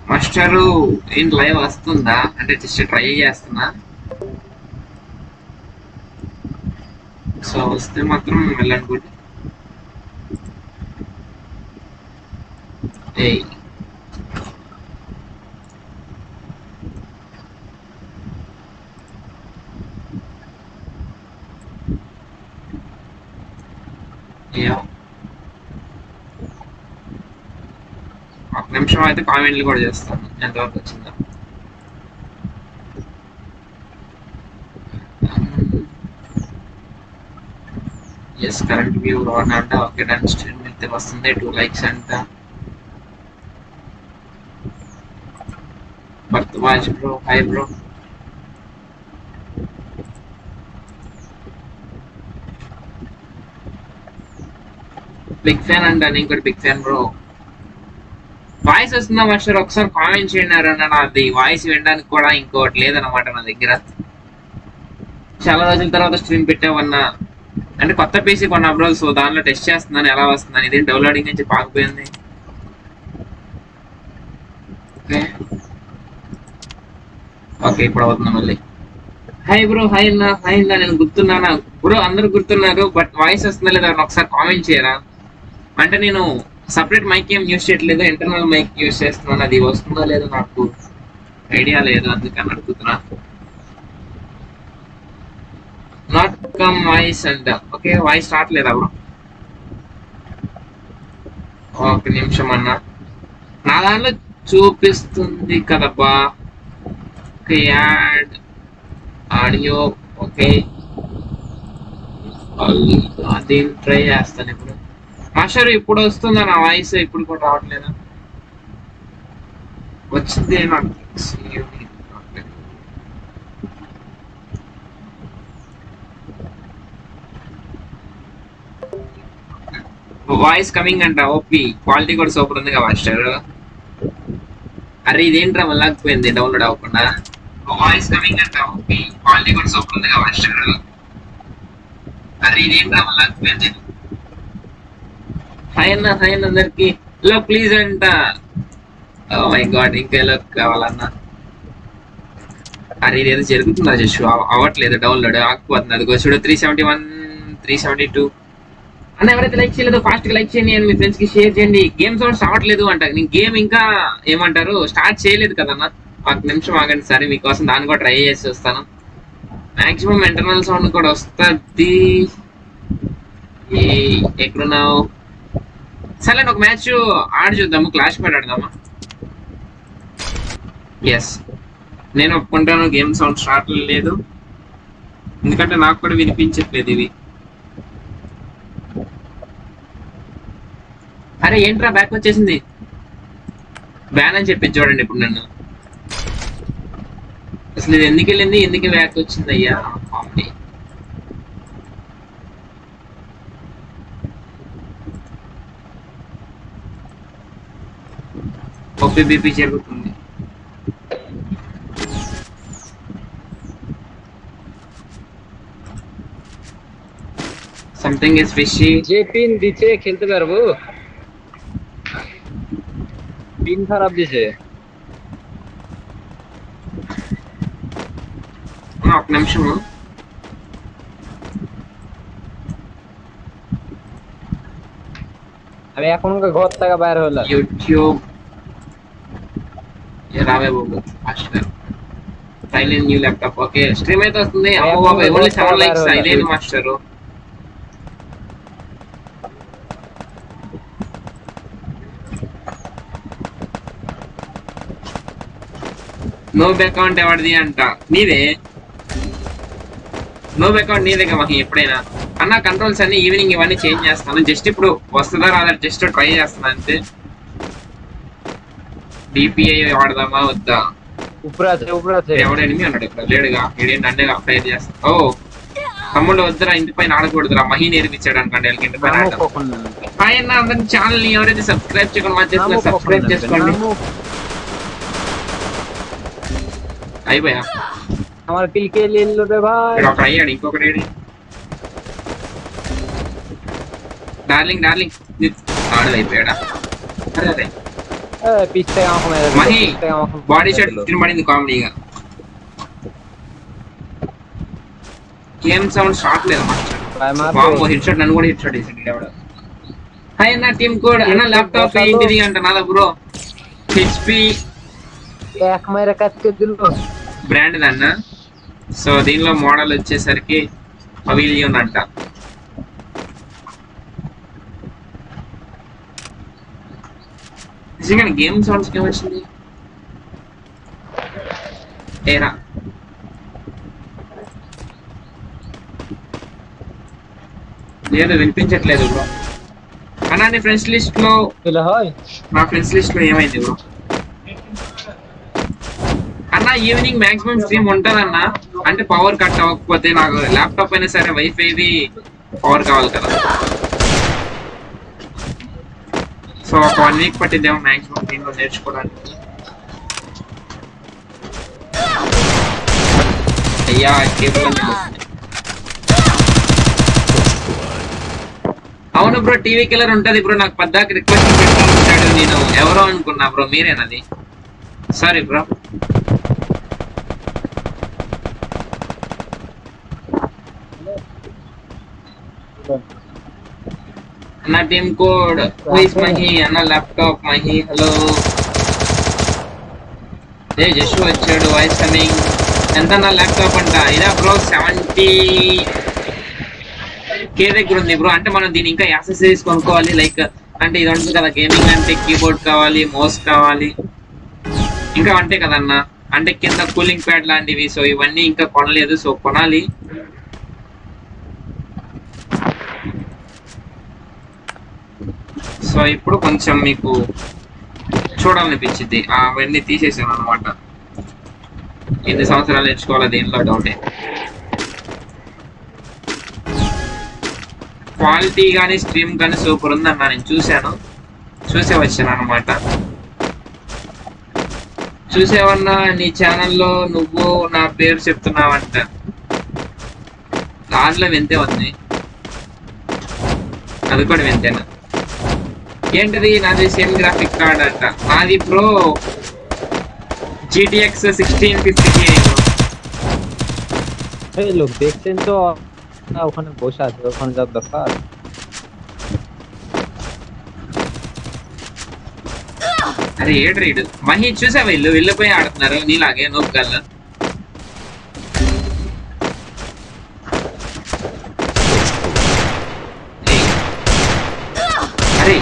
Master ఏం live వస్తుందా అంటే జస్ట్ ట్రై చేస్తున్నా సో వస్తే మాత్రం వెళ్ళండి గుడ్ ఏయ్ యా ఒక నిమిషం అయితే కామెంట్లు కూడా చేస్తాను ఎంతవరకు వచ్చిందో ఎస్ కరెంట్ వ్యూ ఆన్ అంట ఓకే డన్ స్ట్రీమ్ అయితే వస్తుంది టూ లైక్స్ అంట బర్త్ వాచ్ bro hi bro big fan అంట నేను కూడా బిగ్ ఫ్యాన్ బ్రో వాయిస్ వస్తుందా మాస్టర్ ఒకసారి కామెంట్ చేయండి అన్న నాది వాయిస్ వినడానికి కూడా ఇంకోటి లేదన్నమాట నా దగ్గర చాలా రోజుల తర్వాత స్ట్రీమ్ పెట్టామన్నా అంటే కొత్త పీసీ కొన్న బ్రో సో దానిలో టెస్ట్ చేస్తున్నాను ఎలా వస్తుందని ఇదేం డౌన్లోడింగ్ నుంచి పాకపోయింది ఓకే ఓకే ఇప్పుడు అవుతుంది మళ్ళీ హాయ్ బ్రో హాయ్ అన్న హాయ్ అన్న నేను గుర్తున్నానా బ్రో అందరు గుర్తున్నారు బట్ వాయిస్ వస్తుందా లేదా అని ఒకసారి కామెంట్ చేయరా అంటే నేను సపరేట్ మైక్ ఏం యూస్ చేయట్లేదు ఇంటర్నల్ మైక్ యూస్ చేస్తున్నాను అది వస్తుందో లేదో నాకు ఐడియా లేదు అందుకని అడుగుతున్నా నాట్ కమ్ వాయిస్ అంట ఓకే వాయిస్ రావట్లేదా బ్రో ఒక నిమిషం అన్న నా దాంట్లో చూపిస్తుంది కదబ్బా ఓకే యాడ్ ఆడియో ఓకే దీన్ని ట్రై చేస్తాను ఇప్పుడు మాస్టర్ ఇప్పుడు వస్తుందా నా వాయిస్ ఇప్పుడు కూడా రావట్లేదా వచ్చింది నాకు వాయిస్ కమింగ్ అంట ఓపి క్వాలిటీ కూడా సూపర్ ఉంది కదా మాస్టర్ అరే ఇదేంట్రా మళ్ళీ పోయింది డౌన్లోడ్ అవ్వకుండా వాయిస్ కమింగ్ అంట ఓపి క్వాలిటీ కూడా సూపర్ ఉంది కదా మాస్టర్ అరే ఇదేంట్రా మళ్ళీ పోయింది హాయ్ అన్న హాయ్ అన్న అందరికి లో ప్లీజ్ అంట ఓ మై గాడ్ ఇంకా ఎలా కావాలన్నా అరే ఇదేదో జరుగుతుందా జస్ట్ అవ్వట్లేదు డౌన్లోడ్ ఆగిపోతుంది అది చూడు three seventy one three seventy two అన్న ఎవరైతే లైక్ చేయలేదో ఫాస్ట్ గా లైక్ చేయండి అండ్ మీ ఫ్రెండ్స్ కి షేర్ చేయండి గేమ్ సౌండ్స్ అవ్వట్లేదు అంట నేను గేమ్ ఇంకా ఏమంటారు స్టార్ట్ చేయలేదు కదన్న ఒక నిమిషం ఆగండి సరే మీకోసం దాన్ని కూడా ట్రై చేసి వస్తాను మాక్సిమం ఇంటర్నల్ సౌండ్ కూడా వస్తుంది ఎక్కడున్నావు సరే ఒక మ్యాచ్ ఆడి చూద్దాము క్లాష్ మ్యాట్ ఆడదామా ఎస్ నేను ఒప్పుకుంటాను గేమ్ సౌండ్ స్టార్ట్ లేదు ఎందుకంటే నాకు కూడా వినిపించట్లేదు ఇవి అరే ఏంట్రా బ్యాక్ వచ్చేసింది బ్యాన్ అని చెప్పి చూడండి ఇప్పుడు నన్ను అసలు ఇది ఎందుకు వెళ్ళింది ఎందుకు బ్యాక్ వచ్చింది అయ్యా కామెడీ ఒప్పి బీపీ జరుగుతుంది సంథింగ్ ఇస్ ఫిషీ যে পিন দিচ্ছে খেলতে পারবো পিন খারাপ দিছে ఒక నిమిషము আমি এখন ওকে ঘর থেকে বাইরে হলাম యూట్యూబ్ రావే బాబు fast silent new laptop okay stream అయితే వస్తుంది అమ్మో బాబు only seven likes silent master no account ఎవరిది అంట నీదే నో అకౌంట్ నీదే కదా మాకు ఎప్పుడైనా అన్న కంట్రోల్స్ అన్ని ఈవినింగ్ ఇవన్నీ చేంజ్ చేస్తాను జస్ట్ ఇప్పుడు వస్తుందా రాదా జస్ట్ ట్రై చేస్తాను అంతే డిపిఐ వాడదామా వద్దా উপরে আছে উপরে আছে ఎవడు ఎనిమి అన్నాడు ఇక్కడ లేడుగా ఇదేంటి నన్నే ఫైర్ చేస్తా ఓ తమ్ముడు వద్దురా ఇంటి పైన ఆడకూడదురా మహి నేర్పించాడు అనుకోండి వీళ్ళకి ఇంటి పైన নামো ఆడటం. কখন హాయ్ అన్న అందరి ఛానల్ ని ఎవరైతే సబ్స్క్రైబ్ చేయకుండా మా చేతిలో নামো কখন సబ్స్క్రైబ్ చేసుకోండి নামো అయిపోయా আমার কিল কে নিল রে ভাই ఇక్కడ ఒకడు అయ్యాడు ఇంకొకటి ఏడి డార్లింగ్ డార్లింగ్ ఆడు అయిపోయాడా అరే అరే এ, পিছ থেকে আমাকে মেরে দিল, মাহি পিছ থেকে আমাকে బాడీ মেরে షాట్ দিল। ఫిఫ్టీన్ పడింది కామెడీగా గేమ్ సౌండ్ షాట్ లేదు మాస్టర్ ভাই মারবো। బాంబు హిట్ షాట్ నన్ను కూడా హిట్ షాట్ వేసాడు ఎవడ హాయ్ అన్న టీమ్ కోడ్ అన్న ల్యాప్టాప్ ఏంటిది అంట నాదా బ్రో హెచ్పి এক মেরে কাটকে দিল బ్రాండ్ అన్న సో దీనిలో మోడల్ వచ్చేసరికి పవిలియన్ అంట నిజంగా గేమ్ సౌండ్స్ ఏమొచ్చింది ఏరా లేదు వినిపించట్లేదు బ్రో అన్నా నీ ఫ్రెండ్స్ లిస్ట్ లో দিলে হয় నా ఫ్రెండ్స్ లిస్ట్ లో ఏమైంది బ్రో అన్న ఈవినింగ్ మాక్సిమం స్ట్రీమ్ ఉంటదన్న అంటే పవర్ కట్ అవ్వకపోతే నాకు ల్యాప్టాప్ అయినా సరే వైఫైది పవర్ కావాలి కదా సో ఒక వన్ వీక్ పట్టిద్దేమో మాక్సిమం దీనిలో నేర్చుకోవడానికి అయ్యా కేబుల్ అన్నీ పోతున్నాయి. అవును బ్రో టీవీ కిల్లర్ ఉంటది బ్రో నాకు పద్దాకి రిక్వెస్ట్ పెట్టాడు నేను ఎవరో అనుకున్నా బ్రో మీరేనది సారీ బ్రో అన్న టీమ్ కోడ్ ప్లీజ్ మహి అన్న ల్యాప్టాప్ మహి హలో ఏ జస్ట్ వచ్చాడు వాయిస్ కమింగ్ ఎంత నా ల్యాప్టాప్ అంట ఇదా బ్రో సెవెంటీ కే దగ్గర ఉంది బ్రో అంటే మనం దీని ఇంకా యాక్సెసరీస్ కొనుక్కోవాలి లైక్ అంటే ఇది ఉంటుంది కదా గేమింగ్ అంటే కీబోర్డ్ కావాలి మౌస్ కావాలి ఇంకా అంటే కదన్న అంటే కింద కూలింగ్ ప్యాడ్ లాంటివి సో ఇవన్నీ ఇంకా కొనలేదు సో కొనాలి సో ఇప్పుడు కొంచెం మీకు చూడాలనిపించింది అవన్నీ తీసేసాను అనమాట ఎన్ని సంవత్సరాలు నేర్చుకోవాలి దీనిలో డౌటే క్వాలిటీ కానీ స్ట్రీమ్ కానీ సూపర్ ఉందన్న నేను చూశాను చూసే వచ్చాను అనమాట చూసేవన్నా నీ ఛానల్లో నువ్వు నా పేరు చెప్తున్నావంట దాంట్లో వింతే ఉంది అది కూడా వింతేనా ఏంటిది నాది సేమ్ గ్రాఫిక్ కార్డ్ అంట నాది ప్రో జీటీఎక్స్ సిక్స్టీన్ ఫిఫ్టీ এই লোক দেখছেন তো না ওখানে বসে আছে ওখানে যাওয়ার দরকার అరే ఏడు రీడు మహి చూసావా వీళ్ళు వెళ్ళిపోయి ఆడుతున్నారు నీలాగే నోపుగల్ల అరే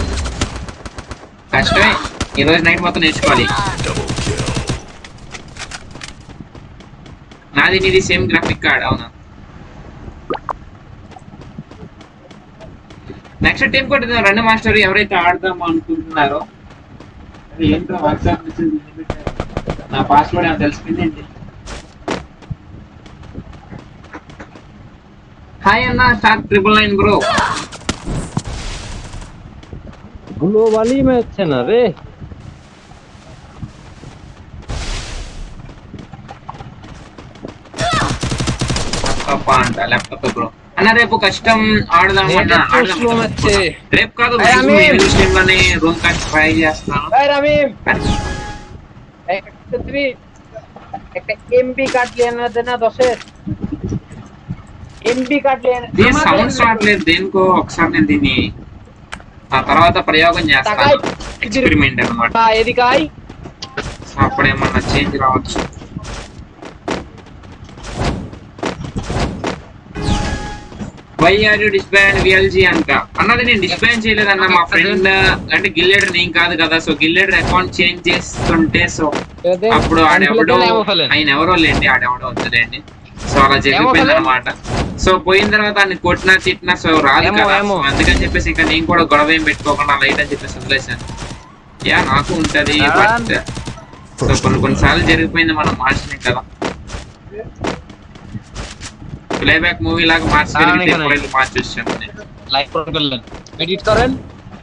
కష్టమే ఈ రోజు నైట్ మొత్తం నేర్చుకోవాలి నాది నీది సేమ్ గ్రాఫిక్ కార్డ్ అవునా నెక్స్ట్ టీం కొట్టింది రెండు మాస్టర్ ఎవరైతే ఆడదాం అనుకుంటున్నారో అది ఏంటో వాట్సాప్ మెసేజ్ నా పాస్వర్డ్ ఏమో తెలిసిపోయింది ఏంటి హాయ్ అన్న start triple nine bro globally में হচ্ছে না রে ల్యాప్టాప్ అంట ల్యాప్టాప్ బ్రో అన్న రేపు కష్టం ఆడదాం అన్న Net ఆడదాం slow వచ్చే. రేపు కాదు అరే అమీన్. స్ట్రీమ్ లోనే రూమ్ కార్డ్ ట్రై చేస్తాను এই রামিম একটা তুমি একটা এমবি কাটলি এনে দে না দশের ఎన్బి కట్లే దీని సౌండ్స్ రావట్లేదు దేనికో ఒకసారి నేను దీన్ని ఆ తర్వాత ప్రయోగం చేస్తాను ఎక్స్పెరిమెంట్ అనమాట ఏది కాయ్ సో అప్పుడేమన్నా చేంజ్ రావచ్చు why are you disband VLG అంట అన్నది నేను డిస్బ్యాండ్ చేయలేదన్న మా ఫ్రెండ్ అంటే గిల్లెడర్ నేను కాదు కదా సో గిల్లెడర్ అకౌంట్ చేంజ్ చేస్తుంటే సో అప్పుడు ఆడెవడో ఆయన ఎవరో లేండి ఆడెవడో వద్దులేండి సో అలా జరిగిపోయింది అనమాట సో పోయిన తర్వాత ఆయన కొట్టినా తిట్టినా సో రాదు ఏమో, కదా ఏమో. సో అందుకని చెప్పేసి ఇంకా నేను కూడా గొడవ ఏం పెట్టుకోకుండా లైట్ అని చెప్పేసి వదిలేసాను యా నాకు ఉంటది బట్ సో కొన్ని కొన్నిసార్లు జరిగిపోయింది మనం మార్చలేం కదా ప్లేబ్యాక్ మూవీ లాగా ఆ, మార్చగలిగితే నిజమే. ఎప్పుడైనా మార్చొచ్చాను నేను লাইক করলেন এডিট করেন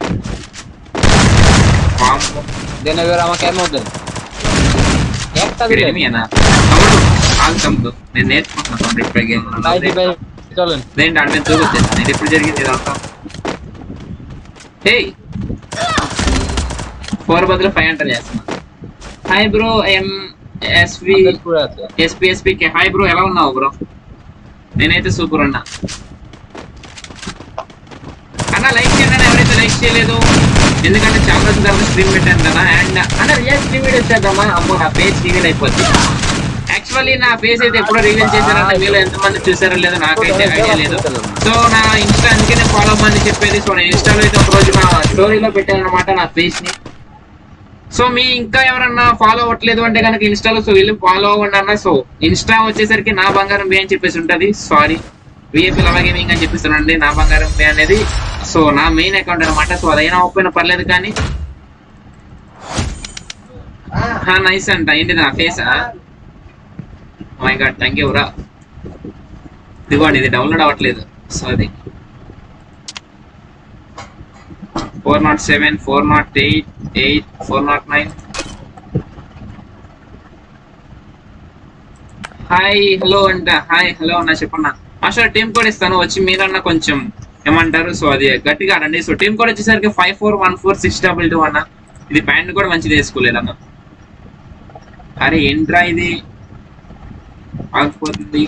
వామ్మో. দেন এবার আমাকে এমন দেন একটা ఇక్కడ দিলেন ఎనిమియేనా? అవును ఆగు తమ్ముడు నేను నేర్చుకుంటున్నాను ఇప్పుడే గేమ్ বাইরে বাইরে চলেন నేను ఆడ మీద దూకొచ్చేస్తాను ఇది ఎప్పుడు జరిగింది ఇదంతా హే ఫోర్ బదులు ఫైవ్ ఎంటర్ చేస్తున్నా హాయ్ బ్రో ఎం ఎస్వి అందరు కూడా అట్లా. ఎస్పీఎస్పీకే హాయ్ బ్రో ఎలా ఉన్నావు బ్రో నేనైతే సూపర్ ఉన్నా అన్న లైక్ చేయండి అన్న, ఎవరైతే లైక్ చేయలేదు ఎందుకంటే చాలా రోజుల తర్వాత స్ట్రీమ్ పెట్టాను కదా అండ్ అన్న రియల్ స్ట్రీమ్ వీడియోస్ చేద్దామా అమ్మో నా పేజ్ రివీల్ అయిపోద్ది యాక్చువల్లీ నా పేజ్ అయితే ఎప్పుడో రివీల్ చేశారన్న మీలో ఎంతమంది చూసారో లేదో నాకైతే ఐడియా లేదు సో నా ఇన్స్టా అందుకే నేను ఫాలో అవ్వమని చెప్పేది సో నేను ఇన్స్టాలో అయితే ఒక రోజు నా స్టోరీలో పెట్టాను అనమాట నా పేజ్ ని సో మీ ఇంకా ఎవరన్నా ఫాలో అవ్వట్లేదు అంటే కనుక ఇన్స్టాలో సో వెళ్ళి ఫాలో అవ్వండి అన్న సో ఇన్స్టా వచ్చేసరికి నా బంగారం బే అని చెప్పేసి ఉంటది సారీ విఏపీ లవ గేమింగ్ అని చెప్పిస్తానండి నా బంగారం బే అనేది సో నా మెయిన్ అకౌంట్ అనమాట సో అదైనా ఓపెన్ పర్లేదు కానీ నైస్ అంట ఏంటిది నా ఫేసా మై గాడ్ థ్యాంక్ యూ రా ఇదిగోండి ఇది డౌన్లోడ్ అవ్వట్లేదు సో అది four nought seven four nought eight eight four nought nine hi hello అంట హాయ్ హలో అన్న చెప్పన్న మాస్టర్ టీం కోడ్ ఇస్తాను వచ్చి మీరన్నా కొంచెం ఏమంటారు సో అది గట్టిగా ఆడండి సో టీం కోడ్ వచ్చేసరికి five four one four six double two అన్న ఇది ప్యాంట్ కూడా మంచిది వేసుకోలేదన్న అరే ఏంట్రా ఇది ఆగిపోతుంది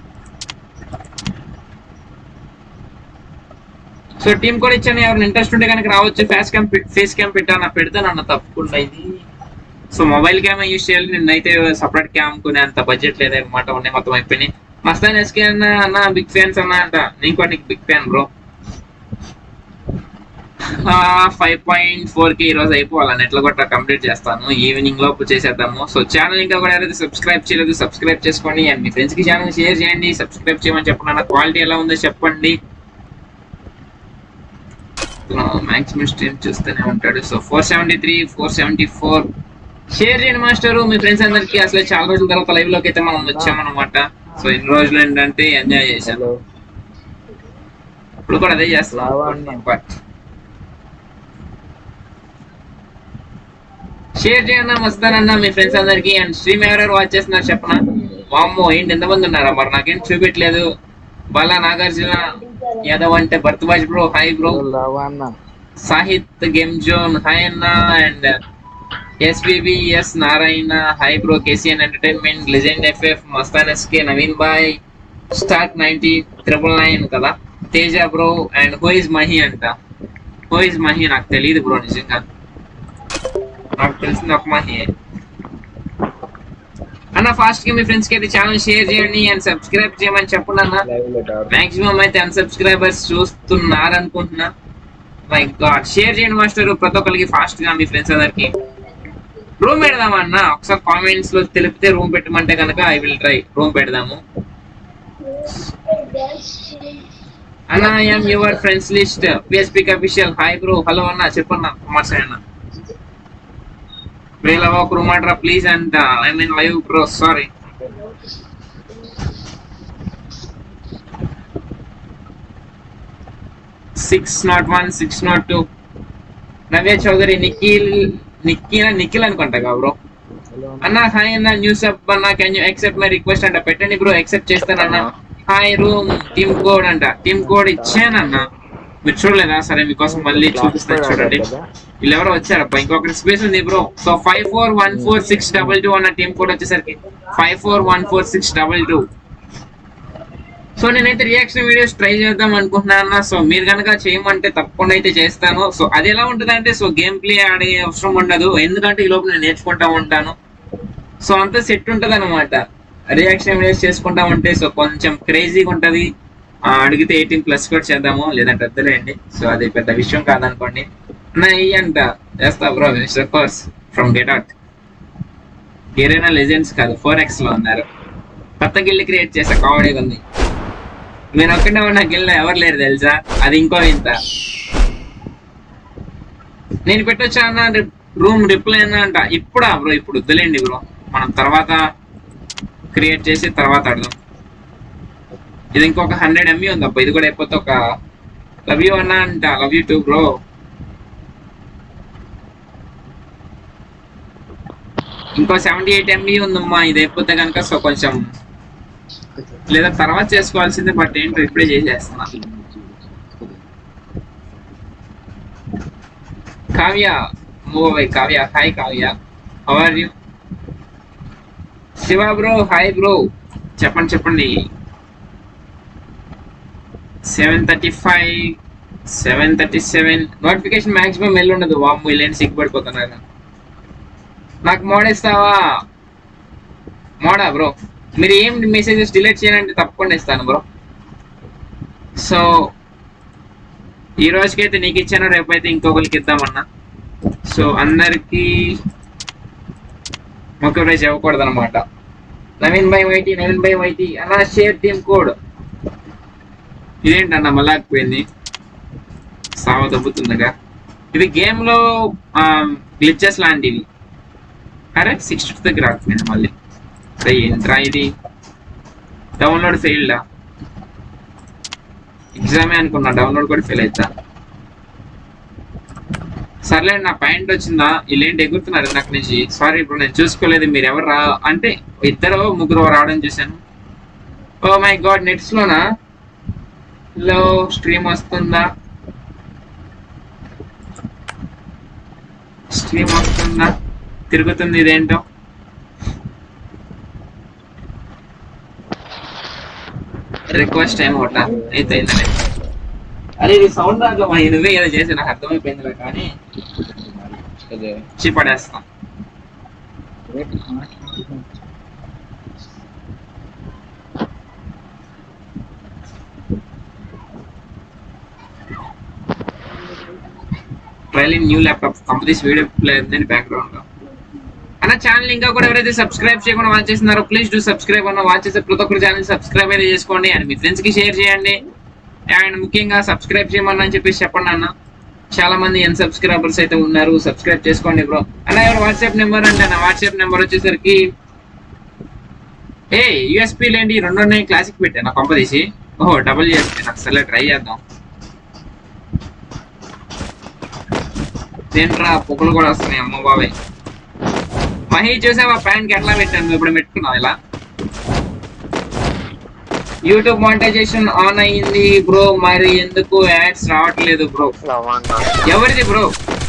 సో టీం కూడా ఇచ్చాను ఎవరైనా ఇంట్రెస్ట్ ఉంటే కనుక రావచ్చు ఫేస్ క్యామ్ ఫేస్ క్యామ్ పెట్టాను పెడతానన్న తప్పకుండా ఇది సో మొబైల్ క్యామ్ యూస్ చేయాలి నిన్నైతే సపరేట్ క్యామ్ కొనే అంత బడ్జెట్ లేదన్నమాట ఉన్నాయి మొత్తం అయిపోయినాయి మస్తాన్ ఎస్కే అన్న అన్న బిగ్ ఫ్యాన్స్ అన్న అంట నేను కూడా నీకు big fan bro five point four కి ఈ రోజు అయిపోవాలని ఎట్లా కూడా కంప్లీట్ చేస్తాను ఈవినింగ్ లోపు చేసేద్దాము సో ఛానల్ ఇంకా కూడా ఎవరైతే సబ్స్క్రైబ్ చేయలేదు సబ్స్క్రైబ్ చేసుకోండి అండ్ మీ ఫ్రెండ్స్ కి ఛానల్ షేర్ చేయండి సబ్స్క్రైబ్ చేయమని చెప్పండి క్వాలిటీ ఎలా ఉందో చెప్పండి మాక్సిమం స్ట్రీమ్ చూస్తూనే ఉంటాడు so four seventy three four seventy four share చేయండి మాస్టర్ మీ ఫ్రెండ్స్ అందరికి అసలు చాలా రోజుల తర్వాత లైవ్ లోకి అయితే మనం వచ్చామన్నమాట సో ఇన్ని రోజులు ఏంటంటే ఎంజాయ్ చేశాను హలో ఇప్పుడు కూడా అదే చేస్తున్నాం లావణ్య. బట్ షేర్ చేయండి మస్తానన్న మీ ఫ్రెండ్స్ అందరికి అండ్ స్ట్రీమ్ ఎవరెవరు వాచ్ చేస్తున్నారు చెప్పనా వామ్మో ఏంటి ఎంతమంది ఉన్నారా మరి నాకేం చూపెట్టలేదు బాలా నాగార్జున యాదవ్ అంటే భరద్వాజ్ బ్రో హాయ్ బ్రో లవన్న సాహిత్ గేమ్ జోన్ హాయ్ అన్న and SBB S Narayana hi bro KCN entertainment legend FF Mastan SK Naveen boy start ninety triple nine కదా Teja bro and who is Mahi అంట హూ ఇస్ మహి నాకు తెలియదు బ్రో నిజంగా నాకు తెలిసింది ఒక మహి అన్న ఫాస్ట్ గా మీ ఫ్రెండ్స్ కి అయితే ఛానల్ షేర్ చేయండి అండ్ సబ్స్క్రైబ్ చేయమని చెప్పండి అన్న లైవ్ లో డౌట్ మాక్సిమం అయితే అన్సబ్స్క్రైబర్స్ చూస్తున్నారు అనుకుంటున్నా మై గాడ్ షేర్ చేయండి మాస్టర్ ప్రతి ఒక్కరికి ఫాస్ట్ గా మీ ఫ్రెండ్స్ అందరికి రూమ్ పెడదామన్నా ఒకసారి కామెంట్స్ లో తెలిపితే రూమ్ పెట్టమంటే కనుక ఐ విల్ ట్రై రూమ్ పెడదాము అన్న ఐఎమ్ యువర్ ఫ్రెండ్స్ లిస్ట్ పిఎస్పీకి అఫీషియల్ హాయ్ బ్రో హలో అన్న చెప్పన్న కుమార్ సాయి అన్న వేల ఒక రూమ్ ఆడరా ప్లీజ్ అంట I mean live bro sorry six nought one six nought two Navya Chowdary Nikhil Nikhil Nikhil అనుకుంటా బ్రో హలో అన్న హాయ్ అన్న న్యూస్ అప్ అన్న can you accept my request అంట పెట్టండి బ్రో యాక్సెప్ట్ చేస్తానన్న హాయ్ రూమ్ టీమ్ కోడ్ అంట టీమ్ కోడ్ ఇచ్చానన్న మీరు చూడలేదా సరే మీకోసం మళ్ళీ చూపిస్తాను చూడండి వీళ్ళు ఎవరో వచ్చారప్ప ఇంకొకటి స్పేస్ ఉంది bro so five four one four six double two అన్న టీమ్ కోడ్ వచ్చేసరికి five four one four six double two so నేనైతే రియాక్షన్ వీడియోస్ ట్రై చేద్దాం అనుకుంటున్నాను సో మీరు కనుక చేయమంటే తప్పకుండా అయితే చేస్తాను సో అది ఎలా ఉంటుంది అంటే సో గేమ్ ప్లే ఆడే అవసరం ఉండదు ఎందుకంటే ఈ లోపు నేను నేర్చుకుంటా ఉంటాను సో అంతా సెట్ ఉంటది అనమాట రియాక్షన్ వీడియోస్ చేసుకుంటా ఉంటే సో కొంచెం క్రేజీగా ఉంటది ఆ, అడిగితే ఎయిటీన్ ప్లస్ కూడా చేద్దాము లేదంటే వద్దులేండి సో అది పెద్ద విషయం కాదనుకోండి నా ఇయ్యి అంట చేస్తా bro mister course from get out ఏరైనా లెజెండ్స్ కాదు ఫోర్ ఎక్స్ లో ఉన్నారు కొత్త గిల్డ్ క్రియేట్ చేసా కామెడీగా ఉంది నేను ఒక్కడే ఉన్న గిల్డ్ ఎవరు లేరు తెలుసా అది ఇంకో ఇంత నేను పెట్టొచ్చా అన్న రూమ్ రిప్లై అన్న అంట ఇప్పుడా బ్రో ఇప్పుడు వద్దులేండి బ్రో మనం తర్వాత క్రియేట్ చేసి తర్వాత ఆడదాం ఇది ఇంకొక హండ్రెడ్ ఎంబీ ఉంది అబ్బా ఇది కూడా అయిపోతే ఒక లవ్ యూ అన్న అంట లవ్ యూ టూ బ్రో ఇంకో సెవెంటీ ఎయిట్ ఎంబీ ఉందమ్మా ఇది అయిపోతే కనుక సో కొంచెం లేదా తర్వాత చేసుకోవాల్సిందే బట్ ఏంటో ఇప్పుడే చేసేస్తున్నా Kavya move away Kavya hi Kavya how are you Shiva bro hi bro చెప్పండి చెప్పండి seven thirty five seven thirty seven notification maximum వెళ్ళి ఉండదు వామ్ము ఇలాంటి సిగ్గుపడిపోతున్నారు నాకు మోడేస్తావా మోడా బ్రో మీరు ఏం మెసేజెస్ డిలీట్ చేయాలంటే తప్పకుండా ఇస్తాను బ్రో సో ఈ రోజుకైతే నీకు ఇచ్చాను రేపైతే ఇంకొకరికి ఇద్దామన్నా సో అందరికి ఒక ప్రైజ్ ఇవ్వకూడదు అనమాట Naveen by YT Naveen by YT అలా షేర్ టీమ్ కోడ్ ఇదేంటన్న మళ్ళాకపోయింది సావ దబ్బుతుందిగా ఇది గేమ్ లో గ్లిచెస్ లాంటివి అరే సిక్స్టీ దగ్గర రాకపోయింది మళ్ళీ సరే ఏంట్రా ఇది డౌన్లోడ్ ఫెయిల్డా ఎగ్జామే అనుకున్నా డౌన్లోడ్ కూడా ఫెయిల్ అవుతా సర్లే నా పాయింట్ వచ్చిందా వీళ్ళేంటి ఎగురుతున్నారు నాకు నుంచి సారీ ఇప్పుడు నేను చూసుకోలేదు మీరు ఎవరు రా అంటే ఇద్దరు ముగ్గురు రావడం చూశాను ఓ మై గాడ్ నెట్స్ లోనా లో స్ట్రీమ్ వస్తుందా స్ట్రీమ్ వస్తుందా తిరుగుతుంది ఇదేంటో రిక్వెస్ట్ టైం ఒకట అయితే అయిందిలే. అరే ఇది సౌండ్ రాక మా నువ్వే ఏదో చేసి నాకు అర్థమైపోయిందిలే కానీ అదే వచ్చి పడేస్తాం trailing new laptop companies video play ఉంది బ్యాక్గ్రౌండ్ లో అన్న ఛానల్ ఇంకా కూడా ఎవరైతే సబ్స్క్రైబ్ చేయకుండా వాచ్ చేస్తున్నారో ప్లీజ్ డూ సబ్స్క్రైబ్ అన్న వాచ్ చేసే ప్రతి ఒక్కరు ఛానల్ సబ్స్క్రైబ్ అయితే చేసుకోండి అండ్ మీ ఫ్రెండ్స్ కి షేర్ చేయండి అండ్ ముఖ్యంగా సబ్స్క్రైబ్ చేయమని అని చెప్పేసి చెప్పండి అన్న చాలా మంది ఎన్ సబ్స్క్రైబర్స్ అయితే ఉన్నారు సబ్స్క్రైబ్ చేసుకోండి బ్రో అన్న ఎవరు వాట్సాప్ నెంబర్ అంటే నా వాట్సాప్ నెంబర్ వచ్చేసరికి ఏ యూఎస్పీ లేండి రెండు ఉన్నాయి క్లాసిక్ పెట్టాను పంప తీసి ఓహో డబుల్ యూఎస్పీ నాకు సరే ట్రై చేద్దాం ఏంట్రా పొగలు కూడా వస్తున్నాయి అమ్మ బాబాయ్ మహి చూసావా ప్యాంట్ కి ఎట్లా పెట్టాను నువ్వు ఇప్పుడు పెట్టుకున్నావు ఇలా యూట్యూబ్ మానిటైజేషన్ ఆన్ అయ్యింది బ్రో మరి ఎందుకు యాడ్స్ రావట్లేదు బ్రో ఎవరిది బ్రో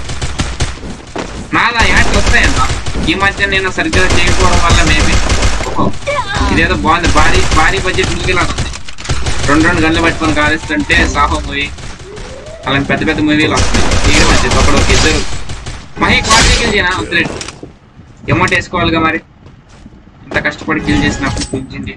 నాదా యాడ్స్ వస్తాయన్నా ఈ మధ్య నేను సరిగ్గా చేయకపోవడం వల్ల మేబీ ఇదేదో బాగుంది భారీ భారీ బడ్జెట్ మూవీ లాగా ఉంది రెండు రెండు గంటలు పట్టుకొని కాలిస్తుంటే సాహో మూవీ అలాంటి పెద్ద పెద్ద మూవీలు వస్తాయి ఈ మధ్య ఒకడు ఒక ఇద్దరు మహి క్వాలిటీ కిల్ చేయనా వద్దులేండి ఎమౌంట్ వేసుకోవాలిగా మరి ఇంత కష్టపడి కిల్ చేసినప్పుడు గురించి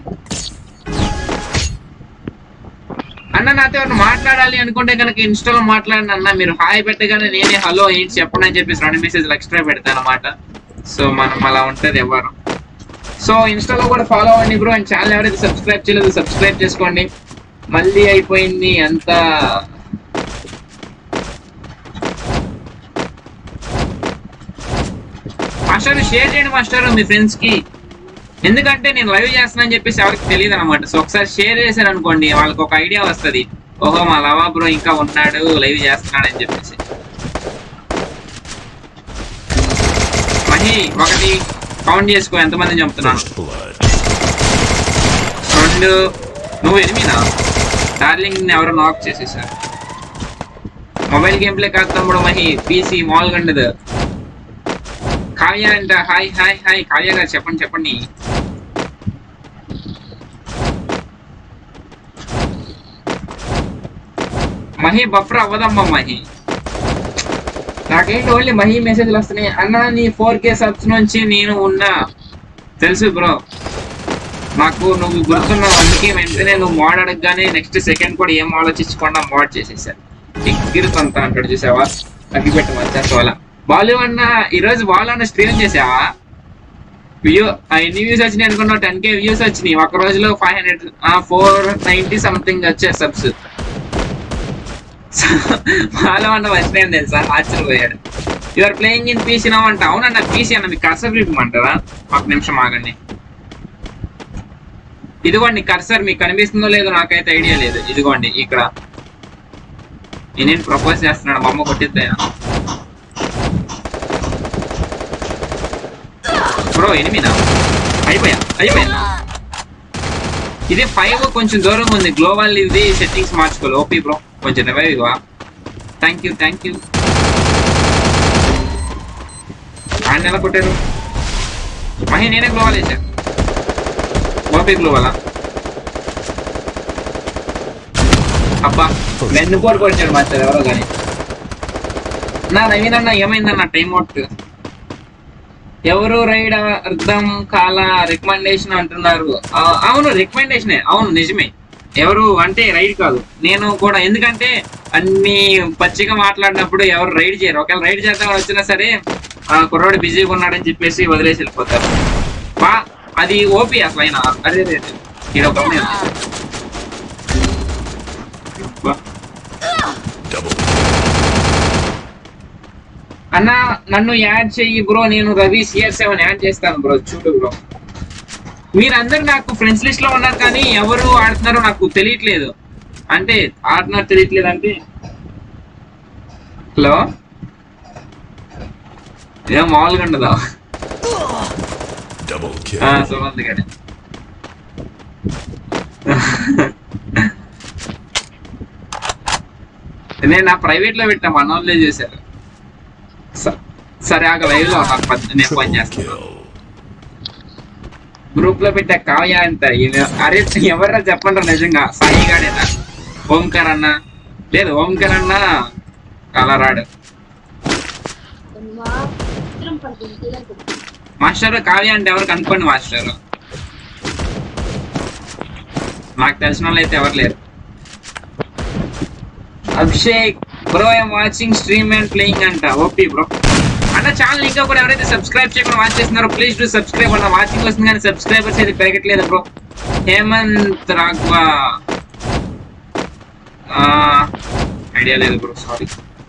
అన్న నాతో ఎవరు మాట్లాడాలి అనుకుంటే కనుక ఇన్స్టాలో మాట్లాడిన అన్న మీరు హాయ్ పెట్టగానే నేనే హలో ఏంటి చెప్పండి అని చెప్పేసి రెండు మెసేజ్లు ఎక్స్ట్రా పెడతాను అనమాట సో మనం అలా ఉంటది ఎవరు సో ఇన్స్టాలో కూడా ఫాలో అవ్వండి బ్రో అండ్ ఛానల్ ఎవరైతే సబ్స్క్రైబ్ చేయలేదు సబ్స్క్రైబ్ చేసుకోండి మళ్ళీ అయిపోయింది అంతా మాస్టర్ షేర్ చేయండి మాస్టర్ మీ ఫ్రెండ్స్ కి ఎందుకంటే నేను లైవ్ చేస్తున్నా అని చెప్పేసి ఎవరికి తెలియదు అనమాట సో ఒకసారి షేర్ చేశారు అనుకోండి వాళ్ళకి ఒక ఐడియా వస్తది ఓహో మా లవా బ్రో ఇంకా ఉన్నాడు లైవ్ చేస్తున్నాడు అని చెప్పేసి మహి ఒకటి కౌంట్ చేసుకో ఎంతమంది చంపుతున్నాను First blood. రెండు నువ్వు ఎనిమిదా డార్లింగ్ ఎవరో నాక్ చేసేసారు మొబైల్ గేమ్ ప్లే కాదు తమ్ముడు మహి పీసీ మాల్ గండదు కావ్య అంట హాయ్ హాయ్ హాయ్ కావ్య గారు చెప్పండి చెప్పండి మహి బఫర్ అవ్వదమ్మా మహి నాకేంటి ఓన్లీ మహి మెసేజ్లు వస్తున్నాయి అన్న నీ ఫోర్ కే సబ్స్ నుంచి నేను ఉన్నా తెలుసు బ్రో నాకు నువ్వు గుర్తున్నావు అందుకే వెంటనే నువ్వు మోడ్ అడగగానే నెక్స్ట్ సెకండ్ కూడా ఏం ఆలోచించకుండా మోడ్ చేసేసాను ఎగిరుతుంటా అంటాడు చూసావా తగ్గి పెట్టి వచ్చేస్తా వాళ్ళ బాలు అన్న ఈరోజు బాలు అన్న స్ట్రీమ్ చేసావా వ్యూ ఎన్ని వ్యూస్ వచ్చినాయి అనుకున్నావు టెన్ కే వ్యూస్ వచ్చినాయి ఒక రోజులో five hundred four ninety something వచ్చే సబ్స్ బాలు అన్న వచ్చినాయి తెలుసా ఆశ్చర్యపోయాడు you're playing in PC now అంట అవునన్న పీసీ అన్న మీకు కర్సర్ ఇవ్వమంటారా ఒక నిమిషం ఆగండి ఇదిగోండి కర్సర్ మీకు కనిపిస్తుందో లేదో నాకైతే ఐడియా లేదు ఇదిగోండి ఇక్కడ నేను ప్రపోజ్ చేస్తున్నాడు మా అమ్మ కొట్టిద్దాయా బ్రో ఎనిమిదా అయిపోయా అయిపోయా ఇది ఫైవ్ కొంచెం దూరం ఉంది గ్లోబల్ ఇది సెట్టింగ్స్ మార్చుకోవాలి ఓపీ బ్రో కొంచెం రివైవ్ ఇవ్వా థ్యాంక్ యూ థ్యాంక్ యూ ఆయన ఎలా కొట్టారు మహి నేనే గ్లోవాల్ వేసా ఓపీ గ్లోవాలా అబ్బా వెన్నుపోటు కొట్టాడు మాస్టర్ ఎవరో కానీ నా నవీన్ అన్న ఏమైందన్న టైం అవుట్ ఎవరు రైడ్ అర్థం కాల రికమెండేషన్ అంటున్నారు ఆ, అవును రికమెండేషనే అవును నిజమే ఎవరు అంటే రైడ్ కాదు నేను కూడా ఎందుకంటే అన్ని పచ్చిగా మాట్లాడినప్పుడు ఎవరు రైడ్ చేయరు ఒకవేళ రైడ్ చేద్దామని వచ్చినా సరే ఆ కుర్రాడు బిజీగా ఉన్నాడని చెప్పేసి వదిలేసి వెళ్ళిపోతారు బా అది ఓపీ అసలు అయినా అదే అదే అదే. ఈడ ఒక అమ్మాయి ఉంది. బా. అన్న నన్ను యాడ్ చెయ్యి బ్రో నేను రవి సిఆర్ సెవెన్ యాడ్ చేస్తాను బ్రో చూడు బ్రో మీరందరూ నాకు ఫ్రెండ్స్ లిస్ట్ లో ఉన్నారు కానీ ఎవరు ఆడుతున్నారో నాకు తెలియట్లేదు అంటే ఆడుతున్నారు తెలియట్లేదు అంటే హలో ఏం మామూలుగా ఉండదా Double kill. ఆ, సుమంత్ గారి నేను నా ప్రైవేట్ లో పెట్టా మన వాళ్ళే చేశారు స- సరే ఆగ లైవ్ లో నాకు పని- నేను పని Triple చేస్తాను kill. గ్రూప్ లో పెట్టా కావ్య అంట ఈమె- అరే ఎవర్రా చెప్పండి నిజంగా సాయి గాడేనా ఓంకర్ అన్న లేదు ఓంకర్ అన్న అలా రాడు మాత్రం పడుతుంది మాస్టర్ కావ్య అంటే ఎవరు కనుక్కోండి మాస్టర్ నాకు తెలిసిన వాళ్ళు అయితే ఎవరు లేరు Abhishek bro I'm watching stream and playing అంట ఓపీ బ్రో అన్న ఛానల్ ఇంకా కూడా ఎవరైతే సబ్స్క్రైబ్ చేయకుండా వాచ్ చేస్తున్నారో ప్లీజ్ డు సబ్స్క్రైబ్ అన్న వాచింగ్ వస్తుంది కానీ సబ్స్క్రైబర్స్ అయితే పెరగట్లేదు బ్రో హేమంత్ రాఘవ ఐడియా లేదు బ్రో సారీ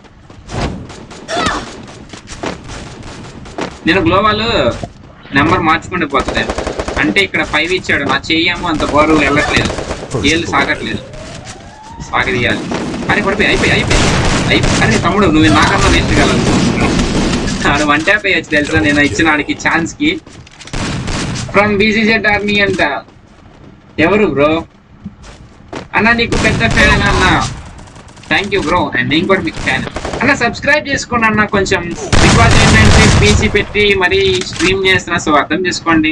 నేను గ్లోవాల్ నెంబర్ మార్చుకుంటూ పోతుంది అంటే ఇక్కడ ఫైవ్ ఇచ్చాడు నా చెయ్యేమో అంత బోరు వెళ్ళట్లేదు ఏళ్ళు సాగట్లేదు సాగదీయాలి అరే పడిపోయి అయిపోయి అయిపోయి అయిపోయి అరే తమ్ముడు నువ్వు నాకన్నా నేర్చగలవు ఆడు వన్ ట్యాప్ అయ్యొచ్చు తెలుసా నేను ఇచ్చిన ఆడికి ఛాన్స్ కి ఫ్రమ్ బీసీజెడ్ ఆర్మీ అంట ఎవరు బ్రో అన్న నీకు పెద్ద ఫ్యాన్ అన్న థ్యాంక్ యూ బ్రో అండ్ నేను కూడా మీకు ఫ్యాన్ అన్న సబ్స్క్రైబ్ చేసుకోండి అన్న కొంచెం బికాజ్ ఏంటంటే పీసీ పెట్టి మరీ స్ట్రీమ్ చేస్తున్నా సో అర్థం చేసుకోండి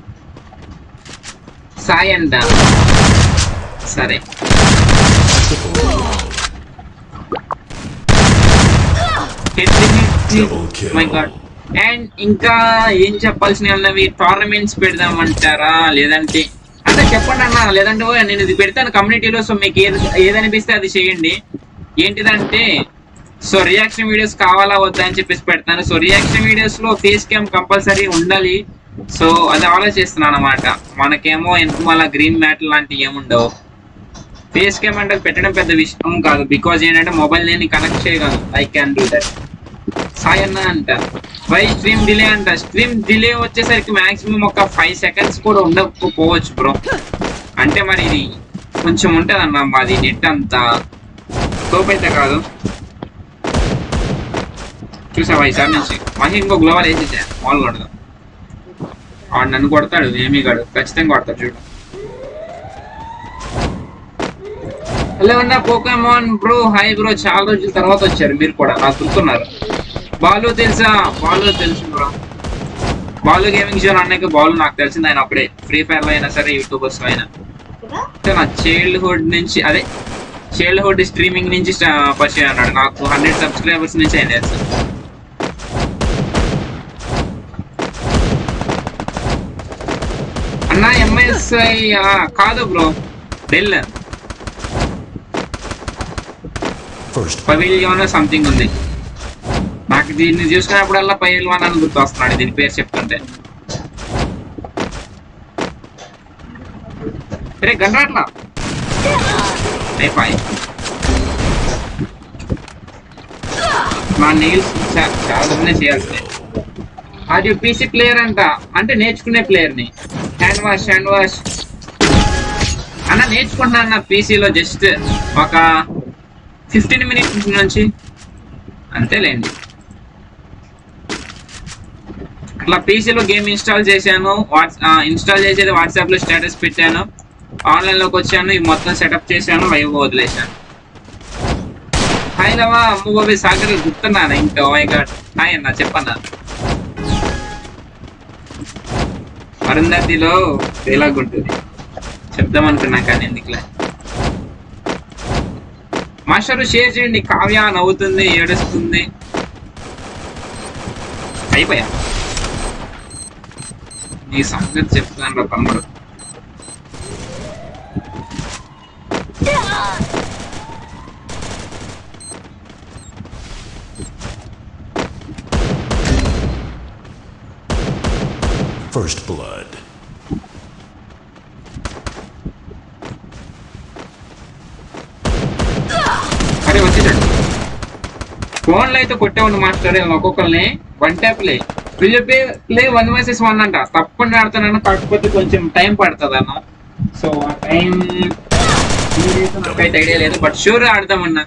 సాయి అంట సరే Double kill. My god and ఇంకా ఏం చెప్పాల్సిన ఉన్నవి టోర్నమెంట్స్ పెడదామంటారా లేదంటే అంటే చెప్పండి అన్న లేదంటే ఓ నేను ఇది పెడతాను కమ్యూనిటీలో సో మీకు ఏది ఏదనిపిస్తే అది చేయండి ఏంటిదంటే సో రియాక్షన్ వీడియోస్ కావాలా వద్దా అని చెప్పేసి పెడతాను సో రియాక్షన్ వీడియోస్ లో ఫేస్ క్యామ్ కంపల్సరీ ఉండాలి సో అది ఆలోచిస్తున్నాను అనమాట మనకేమో వెనకమాల గ్రీన్ మ్యాట్ లాంటివి ఏముండవు ఫేస్ క్యామ్ అంటే పెట్టడం పెద్ద విషయం కాదు బికాజ్ ఏంటంటే మొబైల్ నేను కనెక్ట్ చేయగలను I can do that Sai అన్న అంట వై స్ట్రీమ్ డిలే అంట స్ట్రీమ్ డిలే వచ్చేసరికి మాక్సిమం ఒక ఫైవ్ సెకండ్స్ కూడా ఉండకపోవచ్చు బ్రో అంటే మరి ఇది కొంచెం ఉంటుంది అన్న మాది నెట్ అంతా తోపు అయితే కాదు చూసావా ఈసారి నుంచి మహి ఇంకో గ్లోవల్ వేసేసా మాల్ కొడదాం వాడు నన్ను కొడతాడు ఏమీ కాడు ఖచ్చితంగా కొడతాడు చూడు హలో అన్న పోకేమాన్ బ్రో హాయ్ బ్రో చాలా రోజుల తర్వాత వచ్చారు మీరు కూడా నాకు గుర్తున్నారు బాలు తెలుసా బాలు తెలుసు బ్రో బాలు గేమింగ్ జోన్ అన్నకి బాలు నాకు తెలిసింది ఆయన అప్పుడే ఫ్రీ ఫైర్ లో అయినా సరే యూట్యూబర్స్ లో అయినా కదా అంటే నా చైల్డ్హుడ్ నుంచి అదే చైల్డ్హుడ్ స్ట్రీమింగ్ నుంచి స్టా- పరిచయం అన్నాడు నాకు హండ్రెడ్ సబ్స్క్రైబర్స్ నుంచి ఆయన తెలుసు అన్న ఎంఎస్ఐ కాదు bro Dell First pavilion something ఉంది నాకు దీన్ని చూసుకున్నప్పుడల్లా పైల్వాన్ అని గుర్తు వస్తున్నాడు దీని పేరు చెప్తుంటే రే గండ్రాట్లా అయిపోయి నా నెయిల్స్ చాలా చేయాల్సిందే అది పీసీ ప్లేయర్ అంట అంటే నేర్చుకునే ప్లేయర్ ని హ్యాండ్ వాష్ హ్యాండ్ వాష్ అన్న నేర్చుకుంటున్నాను నా పీసీలో జస్ట్ ఒక ఫిఫ్టీన్ మినిట్స్ నుంచి అంతేలేండి అట్లా పీసీలో గేమ్ ఇన్స్టాల్ చేశాను వాట్స్ ఇన్స్టాల్ చేసేది వాట్సాప్ లో స్టేటస్ పెట్టాను ఆన్లైన్ లోకి వచ్చాను ఇది మొత్తం సెటప్ చేశాను లైవ్ వదిలేశాను హాయ్ రవా అమ్మ బాబీ సాగర్ గుర్తున్నాను ఇంకా ఓ మై గాడ్ హాయ్ అన్న చెప్పన్నా అరుంధతిలో డైలాగ్ ఉంటుంది చెప్దాం అనుకున్నా కానీ ఎందుకులే మాస్టర్ షేర్ చేయండి కావ్య నవ్వుతుంది ఏడుస్తుంది అయిపోయా నీ సంగతి చెప్తాను రా తమ్ముడు First blood. అరే వచ్చేసాడు ఫోన్లో అయితే కొట్టేవాడు మాస్టర్ ఒక్కొక్కరిని వన్ ట్యాప్లే వీళ్ళు చెప్పి ప్లే వన్ వర్సెస్ వన్ అంట తప్పకుండా ఆడుతున్నాను కాకపోతే కొంచెం టైం పడుతుంది అన్న సో ఆ టైం నాకైతే ఐడియా లేదు బట్ షూర్ ఆడదామన్నా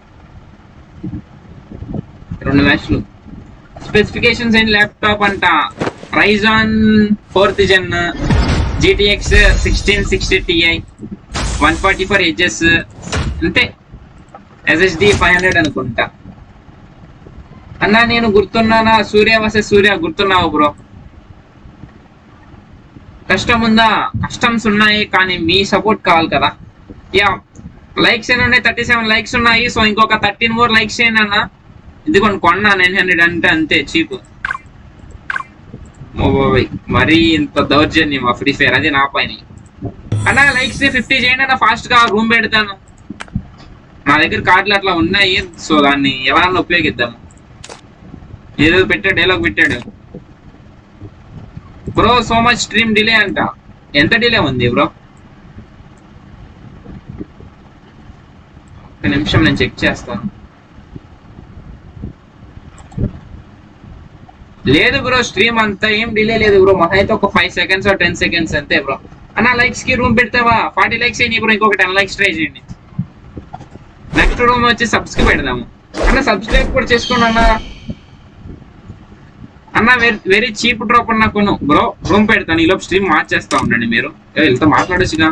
రెండు మ్యాచ్లు స్పెసిఫికేషన్స్ ఏంటి ల్యాప్టాప్ అంట Ryzen fourth gen GTX sixteen sixty TI one forty four HS అంతే ఎస్ఎస్డి ఫైవ్ హండ్రెడ్ అనుకుంటా అన్నా నేను గుర్తున్నానా సూర్య వర్సెస్ సూర్య గుర్తున్నావు బ్రో కష్టం ఉందా కష్టమ్స్ ఉన్నాయి కానీ మీ సపోర్ట్ కావాలి కదా యా లైక్స్ ఏమి ఉన్నాయి థర్టీ సెవెన్ లైక్స్ ఉన్నాయి సో ఇంకొక థర్టీన్ మోర్ లైక్స్ చేయండి అన్న ఇదిగోండి కొన్నా నైన్ హండ్రెడ్ అంటే అంతే చీప్ మరీ ఇంత దౌర్జన్యం ఆ ఫ్రీ ఫైర్ అది నా పైన అన్న లైక్స్ ఫిఫ్టీ చేయండి అన్న ఫాస్ట్ గా రూమ్ పెడతాను నా దగ్గర కార్డులు అట్లా ఉన్నాయి సో దాన్ని ఎవరన్నా ఉపయోగిద్దాము ఏదో పెట్టాడు డైలాగ్ పెట్టాడు bro so much stream delay అంట ఎంత డిలే ఉంది బ్రో ఒక నిమిషం నేను చెక్ చేస్తాను లేదు బ్రో స్ట్రీమ్ అంతా ఏం డిలే లేదు బ్రో మహా అయితే ఒక ఫైవ్ సెకండ్స్ టెన్ సెకండ్స్ అంతే బ్రో అన్న లైక్స్ కి రూమ్ పెడతావా ఫార్టీ లైక్స్ అయ్యి బ్రో ఇంకొక టెన్ లైక్స్ ట్రై చేయండి నెక్స్ట్ రూమ్ వచ్చి సబ్స్క్రైబ్ పెడదాము అన్న సబ్స్క్రైబ్ కూడా చేసుకోండి అన్న అన్న వెరీ చీప్ డ్రాప్ అన్న కొను బ్రో రూమ్ పెడతాను ఈలోపు స్ట్రీమ్ మార్చేస్తా ఉండండి మీరు ఏ, వీళ్ళతో మాట్లాడొచ్చుగా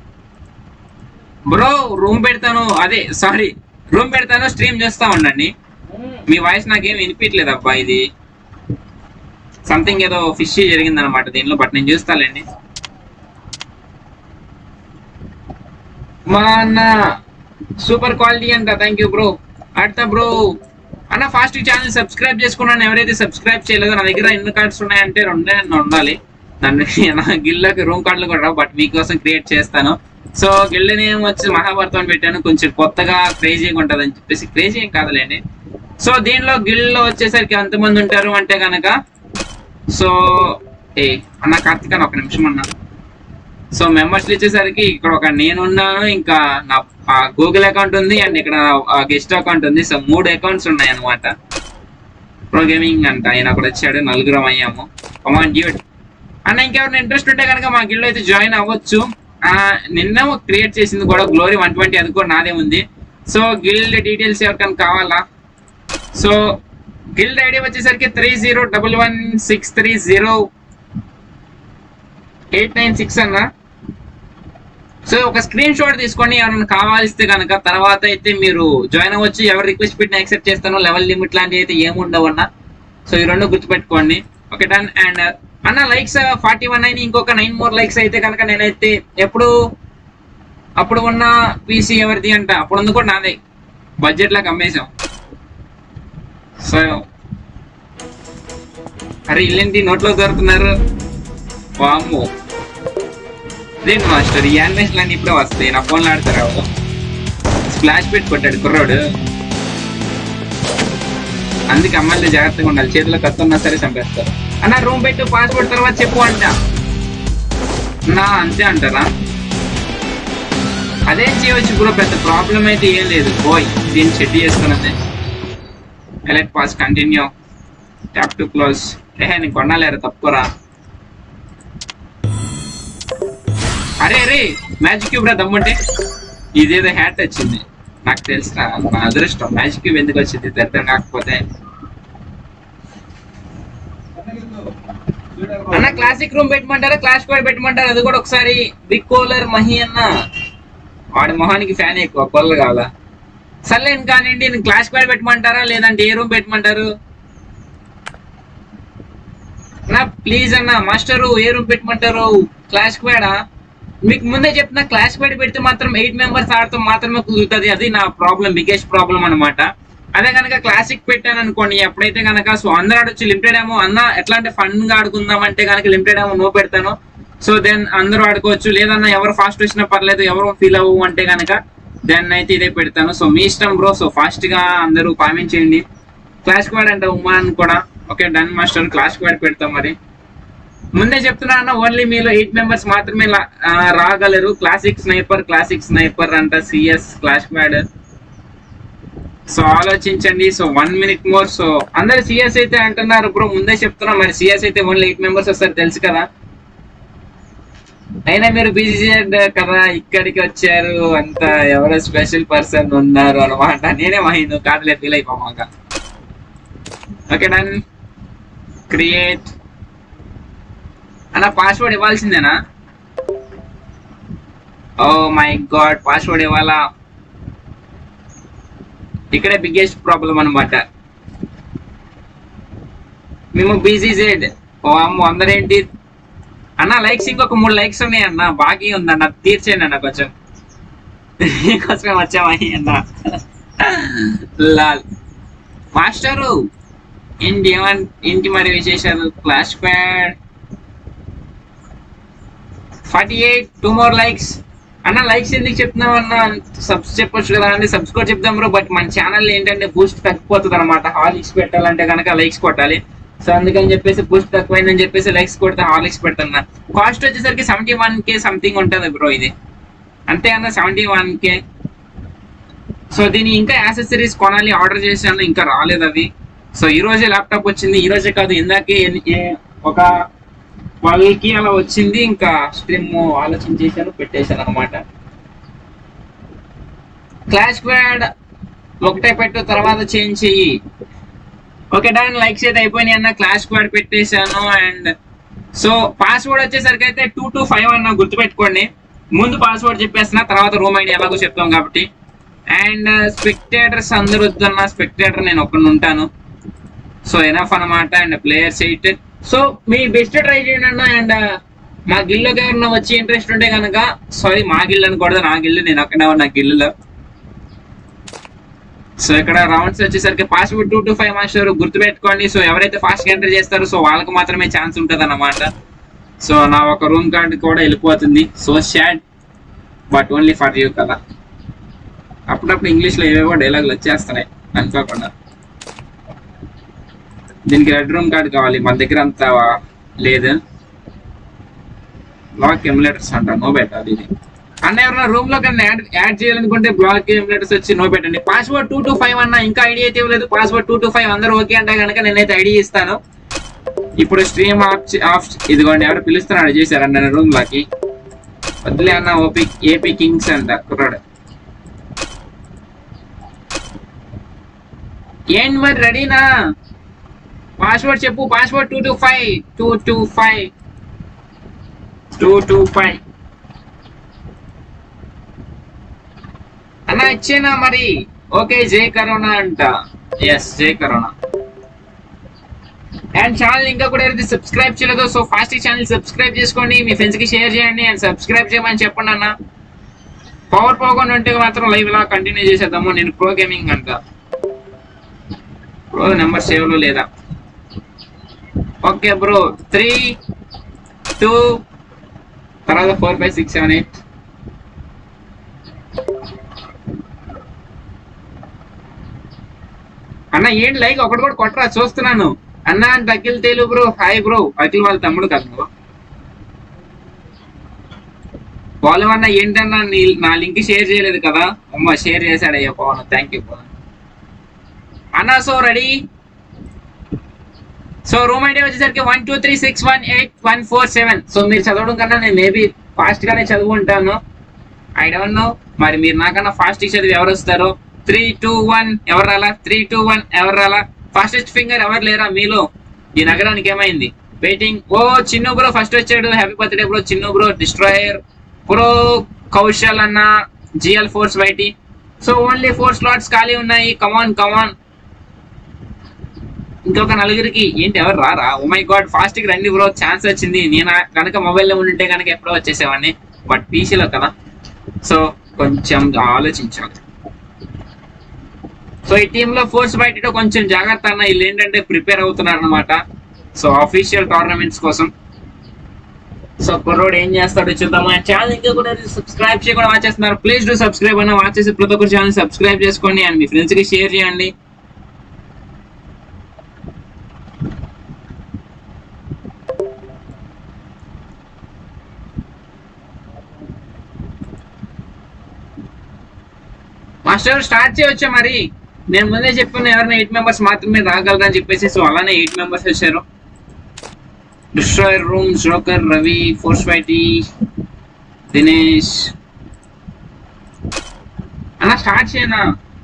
బ్రో రూమ్ పెడతాను అదే సారీ రూమ్ పెడతాను స్ట్రీమ్ చేస్తా ఉండండి మీ వాయిస్ నాకేం వినిపించలేదు అబ్బా ఇది సంథింగ్ ఏదో ఫిష్ జరిగింది అనమాట దీనిలో బట్ నేను చూస్తాలేండి మా అన్న సూపర్ క్వాలిటీ అంట థ్యాంక్ యూ బ్రో అడతా బ్రో అన్న ఫాస్ట్ ఛానల్ సబ్స్క్రైబ్ చేసుకున్నాను ఎవరైతే సబ్స్క్రైబ్ చేయలేదో నా దగ్గర ఎన్ని కార్డ్స్ ఉన్నాయంటే రెండే అన్న ఉండాలి దాన్ని నా గిల్లోకి రూమ్ కార్డులు కూడా రావు బట్ మీకోసం క్రియేట్ చేస్తాను సో గిల్డ్ నేమ్ వచ్చి మహాభారతం అని పెట్టాను కొంచెం కొత్తగా క్రేజీగా ఉంటుంది అని చెప్పేసి క్రేజీ ఏం కాదులేండి సో దీనిలో గిల్డ్లో వచ్చేసరికి ఎంతమంది ఉంటారు అంటే కనుక సో ఏ అన్న కార్తిక్ అన్న ఒక నిమిషం అన్న సో మెంబర్స్ వచ్చేసరికి ఇక్కడ ఒక నేను ఉన్నాను ఇంకా నా గూగుల్ అకౌంట్ ఉంది అండ్ ఇక్కడ గెస్ట్ అకౌంట్ ఉంది సో మూడు అకౌంట్స్ ఉన్నాయి అనమాట ప్రో గేమింగ్ అంట ఆయన అక్కడ వచ్చాడు నలుగురం అయ్యాము కమాన్ డ్యూట్ అన్న ఇంకెవరైనా ఇంట్రెస్ట్ ఉంటే కనుక మా గిల్డ్ అయితే జాయిన్ అవ్వచ్చు ఆ, నిన్న క్రియేట్ చేసింది కూడా గ్లోరీ వన్ ట్వంటీ అది కూడా నాదే ఉంది సో గిల్డ్ డీటెయిల్స్ ఎవరికైనా కావాలా సో గిల్డ్ ఐడి వచ్చేసరికి three zero double one six three zero eight nine six అన్న సో ఒక స్క్రీన్ షాట్ తీసుకోండి ఎవరైనా కావాల్స్తే కనుక తర్వాత అయితే మీరు జాయిన్ అవ్వచ్చు ఎవరు రిక్వెస్ట్ పెట్టిన యాక్సెప్ట్ చేస్తానో లెవెల్ లిమిట్ లాంటివి అయితే ఏముండవు అన్న సో ఈ రెండు గుర్తుపెట్టుకోండి ఓకే డన్ అండ్ అన్న లైక్స్ ఫార్టీ వన్ అయిన ఇంకొక నైన్ మోర్ లైక్స్ అయితే కనుక నేనైతే ఎప్పుడు అప్పుడు ఉన్న పీసీ ఎవరిది అంట అప్పుడు ఉంది కూడా నాదే బడ్జెట్ లాగా అమ్మేశాం సో అరే ఇల్లేంటి నోట్లో దొరుకుతున్నారు వామ్మో ఇదేంటి మాస్టర్ ఈ యానిమేషన్ అన్ని ఇప్పుడే వస్తాయి నా ఫోన్లో ఆడతారు స్ప్లాష్ పెట్టి కొట్టాడు కుర్రాడు అందుకే అమ్మాయిలు జాగ్రత్తగా ఉండాలి చేతిలో కత్తి ఉన్నా సరే చంపేస్తారు అన్న రూమ్ పెట్టు పాస్పోర్ట్ తర్వాత చెప్పు అంట నా అంతే అంటారా అదేం చేయవచ్చు బ్రో పెద్ద ప్రాబ్లం అయితే ఏం లేదు పోయ్ దీన్ని సెట్ చేసుకున్నదే elect pass continue tap to close ఏ నేను కొనాలేరు తప్పురా అరే అరే మ్యాజిక్ క్యూబ్ రా దమ్ముంటే ఇదేదో హ్యాట్ వచ్చింది నాకు తెలుసురా నా అదృష్టం మ్యాజిక్ క్యూబ్ ఎందుకు వచ్చింది దరిద్రం కాకపోతే అన్న క్లాసిక్ రూమ్ పెట్టమంటారా క్లాస్ కూడా పెట్టమంటారా అది కూడా ఒకసారి బిగ్ కూలర్ మహి అన్న వాడి మొహానికి ఫ్యాన్ ఎక్కువ కొల్ల కావాలా సర్లేండి కానివ్వండి నేను క్లాస్ కూడా పెట్టమంటారా లేదంటే ఏ రూమ్ పెట్టమంటారు నా ప్లీజ్ అన్న మాస్టరు ఏ రూమ్ పెట్టమంటారు క్లాష్ క్వాడా మీకు ముందే చెప్తున్నా క్లాష్ క్వాడ్ పెడితే మాత్రం ఎయిట్ మెంబర్స్ ఆడటం మాత్రమే కుదురుతుంది అది నా ప్రాబ్లం బిగ్గెస్ట్ ప్రాబ్లం అనమాట అదే కనుక క్లాసిక్ పెట్టాను అనుకోండి ఎప్పుడైతే కనుక సో అందరూ ఆడొచ్చు లిమిటెడ్ ఏమో అన్న ఎట్లా అంటే ఫన్ గా ఆడుకుందాం అంటే కనుక లిమిటెడ్ ఏమో నో పెడతాను సో దెన్ అందరూ ఆడుకోవచ్చు లేదన్నా ఎవరు ఫాస్ట్ వచ్చినా పర్లేదు ఎవరు ఫీల్ అవ్వు అంటే కనుక దెన్ అయితే ఇదే పెడతాను సో మీ ఇష్టం బ్రో సో ఫాస్ట్ గా అందరూ కామెంట్ చేయండి క్లాష్ క్వాడ్ అంటే ఉమాన్ కూడా okay done master clash squad పెడతాం మరి ముందే చెప్తున్నా అన్న ఓన్లీ మీలో ఎయిట్ మెంబర్స్ మాత్రమే లా- ఆ, రాగలరు క్లాసిక్ స్నైపర్ క్లాసిక్ స్నైపర్ అంట సిఎస్ క్లాష్ క్వాడ్ సో ఆలోచించండి so one minute more so అందరు సిఎస్ అయితే అంటున్నారు బ్రో ముందే చెప్తున్నా మరి సిఎస్ అయితే ఓన్లీ ఎయిట్ మెంబర్స్ వస్తారు తెలుసు కదా అయినా మీరు బిజీ కదా ఇక్కడికి వచ్చారు అంత ఎవరో స్పెషల్ పర్సన్ ఉన్నారు అనమాట నేనే మహిను కాదులే ఫీల్ అయిపోమాక ఓకే డన్ క్రియేట్ అన్న పాస్వర్డ్ ఇవ్వాల్సిందేనా ఓ మై గాడ్ పాస్వర్డ్ ఇవ్వాలా ఇక్కడే బిగ్గెస్ట్ ప్రాబ్లం అనమాట మేము బీజీ జెడ్ ఓ అమ్మ అందరేంటి అన్న లైక్స్ ఇంకొక మూడు లైక్స్ ఉన్నాయి అన్న బాకీ ఉందన్న తీర్చేయండి అన్న కొంచెం కోసమే వచ్చామని అన్న లాల్ మాస్టరు ఏంటి ఏమన్ ఏంటి మరి విశేషాలు clash pad forty eight two more likes అన్న లైక్స్ ఎందుకు చెప్తున్నావు అన్న సబ్స్ చెప్పొచ్చు కదా అండి సబ్స్ కూడా చెప్దాం బ్రో బట్ మన ఛానల్ ఏంటంటే బూస్ట్ తగ్గిపోతుంది అనమాట హాలిక్స్ పెట్టాలంటే కనుక లైక్స్ కొట్టాలి సో అందుకని చెప్పేసి బూస్ట్ తక్కువైందని చెప్పేసి లైక్స్ కొడితే హాలిక్స్ పెడుతున్నా కాస్ట్ వచ్చేసరికి సెవెంటీ వన్ కే సంథింగ్ ఉంటుంది బ్రో ఇది అంతే అన్న సెవెంటీ వన్ కే సో దీని ఇంకా యాక్సెసరీస్ కొనాలి ఆర్డర్ చేశాను ఇంకా రాలేదు అవి సో ఈ రోజే ల్యాప్టాప్ వచ్చింది ఈ రోజే కాదు ఇందాకే ఎన్ని- ఏ- ఒక వాళ్ళకి అలా వచ్చింది ఇంకా స్ట్రీమ్ ఆలోచించేసాను పెట్టేశాను అనమాట క్లాష్ క్వాడ్ ఒకటే పెట్టు తర్వాత చేంజ్ చెయ్యి ఓకే డన్ లైక్స్ అయితే అయిపోయినాయి అన్న క్లాష్ క్వాడ్ పెట్టేశాను అండ్ సో పాస్వర్డ్ వచ్చేసరికి అయితే టూ టు ఫైవ్ అన్న గుర్తుపెట్టుకోండి ముందు పాస్వర్డ్ చెప్పేస్తున్నా తర్వాత రూమ్ ఐడి ఎలాగో చెప్తాం కాబట్టి అండ్ స్పెక్టేటర్స్ అందరు వద్దన్న స్పెక్టేటర్ నేను ఒక్కడిని ఉంటాను సో ఎనఫ్ అనమాట అండ్ ప్లేయర్స్ ఎయిట్ సో మీ బెస్ట్ ట్రై చేయండి అన్న అండ్ మా గిల్లోకి ఎవరన్నా వచ్చి ఇంట్రెస్ట్ ఉంటే కనుక సారీ మా గిల్లు అనకూడదు నా గిల్లు నేను అక్కడే ఉన్నా గిల్లులో సో ఇక్కడ రౌండ్స్ వచ్చేసరికి password two two five master గుర్తుపెట్టుకోండి సో ఎవరైతే ఫాస్ట్ ఎంటర్ చేస్తారో సో వాళ్ళకి మాత్రమే ఛాన్స్ ఉంటుంది అన్నమాట సో నా ఒక రూమ్ కార్డ్ కూడా వెళ్ళిపోతుంది so sad but only for you కదా అప్పుడప్పుడు ఇంగ్లీష్లో ఏవేవో డైలాగులు వచ్చేస్తున్నాయి అనుకోకుండా దీనికి రెడ్ రూమ్ కార్డ్ కావాలి మన దగ్గర అంత లేదు బ్లాక్ ఎమ్యులేటర్స్ అంట నో పెట్టాలి ఇది అన్న ఎవరైనా రూమ్ లో కన్నా యాడ్ యాడ్ చేయాలనుకుంటే బ్లాక్ ఎమ్యులేటర్స్ వచ్చి నో పెట్టండి పాస్వర్డ్ టూ టు ఫైవ్ అన్న ఇంకా ఐడి అయితే ఇవ్వలేదు పాస్వర్డ్ టూ టు ఫైవ్ అందరూ ఓకే అంటే కనుక నేనైతే ఐడి ఇస్తాను ఇప్పుడు స్ట్రీమ్ ఆఫ్ చే- ఆఫ్ ఇదిగోండి ఎవరు పిలుస్తున్నాడు చేశారు అన్న రూమ్ లోకి వద్దులే అన్న ఓపీ ఏపీ కింగ్స్ అంట కుర్రాడు ఏంటి మరి రెడీనా పాస్వర్డ్ చెప్పు password two two five two two five two two five అన్న ఇచ్చేనా మరి ఓకే జై కరోనా అంట ఎస్ జై కరోనా అండ్ ఛానల్ ఇంకా కూడా ఎవరైతే సబ్స్క్రైబ్ చేయలేదో సో ఫాస్ట్ ఛానల్ సబ్స్క్రైబ్ చేసుకోండి మీ ఫ్రెండ్స్ కి షేర్ చేయండి అండ్ సబ్స్క్రైబ్ చేయమని చెప్పండి అన్న పవర్ పోకుండా ఉంటే మాత్రం లైవ్ ఇలా కంటిన్యూ చేసేద్దాము నేను ప్రో గేమింగ్ అంట ప్రో నెంబర్ సేవ్ లో లేదా ఓకే బ్రో త్రీ టూ తర్వాత four five six seven eight అన్న ఏంటి లైక్ ఒకటి కూడా కొట్టరా చూస్తున్నాను అన్న అంటే అఖిల్ తేలు బ్రో హాయ్ బ్రో అఖిల్ వాళ్ళ తమ్ముడు కదా నువ్వు పవన్ అన్న ఏంటన్నా నీ నా లింక్ షేర్ చేయలేదు కదా అమ్మ షేర్ చేశాడు అయ్యా పవన్ థ్యాంక్ యూ పవన్ అన్న so ready so room ID వచ్చేసరికి one two three six one eight one four seven so మీరు చదవడం కన్నా నేను మేబీ ఫాస్ట్ గానే చదువుకుంటాను ఐ డోంట్ నో మరి మీరు నాకన్నా ఫాస్ట్ చదివి ఎవరు వస్తారో త్రీ టూ వన్ ఎవరు రాలా త్రీ టూ వన్ ఎవరు రాలా ఫాస్టెస్ట్ ఫింగర్ ఎవరు లేరా మీలో ఈ నగరానికి ఏమైంది వెయిటింగ్ ఓ చిన్ను బ్రో ఫస్ట్ వచ్చాడు happy birthday bro Chinnu bro destroyer pro Kaushal అన్న GL force YT so only four slots ఖాళీ ఉన్నాయి కమాన్ కమాన్ ఇంకొక నలుగురికి ఏంటి ఎవరు రారా ఓ మై గాడ్ ఫాస్ట్ కి రండి బ్రో ఛాన్స్ వచ్చింది నేను కనుక మొబైల్లో ఉంటే కనుక ఎప్పుడో వచ్చేసేవాడిని బట్ పీసీలో కదా సో కొంచెం ఆలోచించాలి సో ఈ టీమ్ లో ఫోర్స్ బయట కొంచెం జాగ్రత్త అన్న వీళ్ళు ఏంటంటే ప్రిపేర్ అవుతున్నారు అనమాట సో అఫీషియల్ టోర్నమెంట్స్ కోసం సో కుర్రోడు ఏం చేస్తాడో చూద్దాం మా ఛానల్ ఇంకా కూడా సబ్స్క్రైబ్ చేయకుండా వాచ్ చేస్తున్నారు ప్లీజ్ డూ సబ్స్క్రైబ్ అన్న వాచ్ చేసి ప్రతి ఒక్కరు ఛానల్ సబ్స్క్రైబ్ చేసుకోండి అండ్ మీ ఫ్రెండ్స్ కి షేర్ చేయండి మాస్టర్ స్టార్ట్ చేయవచ్చా మరి నేను ముందే చెప్పాను ఎవరైనా ఎయిట్ మెంబర్స్ మాత్రమే రాగలరని చెప్పేసి సో అలానే ఎయిట్ మెంబర్స్ వచ్చారు destroyer room joker Ravi force YT Dinesh అన్న స్టార్ట్ చేయనా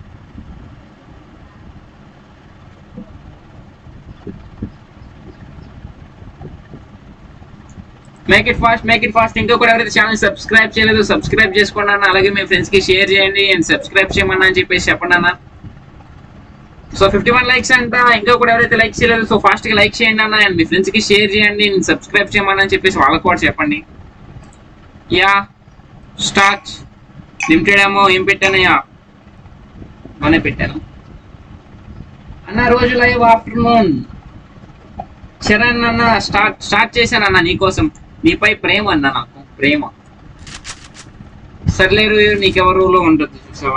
make it fast make it fast ఇంకా కూడా ఎవరైతే ఛానల్ సబ్స్క్రైబ్ చేయలేదు సబ్స్క్రైబ్ చేసుకోండి అన్న అలాగే మీ ఫ్రెండ్స్ కి షేర్ చేయండి అండ్ సబ్స్క్రైబ్ చేయమన్నా అని చెప్పేసి చెప్పండి అన్న సో ఫిఫ్టీ వన్ లైక్స్ అంట ఇంకా కూడా ఎవరైతే లైక్ చేయలేదు సో ఫాస్ట్ గా లైక్ చేయండి అన్న అండ్ మీ ఫ్రెండ్స్ కి షేర్ చేయండి సబ్స్క్రైబ్ చేయమని అని చెప్పేసి వాళ్ళకి కూడా చెప్పండి యా స్టార్ట్ లిమిటెడ్ ఏమో ఏం పెట్టానయ్యా మనే పెట్టాను అన్న రోజు లైవ్ ఆఫ్టర్నూన్ చరణ్ అన్న స్టార్ట్ స్టార్ట్ చేశాను అన్న నీకోసం నీపై ప్రేమ అన్న నాకు ప్రేమ సర్లేరు నీకెవరులో ఉంటుంది చూసావా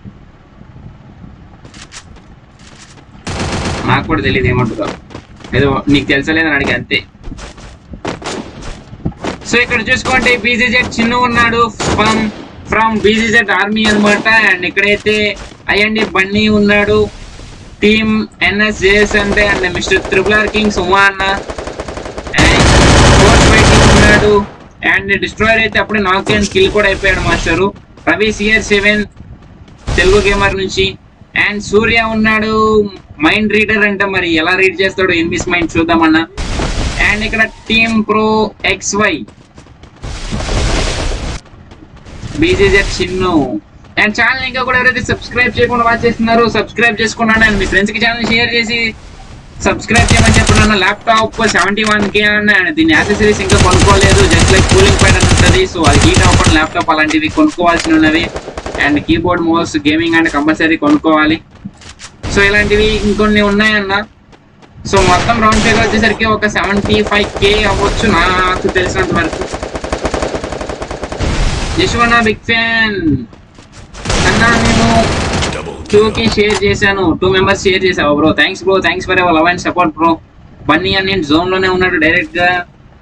నాకు కూడా తెలియదు ఏమంటుందో ఏదో నీకు తెలుసలేదని అడిగి అంతే సో ఇక్కడ చూసుకోండి బీజీజెడ్ చిన్ను ఉన్నాడు ఫ్రమ్ ఫ్రమ్ బీజీజెడ్ ఆర్మీ అన్నమాట అండ్ ఇక్కడైతే అయ్యండి బన్నీ ఉన్నాడు టీమ్ ఎన్ఎస్జేఎస్ అంటే and mister triple R kings Uma అన్న అండ్ ఫోర్స్ ఫైటింగ్ ఉన్నాడు అండ్ డిస్ట్రాయర్ అయితే అప్పుడే నాక్ అండ్ కిల్ కూడా అయిపోయాడు master Ravi CR seven Telugu gamer నుంచి అండ్ సూర్య ఉన్నాడు మైండ్ రీడర్ అంటే మరి ఎలా రీడ్ చేస్తాడో ఎన్మిస్ మైండ్ చూద్దామన్నా అండ్ ఇక్కడ team pro X Y BJZ Chinnu and channel ఇంకా కూడా ఎవరైతే సబ్స్క్రైబ్ చేయకుండా వాచ్ చేస్తున్నారో సబ్స్క్రైబ్ చేసుకున్నాను అండ్ మీ ఫ్రెండ్స్ కి ఛానల్ షేర్ చేసి సబ్స్క్రైబ్ చేయమని చెప్పినాను laptop seventy one K and దీని యాక్సెసరీస్ ఇంకా కొనుక్కోలేదు జస్ట్ లైక్ కూలింగ్ ప్యాడ్ అని ఉంటుంది సో అది హీట్ అవ్వకుండా ల్యాప్టాప్ అలాంటివి కొనుక్కోవాల్సి ఉన్నవి and keyboard mouse gaming and compulsory కొనుక్కోవాలి సో ఇలాంటివి ఇంకొన్ని ఉన్నాయన్న సో మొత్తం రౌండ్ ఫిగర్ వచ్చేసరికి ఒక సెవెంటీ ఫైవ్ కే అవ్వచ్చు నాకు తెలిసినంత వరకు యశ్వన్న బిగ్ ఫ్యాన్ అన్నా నేను Double టూ kill. కి షేర్ చేశాను టూ మెంబర్స్ షేర్ చేసావు bro thanks bro thanks for love and support bro Bunny అని నేను జోన్ లోనే ఉన్నాడు డైరెక్ట్ గా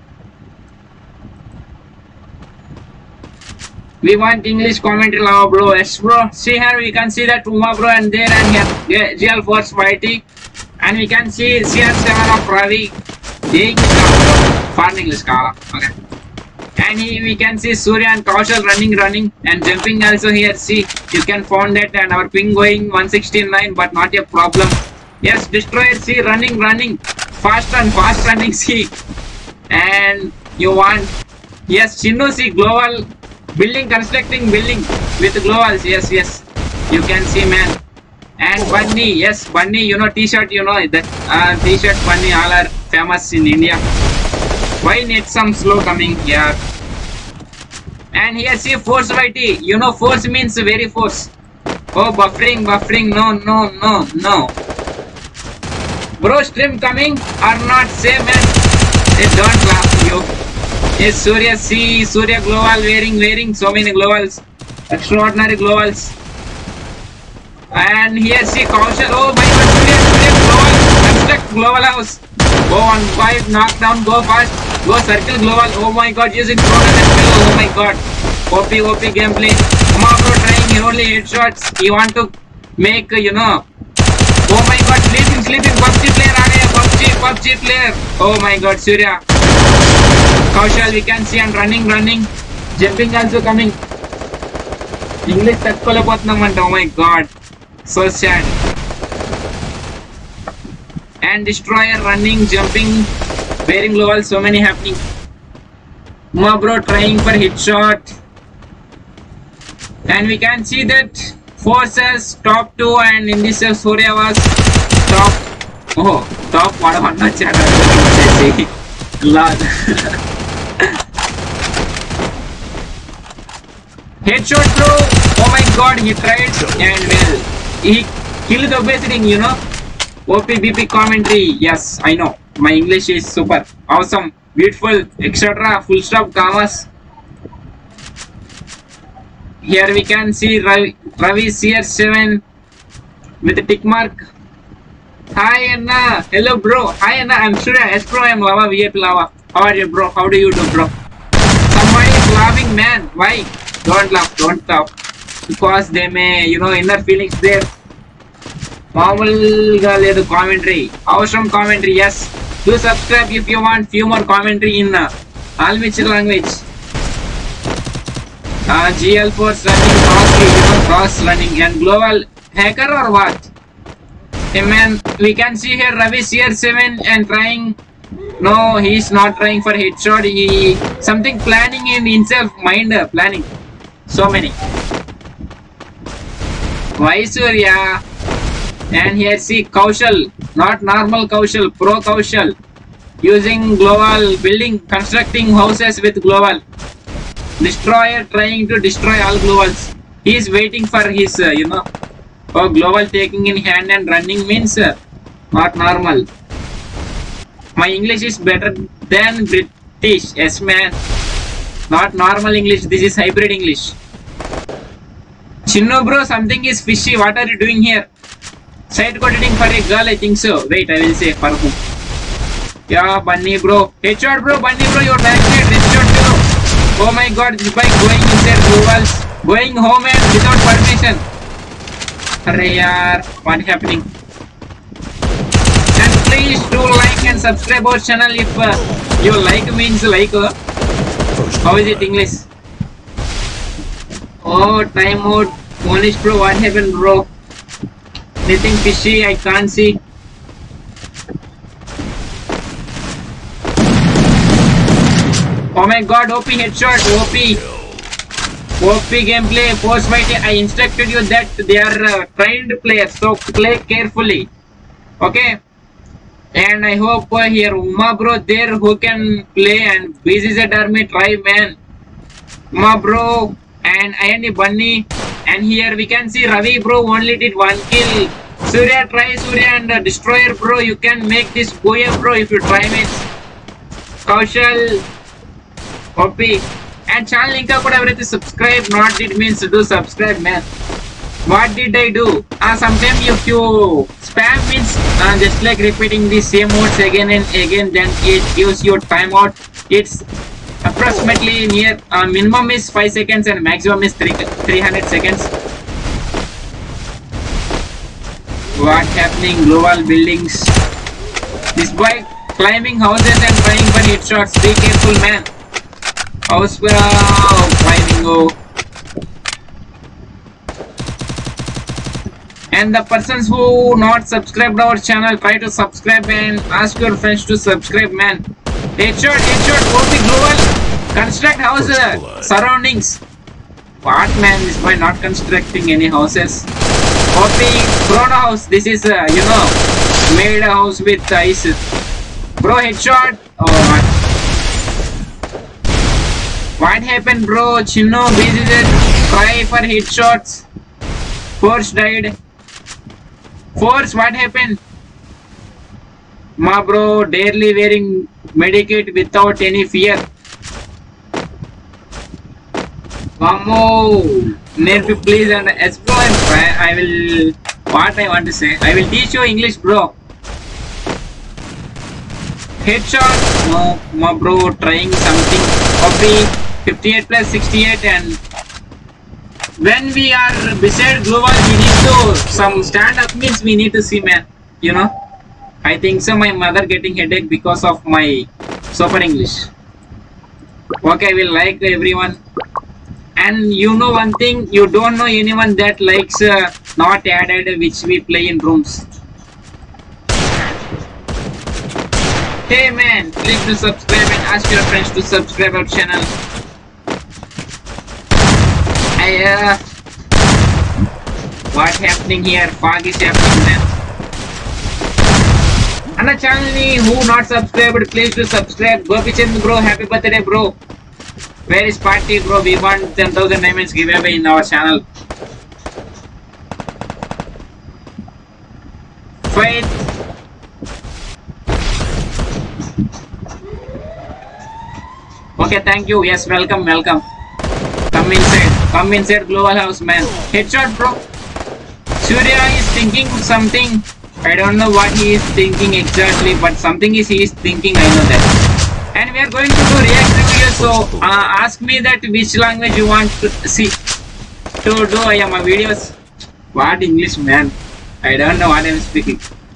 We want English commentary now, bro. Yes, bro. See here, we can see that Uma, bro, and there, and here, yeah, GL Force Mighty. And we can see CR7 of Ravi. The English Kala, bro. Foreign English Kala. Okay. And here we can see Surya and Kaushal running, running, and jumping also here. See, you can find that, and our ping going 169, but not a problem. Yes, Destroyer, see, running, running. Fast and fast running, see. And you want Yes, Chinnu see global building, constructing building with globals. Yes, yes. You can see, man. And Bunny, yes, Bunny, you know T-shirt, you know that uh, T-shirt Bunny all are famous in India. Why need some slow coming here? And here see force YT. You know force means very force. Oh, buffering, buffering. No, no, no, no. Bro, stream coming or not? Say, man. It don't laugh you. Yes, Surya, see Surya global wearing, wearing so many globals. Extraordinary globals. And here see Kaushal. Oh my god, Surya, Surya global. Construct global house. Go on five, knock down, go fast. Go circle global. Oh my god, using drone and FPO. Oh my god. OP, OP gameplay. Come on, bro, trying only headshots. You want to make, you know. Oh my god, sleeping, sleeping. PUBG player आ गया. PUBG, PUBG player. Oh my god, Surya. Kaushal, we can see and running, running. Jumping also coming. English తట్టుకోలేకపోతున్నామంట oh my god so sad and destroyer running jumping wearing global so many happening మా bro trying for hit shot and we can see that forces top two and in this uh, Surya was top ఓహో top వాడమన్నా వచ్చాడు వచ్చేసి lag Headshot bro. Oh my god, he tried and well. He killed the obesity, you know. OPBP commentary. Yes, I know. My English is super. Awesome. Beautiful. Etc. Full stop commas. Here we can see Ravi, Ravi CR7 with a tick mark. Hi Anna. Hello bro. Hi Anna. I'm Surya. Yes bro. I'm Lava VIP Lava. How are you bro? How do you do bro? Somebody is laughing man. Why? Don't laugh. Don't laugh. Because they may, you know, inner feelings there. మామూలుగా లేదు commentary అవసరం commentary yes do subscribe if you want few more commentary in all mixed language GL force running cross cross running and global hacker are what Hey man, we can see here Ravi CR7 and trying. No, he's not trying for headshot. He something planning in himself, mind uh, planning. So many. Why Surya? And here see Kaushal, not normal Kaushal, pro Kaushal. Using global building, constructing houses with global. Destroyer trying to destroy all globals. He is waiting for his, uh, you know, Oh, global taking in hand and running means uh, not normal. My English is better than British. Yes, man. Not normal English. This is hybrid English. Chinno, bro, something is fishy. What are you doing here? Side coding for a girl, I think so. Wait, I will say for whom. Yeah, Bunny, bro. Headshot, bro. Bunny, bro, you're backside. Headshot, bro. Oh my god, this bike going inside globals. Going home and without permission. अरे यार what happening and please do like and subscribe our channel if uh, you like means like uh, First how is it blood. english oh time out Monish bro what happened bro anything fishy i can't see oh my god op headshot op OP gameplay, force fight. I instructed you that they are uh, trained players, so play carefully. Okay. And I hope uh, here Uma bro there who can play and BZZ army try man. Uma bro and Ayani Bunny. And here we can see Ravi bro only did one kill. Surya try Surya and uh, Destroyer bro. You can make this Goya bro if you try it. Kaushal. OP. And channel ఇంకా కూడా ఎవరైతే subscribe not did means do subscribe man. What did I do? Uh, sometimes if you spam means uh, just like repeating the same words again and again then it gives you timeout. It's approximately near uh, minimum is 5 seconds and maximum is 3, 300 seconds. What happening? Global buildings. This boy climbing houses and trying for headshots. Be careful man. House well, climbing oh. And the persons who not subscribed our channel, try to subscribe and ask your friends to subscribe, man. Headshot, headshot, OP global. Construct house First uh, blood. surroundings. What man? This boy not constructing any houses. OP Chrono house. This is uh, you know made a house with ice. Bro, headshot. Oh, what? What happened, bro? Chinno, busy there. Try for headshots. Force died. Force, what happened? Ma bro, daily wearing medikit without any fear. Vamo, Nerf please and explore. I will. What I want to say? I will teach you English, bro. Headshot. No, ma bro, trying something. Copy 58 plus 68 and when we are beside global we need to some stand up means we need to see man you know i think so my mother getting headache because of my super english okay i will like everyone and you know one thing you don't know anyone that likes uh, not added which we play in rooms hey man please do subscribe and ask your friends to subscribe our channel I, uh, what happening here? Fog is happening man. అన్న channel ని who not subscribed please to subscribe Gopichand bro happy birthday bro where is party bro we want ten thousand diamonds give away in our channel fight okay thank you yes welcome welcome come inside come inside global house man head shot bro Surya is thinking something. I don't know what he is thinking exactly, but something is he is thinking. I know that. And we are going to do react video. So uh, ask me that which language you want to see to do uh, my videos. What English, man? I don't know what I'm speaking.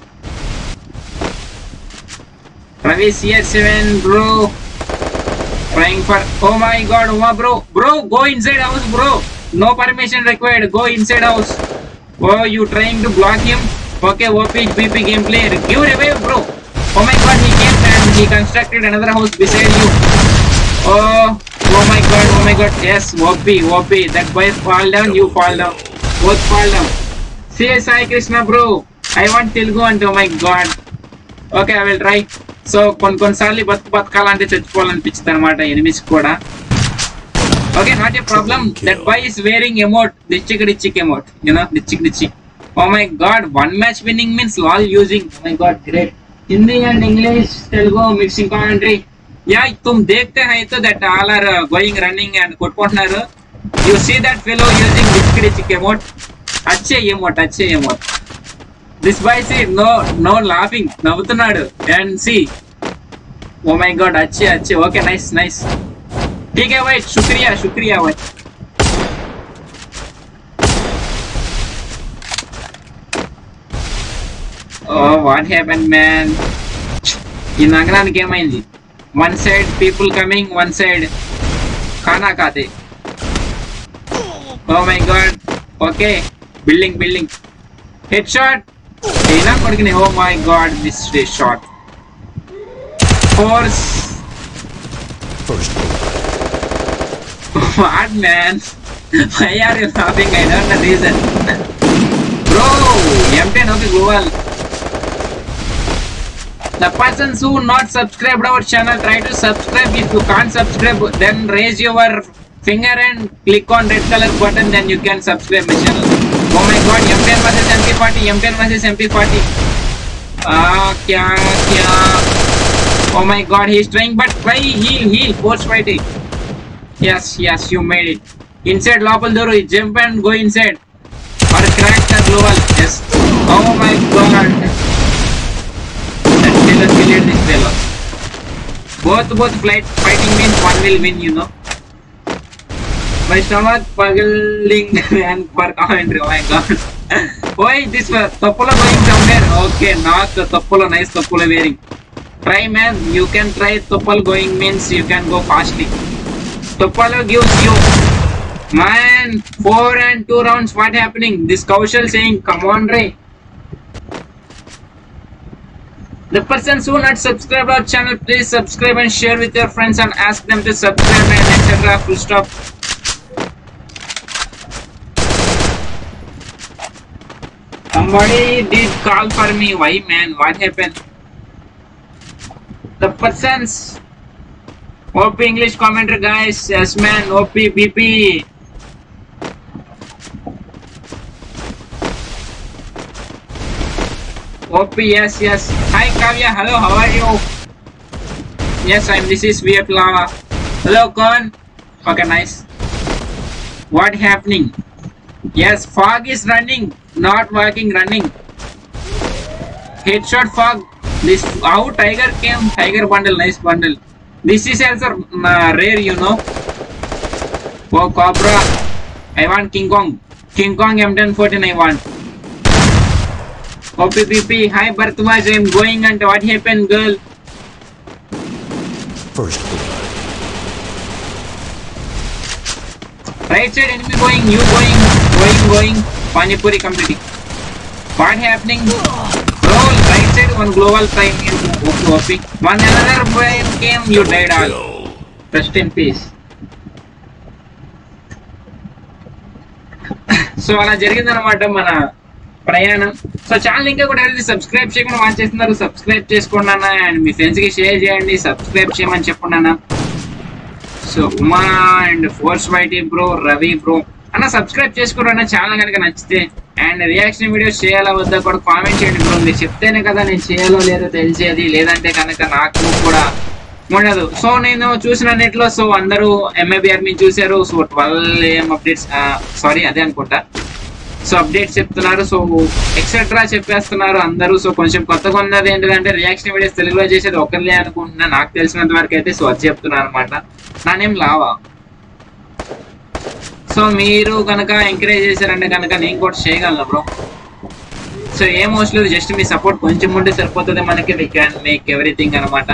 Ravi CR7 bro. Praying for oh my god, Uma bro. Bro, go inside house, bro. No permission required. Go inside house. Oh, you trying to block him? Okay, OP BP gameplay. Give it away, bro. Oh my god, he came and he constructed another house beside you. Oh, oh my god, oh my god. Yes, OP, OP. That boy fall down, you fall down. Both fall down. See, Sai Krishna, bro. I want Telugu and oh my god. Okay I will try so కొన్ని కొన్నిసార్లు బతుకు బతకాలంటే చచ్చిపోవాలనిపించింది అనమాట enemies కూడా okay not a problem that boy is wearing emote డిచ్చిక్ డిచ్చిక్ emote you know డిచ్చిక్ డిచ్చిక్ oh my god one match winning means lol using my god great Hindi and English Telugu mixing commentary యా తుమ్ దేఖతే హై తో that all are going running and కొట్టుకుంటున్నారు you see that fellow using డిచ్చిక్ డిచ్చిక్ ఎమోట్ అచ్చే ఎమోట్ అచ్చే emote this boy see no no laughing నవ్వుతున్నాడు and see oh my god అచ్చే అచ్చే ఓకే నైస్ నైస్ ठीक है भाई शुक्रिया शुक्रिया भाई Oh, what happened, man? ఈ నగరానికి ఏమైంది one side people coming one side ఖానా ఖాతే oh my god okay building building head shot అయినా కొడుకుని oh my god this shot force First blood. What man? Why are you laughing? I don't know the reason. Bro, M10 okay global. The persons who not subscribed our channel try to subscribe. If you can't subscribe, then raise your finger and click on red color button. Then you can subscribe my channel. Oh my God, M10 versus MP40. M10 versus MP40. Ah, kya kya? Oh my God, he's trying, but try heal heal force fighting. Yes, yes, you made it. Inside లోపల దూరు jump and go inside. Or crack the global. Yes. Oh my god. That killer killed this fellow. Both both flight fighting means one will win, you know. My stomach puggling and per commentary. Oh my god. Why this uh, Topola going somewhere? Okay, not the Topola. Nice Topola wearing. Try man, you can try Topol going means you can go fastly. Topolo gives you man four and two rounds. What happening? This Kaushal saying, "Come on, Ray." The persons who not subscribe our channel, please subscribe and share with your friends and ask them to subscribe and etc. Full stop. Somebody did call for me. Why, man? What happened? The persons OP English commenter guys, yes man, OP BP. OP, yes, yes. Hi Kavya, hello, how are you? Yes, I'm this is VF Lava. Hello Con. Okay, nice. What happening? Yes, fog is running, not working, running. Headshot fog. This how tiger came, tiger bundle, nice bundle. This is also uh, rare, you know. Oh, Cobra. I want King Kong. King Kong M1014 I want. OPPP. Hi, Bhartwaj. I'm going and what happened, girl? First blood. Right side enemy going, you going, going, going. Panipuri completing. What happening? Bro, right side one global prime you OP. One another prime came, you died all. Kill. Rest in peace. So అలా జరిగిందనమాట మన ప్రయాణం so channel ఇంకా కూడా ఎవరైతే subscribe చేయకుండా watch చేస్తున్నారు subscribe చేసుకోండి అన్న అండ్ మీ ఫ్రెండ్స్ కి షేర్ చేయండి సబ్స్క్రైబ్ చేయమని చెప్పండి అన్న so Uma and force YT bro Ravi bro అన్న సబ్స్క్రైబ్ చేసుకోండి అన్న ఛానల్ కనుక నచ్చితే అండ్ రియాక్షన్ వీడియోస్ చేయాలా వద్దా కూడా కామెంట్ చేయండి బ్రో మీరు చెప్తేనే కదా నేను చేయాలో లేదో తెలిసేది లేదంటే కనుక నాకు కూడా ఉండదు సో నేను చూసిన నెట్ లో సో అందరూ ఎంఏబిఆర్ మీ చూశారు సో ట్వెల్వ్ ఏం అప్డేట్స్ సారీ అదే అనుకుంటా సో అప్డేట్స్ చెప్తున్నారు సో ఎక్సెట్రా చెప్పేస్తున్నారు అందరూ సో కొంచెం కొత్తగా ఉన్నది ఏంటంటే రియాక్షన్ వీడియోస్ తెలుగులో చేసేది ఒకరిలే అనుకుంటున్నా నాకు తెలిసినంత వరకు అయితే సో అది చెప్తున్నాను అనమాట నా నేమ్ లావా సో మీరు కనుక ఎంకరేజ్ చేశారంటే కనుక నేను కూడా చేయగలను బ్రో సో ఏం అవసరం లేదు జస్ట్ మీ సపోర్ట్ కొంచెం ఉంటే సరిపోతుంది మనకి వి క్యాన్ మేక్ ఎవ్రీథింగ్ అనమాట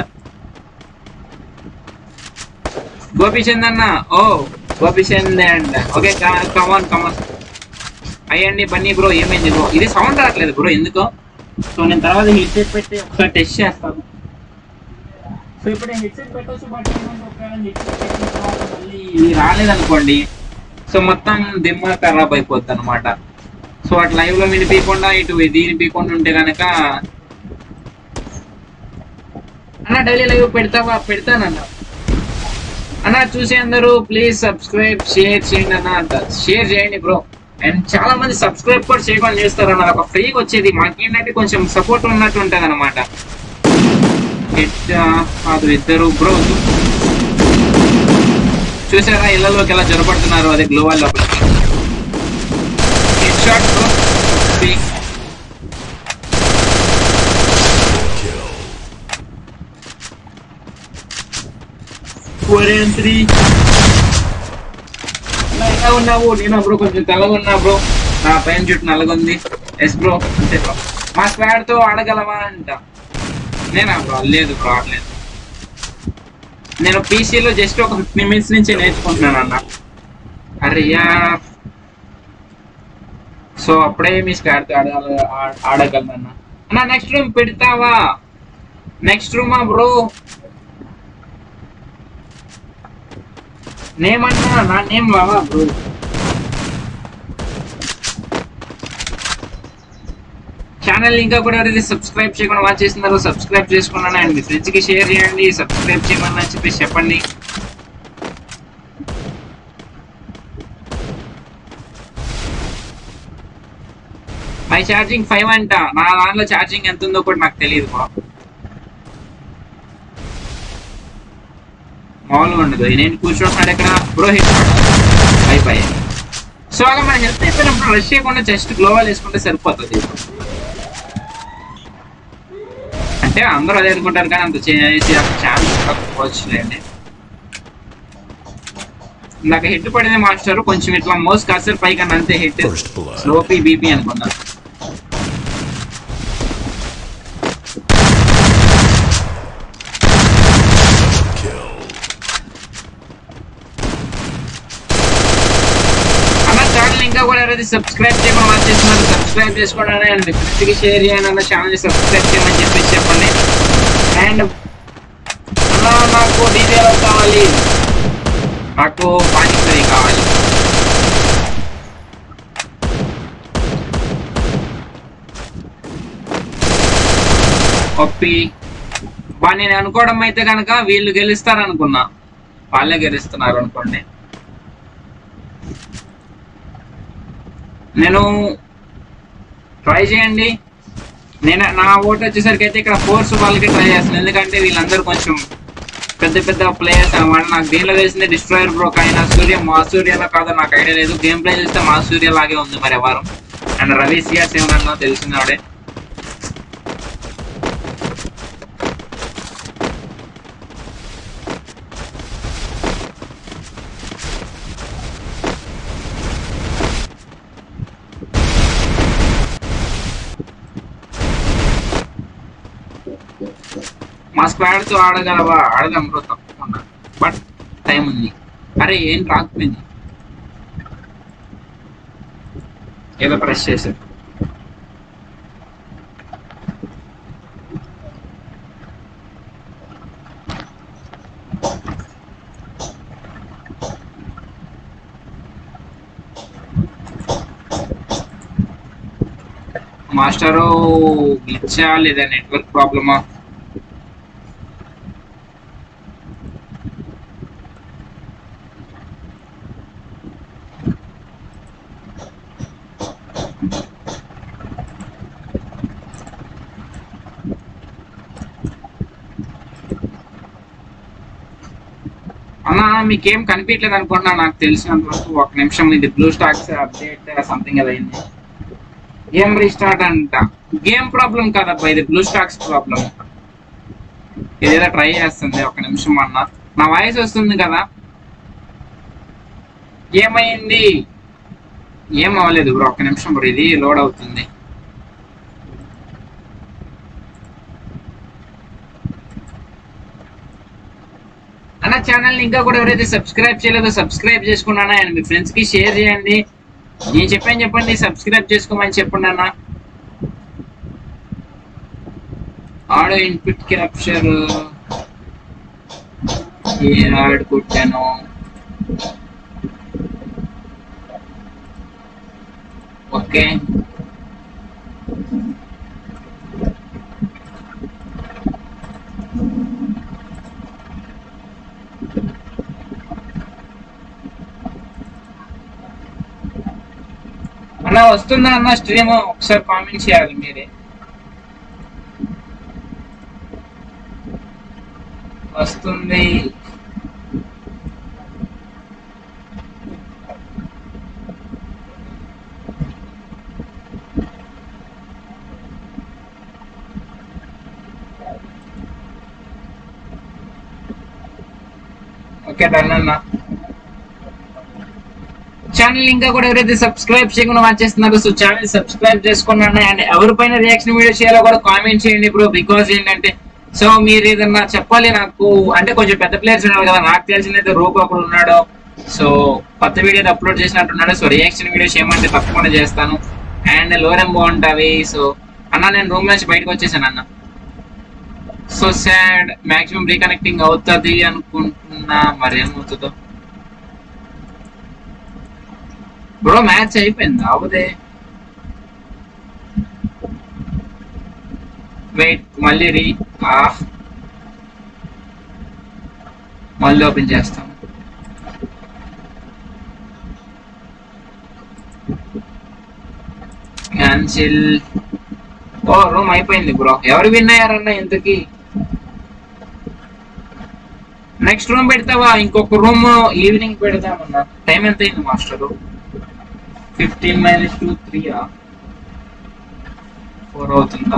గోపిచంద్ అన్న ఓ Gopichand and okay come on come on అయ్యండి బన్నీ బ్రో ఏమైంది బ్రో ఇది సౌండ్ రావట్లేదు బ్రో ఎందుకో సో నేను తర్వాత హెడ్సెట్ పెట్టి ఒకసారి టెస్ట్ చేస్తాను సో ఇప్పుడు హెడ్సెట్ పెట్టొచ్చు బట్ ఏమంటే ఒకవేళ headset పెట్టిన తర్వాత మళ్ళీ ఇది రాలేదనుకోండి సో మొత్తం దిమ్మ ఖరాబ్ అయిపోద్ది అనమాట సో అటు లైవ్ లో వినిపించకుండా ఇటు ఇది వినిపించకుండా ఉంటే కనుక అన్న డైలీ లైవ్ పెడతావా పెడతానన్న అన్న చూసే అందరూ ప్లీజ్ సబ్స్క్రైబ్ షేర్ చేయండి అన్న అంట షేర్ చేయండి బ్రో అండ్ చాలా మంది సబ్స్క్రైబ్ కూడా చేయకుండా చేస్తారు అన్న ఒక ఫ్రీగా వచ్చేది మాకేంటంటే కొంచెం సపోర్ట్ ఉన్నట్టు ఉంటది అనమాట కాదు ఇద్దరు బ్రో చూసారా ఇళ్లలోకి ఎలా జొరబడుతున్నారు అదే గ్లోవల్ లోపల head shot bro four and three ఎలా ఉన్నావు నేను బ్రో కొంచెం తెల్లగా ఉన్నా బ్రో నా పైన చుట్టూ నల్లగుంది ఎస్ బ్రో అంతే బ్రో మా స్క్వాడ్ తో ఆడగలవా అంట నేనా బ్రో లేదు బ్రో ఆడలేదు నేను పీసీలో జస్ట్ ఒక ఫిఫ్టీన్ మినిట్స్ నుంచి నేర్చుకుంటున్నాను అన్న అరే యార్ సో అప్పుడే మీ స్క్వాడ్ తో ఆడగల ఆ- ఆడగలను అన్న అన్న నెక్స్ట్ రూమ్ పెడతావా నెక్స్ట్ రూమా బ్రో నేమ్ అన్నా నా నేమ్ బావా బ్రో ఛానల్ ఇంకా కూడా ఎవరైతే సబ్స్క్రైబ్ చేయకుండా వాచ్ చేస్తున్నారో సబ్స్క్రైబ్ చేసుకున్నాను అండ్ మీ ఫ్రెండ్స్ కి షేర్ చేయండి సబ్స్క్రైబ్ చేయమని అని చెప్పి చెప్పండి మై ఛార్జింగ్ ఫైవ్ అంట నా దాంట్లో ఛార్జింగ్ ఎంత ఉందో కూడా నాకు తెలియదు బ్రో మామూలుగా ఉండదు నేను కూర్చోంటున్నాడు ఎక్కడ bro hit bye bye so అలా మన హెల్త్ అయిపోయినప్పుడు రష్ చేయకుండా జస్ట్ గ్లోవల్ వేసుకుంటే సరిపోతుంది అంటే అందరూ అదే అనుకుంటారు కానీ అంత చేసి ఛాన్స్ తక్కువచ్చులేండి ఇందాక హిట్ పడింది మాస్టర్ కొంచెం ఇట్లా మోస్ కాసేపు పైకి అంతే hit First blood. Sloppy BP అనుకున్నా Kill. అన్న ఛానల్ ఇంకా కూడా ఎవరైతే సబ్స్క్రైబ్ చేయకుండా వాచ్ చేస్తున్నారు సబ్స్క్రైబ్ చేసుకోండి అండ్ మీ ఫ్రెండ్స్ కి షేర్ చేయండి అన్న ఛానల్ సబ్స్క్రైబ్ చేయమని చెప్పేసి చెప్పండి అండ్ అన్న నాకు డీటెయిల్ కావాలి నాకు పానీపూరి కావాలి ఒప్పి బా నేను అనుకోవడం అయితే కనుక వీళ్ళు గెలుస్తారు అనుకున్నా వాళ్ళే గెలుస్తున్నారు అనుకోండి నేను ట్రై చేయండి నేను నా ఓటు వచ్చేసరికి అయితే ఇక్కడ ఫోర్స్ వాళ్ళకి ట్రై చేస్తాను ఎందుకంటే వీళ్ళందరూ కొంచెం పెద్ద పెద్ద ప్లేయర్స్ అనమాట నాకు దీనిలో వేసింది డిస్ట్రాయర్ బ్రోక్ అయినా సూర్య మా సూర్యలో కాదో నాకు ఐడియా లేదు గేమ్ ప్లే చూస్తే మా సూర్య లాగే ఉంది మరి ఎవరు అండ్ రవి సిఆర్స్ ఏమన్నా తెలిసినాడే మా స్క్వాడ్ తో ఆడగలవా ఆడదాం బ్రో తప్పకుండా బట్ టైం ఉంది అరే ఏం రాకపోయింది ఏదో ప్రెస్ చేశారు మాస్టరు గ్లిచ్చా లేదా నెట్వర్క్ ప్రాబ్లమా అన్న మీకేం కనిపించలేదు అనుకుంటున్నా నాకు తెలిసినంత వరకు ఒక నిమిషం ఇది బ్లూ స్టాక్స్ అప్డేట్ సంథింగ్ అది అయింది గేమ్ రీస్టార్ట్ అంట గేమ్ ప్రాబ్లం కాదబ్బా ఇది బ్లూ స్టాక్స్ ప్రాబ్లం ఇదేదో ట్రై చేస్తుంది ఒక నిమిషం అన్న నా వాయిస్ వస్తుంది కదా ఏమైంది ఏం అవ్వలేదు బ్రో ఒక నిమిషం బ్రో ఇది లోడ్ అవుతుంది అన్న ఛానల్ ఇంకా కూడా ఎవరైతే సబ్స్క్రైబ్ చేయలేదో సబ్స్క్రైబ్ చేసుకున్నానా అండ్ మీ ఫ్రెండ్స్ కి షేర్ చేయండి నేను చెప్పాను చెప్పండి సబ్స్క్రైబ్ చేసుకోమని చెప్పండి అన్న audio input capture a add కొట్టాను ఓకే అన్న వస్తుందా అన్న స్ట్రీమ్ ఒకసారి కామెంట్ చేయాలి మీరే వస్తుంది ఓకే డన్ అన్న ఛానల్ ఇంకా కూడా ఎవరైతే సబ్స్క్రైబ్ చేయకుండా వచ్చేస్తున్నారో సో ఛానల్ సబ్స్క్రైబ్ చేసుకున్నాను అండ్ ఎవరిపైన రియాక్షన్ వీడియో చేయాలో కూడా కామెంట్ చేయండి బ్రో బికాజ్ ఏంటంటే సో మీరు ఏదన్నా చెప్పాలి నాకు అంటే కొంచెం పెద్ద ప్లేయర్స్ ఉన్నారు కదా నాకు తెలిసినైతే రూపు అక్కడ ఉన్నాడు సో కొత్త వీడియో అప్లోడ్ చేసినట్టున్నాడు సో రియాక్షన్ వీడియో చేయమంటే తప్పకుండా చేస్తాను అండ్ లోరెం బాగుంటావి సో అన్న నేను రూమ్ నుంచి బయటకు వచ్చేసాను అన్న సో సాడ్ మాక్సిమం రీకనెక్టింగ్ అవుతుంది అనుకుంటున్నా మరి ఏమవుతుందో బ్రో మ్యాచ్ అయిపోయింది అవుదే వెయిట్ మళ్ళీ రీ ఆ మళ్ళీ ఓపెన్ చేస్తాం క్యాన్సిల్ ఓ రూమ్ అయిపోయింది బ్రో ఎవరు విన్ అయ్యారన్న ఇంతకి నెక్స్ట్ రూమ్ పెడతావా ఇంకొక రూమ్ ఈవినింగ్ పెడదామన్నా టైం ఎంత అయింది మాస్టరు ఫిఫ్టీన్ మైనస్ టూ త్రీయా ఫోర్ అవుతుందా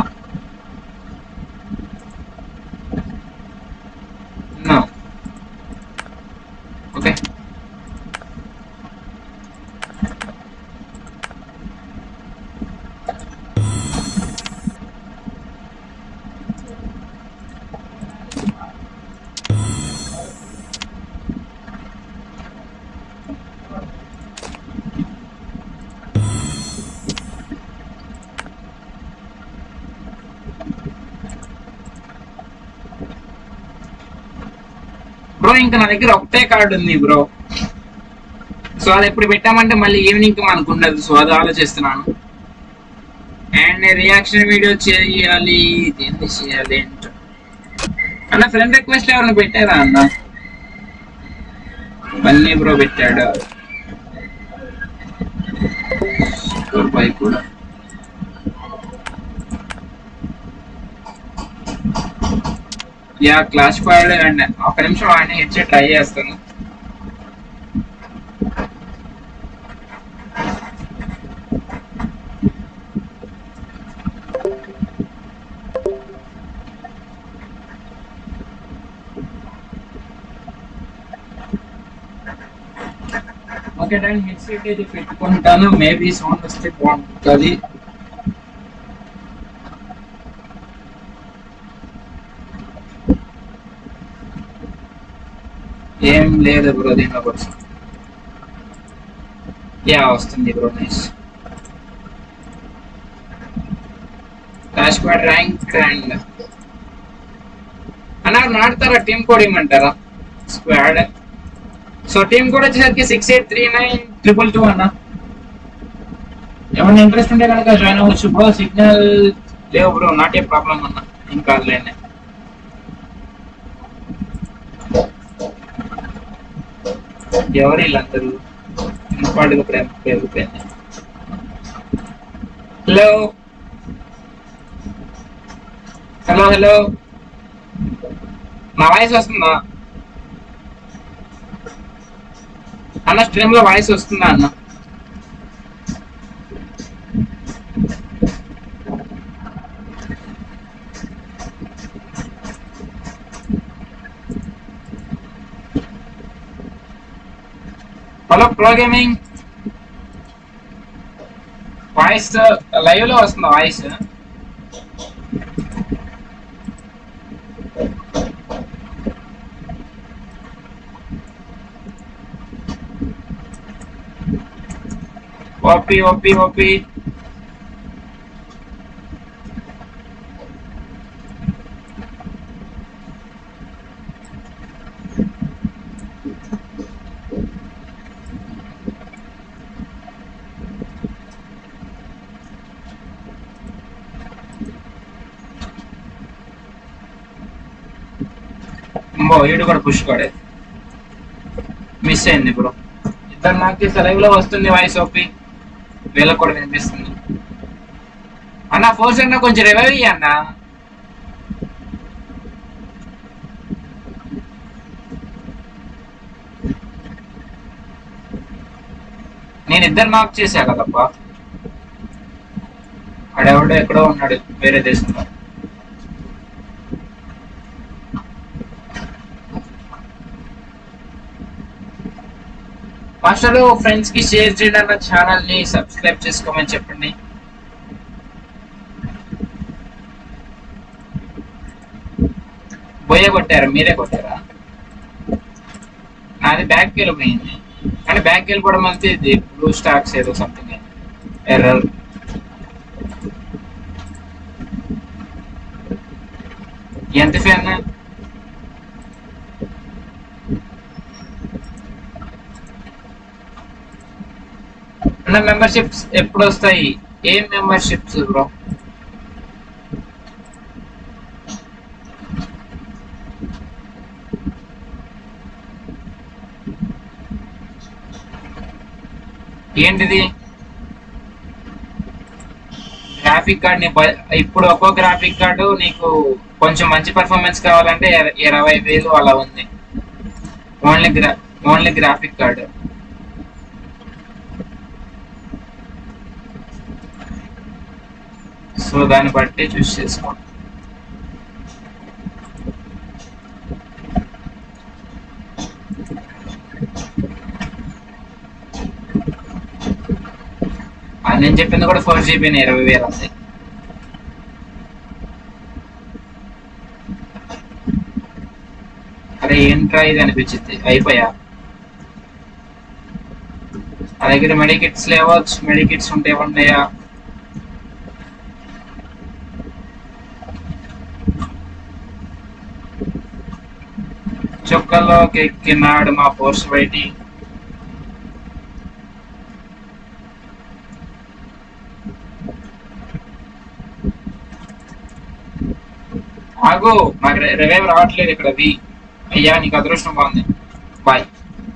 నో ఓకే బ్రో ఇంకా నా దగ్గర ఒకటే కార్డు ఉంది బ్రో సో అది ఎప్పుడు పెట్టామంటే మళ్ళీ ఈవినింగ్ మనకు ఉండదు సో అది ఆలోచిస్తున్నాను అండ్ రియాక్షన్ వీడియో చేయాలి దేన్ని చేయాలి ఏంటో అన్న ఫ్రెండ్ రిక్వెస్ట్ ఎవరైనా పెట్టారా అన్న బన్నీ బ్రో పెట్టాడు స్కోర్ పై కూడా యా క్లాస్ ఫైవ్ అండ్ ఒక నిమిషం ఆయన ఇచ్చే ట్రై చేస్తాను ఓకే దాన్ని హెడ్సెట్ అయితే పెట్టుకుంటాను మేబీ సౌండ్ వస్తే బాగుంటుంది ఏం లేదు బ్రో దీనిలో కూడా యా వస్తుంది bro nice dashboard rank and అన్న నాడతారా టీం కోడ్ ఇమ్మంటారా స్క్వాడ్ సో టీం కోడ్ వచ్చేసరికి six eight three nine triple two అన్న ఏమన్నా ఇంట్రెస్ట్ ఉంటే కనుక జాయిన్ అవ్వచ్చు బ్రో సిగ్నల్ లేవు బ్రో నాట్ ఏ ప్రాబ్లం అన్న ఇంకా లేనే ఎవరు వీళ్ళందరూ ఇంపార్ట్గా ప్రేమ పెరిగిపోయింది హలో హలో హలో నా వాయిస్ వస్తుందా అన్న స్ట్రీమ్ లో వాయిస్ వస్తుందా అన్న hello pro gaming voice live లో వస్తుందా వాయిస్ ఓపి ఓపి ఓపి ఇంకో వీడు కూడా పుష్ కాడే మిస్ అయింది ఇప్పుడు ఇద్దరు నాకు లైవ్ లో వస్తుంది వాయిస్ ఓపి వీళ్ళకి కూడా వినిపిస్తుంది అన్న ఫోర్స్ అన్న కొంచెం రివైవ్ అన్న నేను ఇద్దరు నాక్ చేశా కదప్పా ఆడెవడో ఎక్కడో ఉన్నాడు వేరే దేశంలో మాస్టర్ ఫ్రెండ్స్ కి షేర్ చేయండి అన్న ఛానల్ ని సబ్స్క్రైబ్ చేసుకోమని చెప్పండి బొయ్య కొట్టారు మీరే కొట్టారా నాది బ్యాక్ వెళ్ళిపోయింది కానీ బ్యాక్ వెళ్ళిపోవడం అంతే ఇది బ్లూ స్టాక్స్ ఏదో సంథింగ్ ఎర్రర్ ఎంత ఫ్యాన్ అన్న మెంబర్షిప్స్ ఎప్పుడు వస్తాయి ఏం మెంబర్షిప్స్ బ్రో ఏంటిది గ్రాఫిక్ కార్డ్ ని బ- ఇప్పుడు ఒక్కో గ్రాఫిక్ కార్డు నీకు కొంచెం మంచి పర్ఫార్మెన్స్ కావాలంటే ఇర- ఇరవై వేలు అలా ఉంది ఓన్లీ గ్రా ఓన్లీ గ్రాఫిక్ కార్డు సో దాన్ని బట్టి చూస్ చేసుకోండి అది నేను చెప్పింది కూడా ఫోర్ జీబీ ఇరవై వేలు ఉంది అరే ఏంట్రా ఇది అనిపించింది అయిపోయా నా దగ్గర మెడికిట్స్ లేవో మెడికిట్స్ ఉంటే ఉన్నాయా చుక్కల్లోకి ఎక్కినాడు మా పోస్ట్ బయటి ఆగు నాకు రివైవ్ రావట్లేదు ఇక్కడ వి అయ్యా నీకు అదృష్టం బాగుంది బాయ్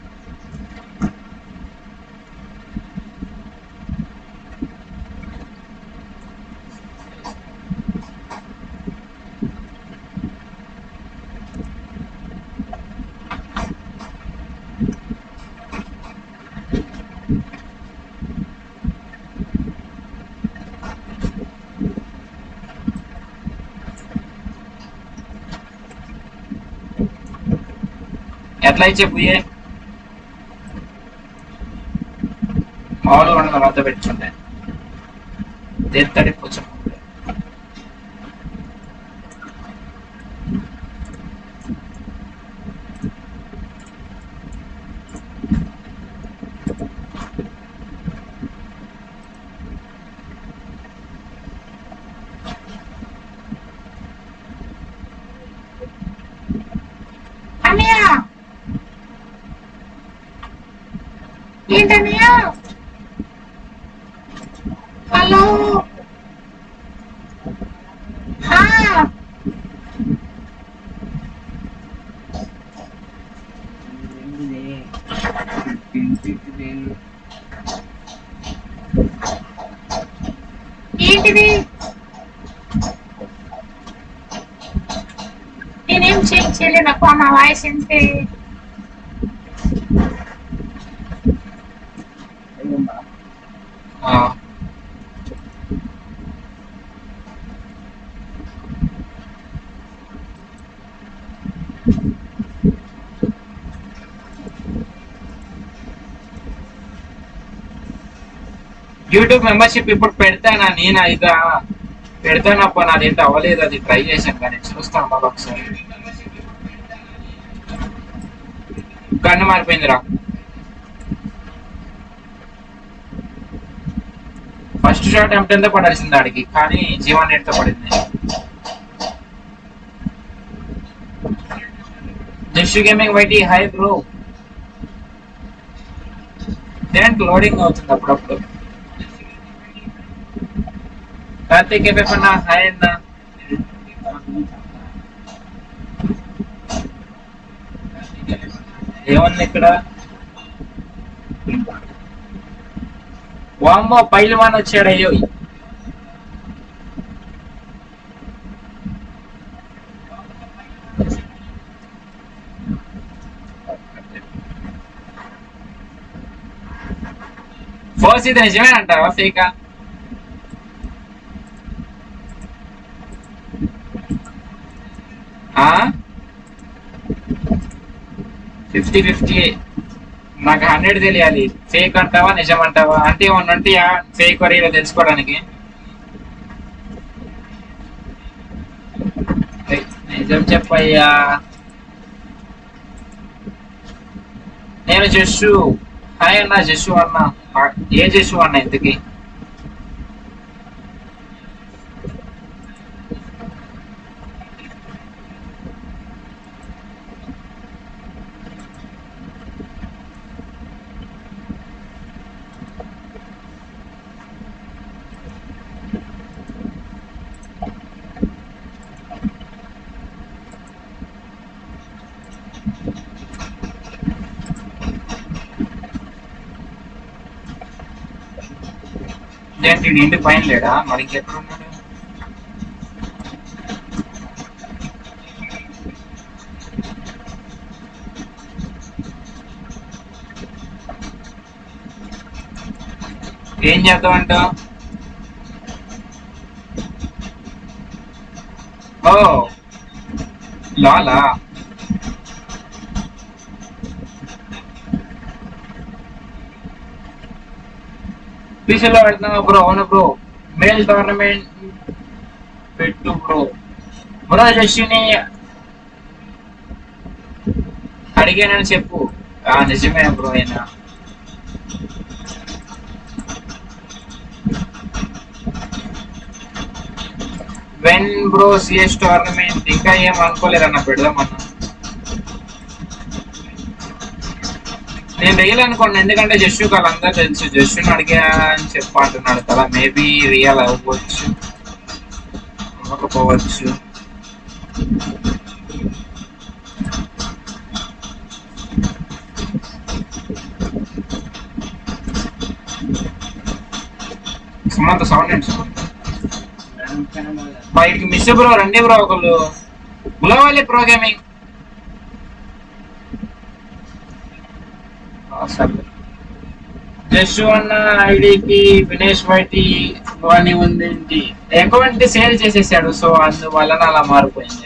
ఎట్లా ఇచ్చే పుయ్యే మామూలుగా ఉండదు మధ్య పెట్టుకుంటే తెత్తడి కొంచెం అన్నయ్య ఏంటన్నయ్య ఏంటిది ఏంటిది నేనేం చేంజ్ చేయలేదు అప్ప నా వాయిస్ ఇంతే ఆ. యూట్యూబ్ మెంబర్షిప్ ఇప్పుడు పెడతానా నేను ఇక పెడతానప్ప నాది ఏంటి అవ్వలేదు అది ట్రై చేశాను కానీ చూస్తాను మళ్ళీ ఒకసారి కన్ను మారిపోయిందిరా ఫస్ట్ షాట్ ఎంటెంతో పడాల్సింది ఆడికి కానీ జీవన్ నెట్తో పడింది just gaming YT hi bro ఏంటి లోడింగ్ అవుతుంది అప్పుడప్పుడు కార్తీక్ ఏపన్నా హాయ్ అన్న ఏముంది ఇక్కడ వామ్మో పైల్వాన్ వచ్చాడు అయ్యో ఫోర్స్ ఇది నిజమే అంటావా ఫేకా ఫిఫ్టీ ఫిఫ్టీ నాకు హండ్రెడ్ తెలియాలి ఫేక్ అంటావా నిజం అంటావా అంటే ఏమన్నా ఉంటాయా ఫేక్ వరీలో తెలుసుకోవడానికి ఏయ్, నిజం చెప్పయ్యా నేను జస్సు హాయ్ అన్న జస్సు అన్న ఆ, ఏ జస్సు అన్న ఇంతకి ఏంటి వీడు ఇంటి పైన లేడా మరి ఇంకెక్కడ ఉన్నాడు ఏం చేద్దామంట ఓ లాలా పీసీలో పెడుతున్నావా బ్రో అవును బ్రో మేల్ టోర్నమెంట్ పెట్టు బ్రో బ్రో జస్టిని అడిగానని చెప్పు ఆ నిజమే బ్రో అయినా వెన్ బ్రో సిఎస్ టోర్నమెంట్ ఇంకా ఏం అనుకోలేదన్న పెడదామన్నా నేను రియల్ అనుకోండి ఎందుకంటే జస్సు వాళ్ళందరూ తెలుసు జస్సుని అడిగా అని చెప్పి అంటున్నాడు కదా మేబీ రియల్ అవ్వచ్చు అవ్వకపోవచ్చు సుమంత సౌండ్ ఏంటి సుమంత బయటికి మిస్ బ్రో రండి బ్రో ఒకళ్ళు గులవాలి ప్రోగ్రామింగ్ జస్ట్ అన్న ఐడికి వినేష్ వైటి అని ఉంది అకౌంట్ సేల్ చేసేసాడు సో అందువలన అలా మారిపోయింది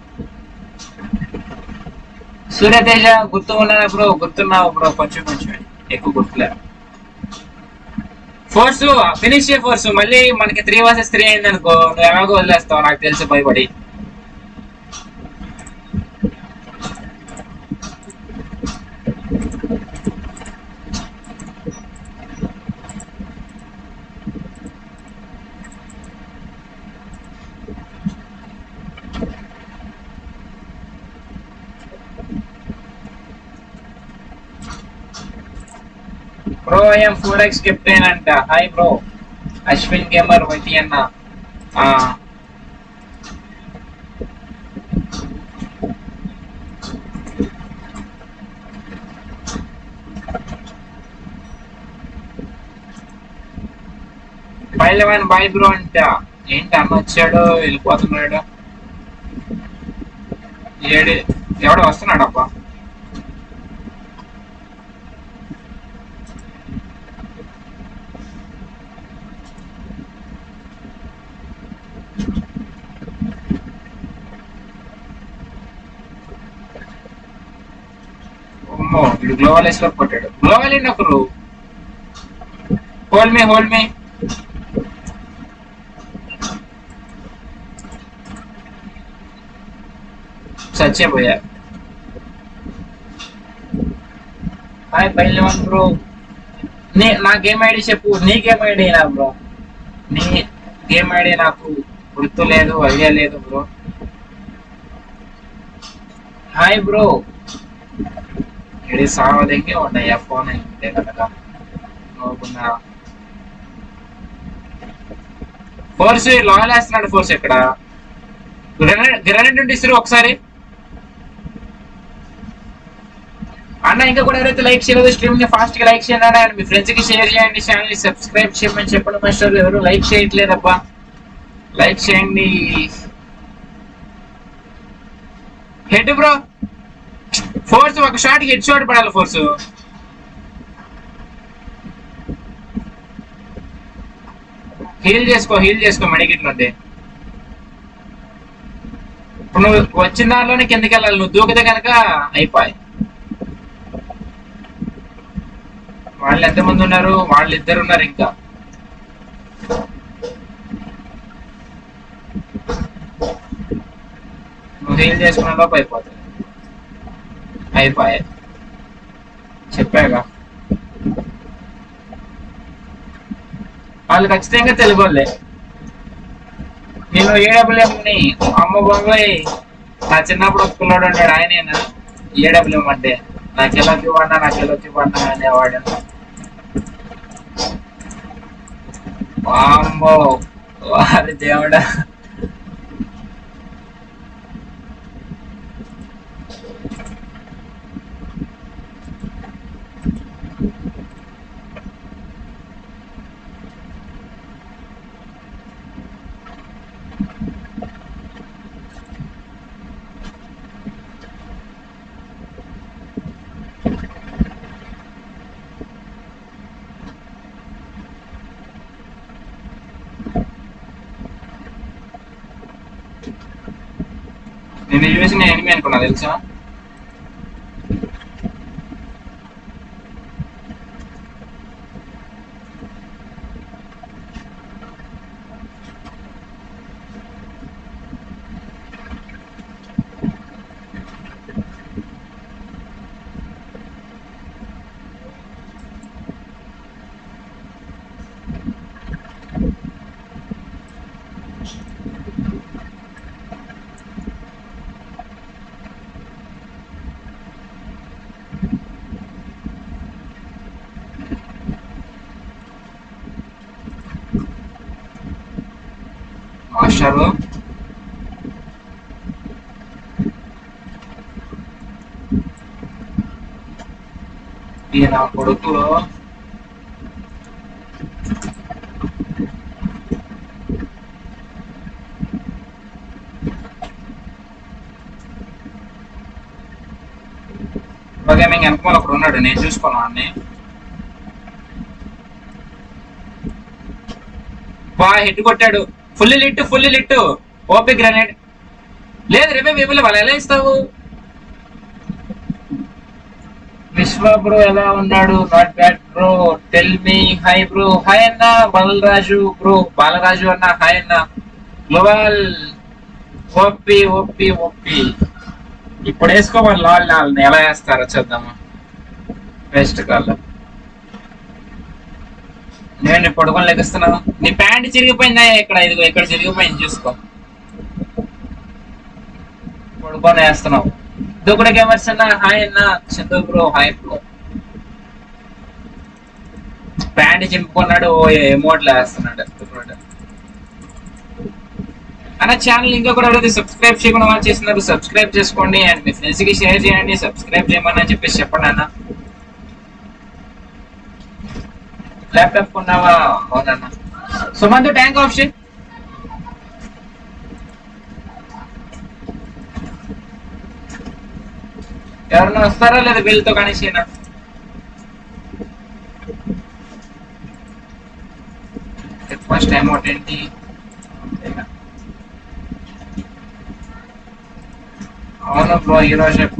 సూర్యతేజ గుర్తు ఉన్నాను బ్రో గుర్తున్నావు బ్రో కొంచెం కొంచెం ఎక్కువ గుర్తులే ఫోర్స్ ఫినిష్ చే ఫోర్స్ మళ్ళీ మనకి త్రీ వర్సెస్ త్రీ అయింది అనుకో నువ్వు ఎలాగో వదిలేస్తావు నాకు తెలిసి భయపడి bro I'm four X captain అంట hi bro Ashwin gamer YT అన్న ఆ, పైలవాన్ బాయ్ బ్రో అంట ఏంటి అన్న వచ్చాడు వెళ్ళిపోతున్నాడు ఏడు ఎవడో వస్తున్నాడు అబ్బా అమ్మో వీడు గ్లోవల్ లో కొట్టాడు గ్లోవల్ ఏంటి ఒకరు హోల్ మీ హోల్ మీ చచ్చిపోయా హాయ్ పైలవన్ బ్రో నీ నా గేమ్ ఐడి చెప్పు నీ గేమ్ ఐడి నా బ్రో నీ గేమ్ ఐడి నాకు గుర్తు లేదు ఐడియా లేదు బ్రో హాయ్ బ్రో ఇది సావదంగి ఉన్నాయా ఫోన్ అయితే కనుక నోకున్నా ఫోర్స్ లాయల్ వేస్తున్నాడు ఫోర్స్ ఇక్కడ గ్రెనేడ్ గ్రెనేడ్ ఉంటే ఇస్తారు ఒకసారి అన్న ఇంకా కూడా ఎవరైతే లైక్ చేయలేదు స్ట్రీమ్ ని ఫాస్ట్ గా లైక్ చేయండి అన్న. మీ ఫ్రెండ్స్ కి షేర్ చేయండి ఛానల్ ని సబ్స్క్రైబ్ చేయమని చెప్పండి మాస్టర్ ఎవరు లైక్ చేయట్లేదబ్బా లైక్ చేయండి హెడ్ బ్రో ఫోర్స్ ఒక షాట్ కి హెడ్ షాట్ పడాలి ఫోర్స్ హీల్ చేసుకో హీల్ చేసుకో మెడికిట్ నుండి ఇప్పుడు నువ్వు వచ్చిన దానిలోనే కిందకి వెళ్ళాలి నువ్వు దూకితే కనుక అయిపోయి వాళ్ళు ఎంతమంది ఉన్నారు వాళ్ళు ఇద్దరు ఉన్నారు ఇంకా నువ్వు హీల్ చేసుకున్న లోపు అయిపోతుంది అయిపోయాయి చెప్పాగా వాళ్ళు ఖచ్చితంగా తెలుగు వాళ్ళే నేను ఏడబ్ల్యూఎంని అమ్మ బాబాయ్ నా చిన్నప్పుడు ఒక పిల్లోడు ఉంటాడు ఆయనేనా ఏడబ్ల్యూఎం అంటే నాకు ఎలా ఇవ్వన్నా నాకు ఎలా ఇవ్వన్నా అనేవాడు వామ్మో వారి దేవుడా నేను చూసి నేను ఎనిమి అనుకున్నా తెలుసా మాస్టరు ఈయన కొడుకు ప్రోగ్రామింగ్ వెనకమాల ఒకడు ఉన్నాడు నేను చూసుకోను వాడిని బా హెడ్ కొట్టాడు full lit full lit OP grenade లేదు రేపే వేపులు వాళ్ళు ఎలా ఇస్తావు విశ్వ బ్రో ఎలా ఉన్నాడు not bad bro tell me hi bro hi అన్న బలరాజు బ్రో బాలరాజు అన్న హాయ్ అన్న గ్లోబల్ ఓపి ఓపి ఓపి ఇప్పుడు వేసుకోమని లాల్ నాలుగు ఎలా వేస్తారో చూద్దామా బెస్ట్ కాల్ నేను పడుకొని లెగిస్తున్నాను నీ ప్యాంట్ చిరిగిపోయిందా ఇక్కడ ఇదిగో ఇక్కడ చిరిగిపోయింది చూసుకో పడుకొని వేస్తున్నావు దూకుడు గేమర్స్ అన్న హాయ్ అన్న Chandu bro hi bro pant చింపుకున్నాడు ఓ ఎమోట్లు వేస్తున్నాడు దూకుడు అన్న ఛానల్ ఇంకా కూడా ఎవరైతే సబ్స్క్రైబ్ చేయకుండా వాళ్ళు చేస్తున్నారు సబ్స్క్రైబ్ చేసుకోండి అండ్ మీ ఫ్రెండ్స్ కి షేర్ చేయండి సబ్స్క్రైబ్ చేయమని అని చెప్పేసి చెప్పండి అన్న ల్యాప్టాప్ కొన్నావా అవునన్న సుమంత్ ట్యాంక్ ఆఫ్ చేయి ఎవరన్నా వస్తారా లేదా వీళ్ళతో కనీసేనా ఫస్ట్ టైం ఏంటి అవును బ్రో ఈరోజు చెప్ప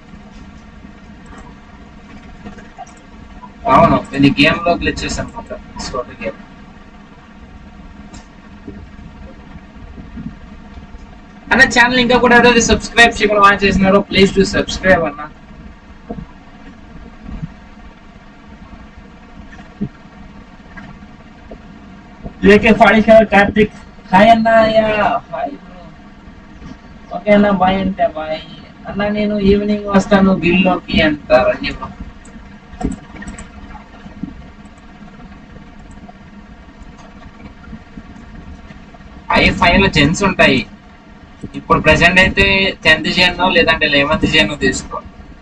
అవును ఇది గేమ్ లో గ్లిచెస్ అనమాట స్టోరీ గేమ్ అన్న ఛానల్ ఇంకా కూడా ఎవరైతే సబ్స్క్రైబ్ చేయకుండా వాచ్ చేసినారో ప్లీజ్ టు సబ్స్క్రైబ్ అన్న AK forty seven Karthik hi అన్న యా హాయ్ ఓకే అన్న బాయ్ అంటే బాయ్ అన్న నేను ఈవినింగ్ వస్తాను బిల్లోకి అంటారు అని చెప్పు. ఐ ఫైవ్ లో జెన్స్ ఉంటాయి ఇప్పుడు ప్రెసెంట్ అయితే టెన్త్ జెన్ లేదంటే లెవెన్త్ జెన్ తీసుకో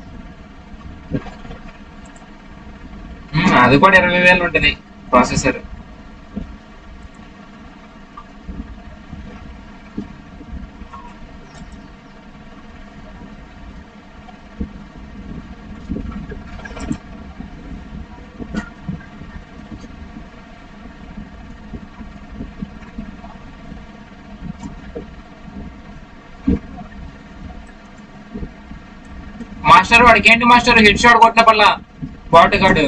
మ్మ్, అది కూడా ఇరవై వేలు ఉంటుంది ప్రాసెసర్ మాస్టర్ వాడికి ఏంటి మాస్టర్ హెడ్ షాట్ కొట్టిన పల్ల బాట్ గాడు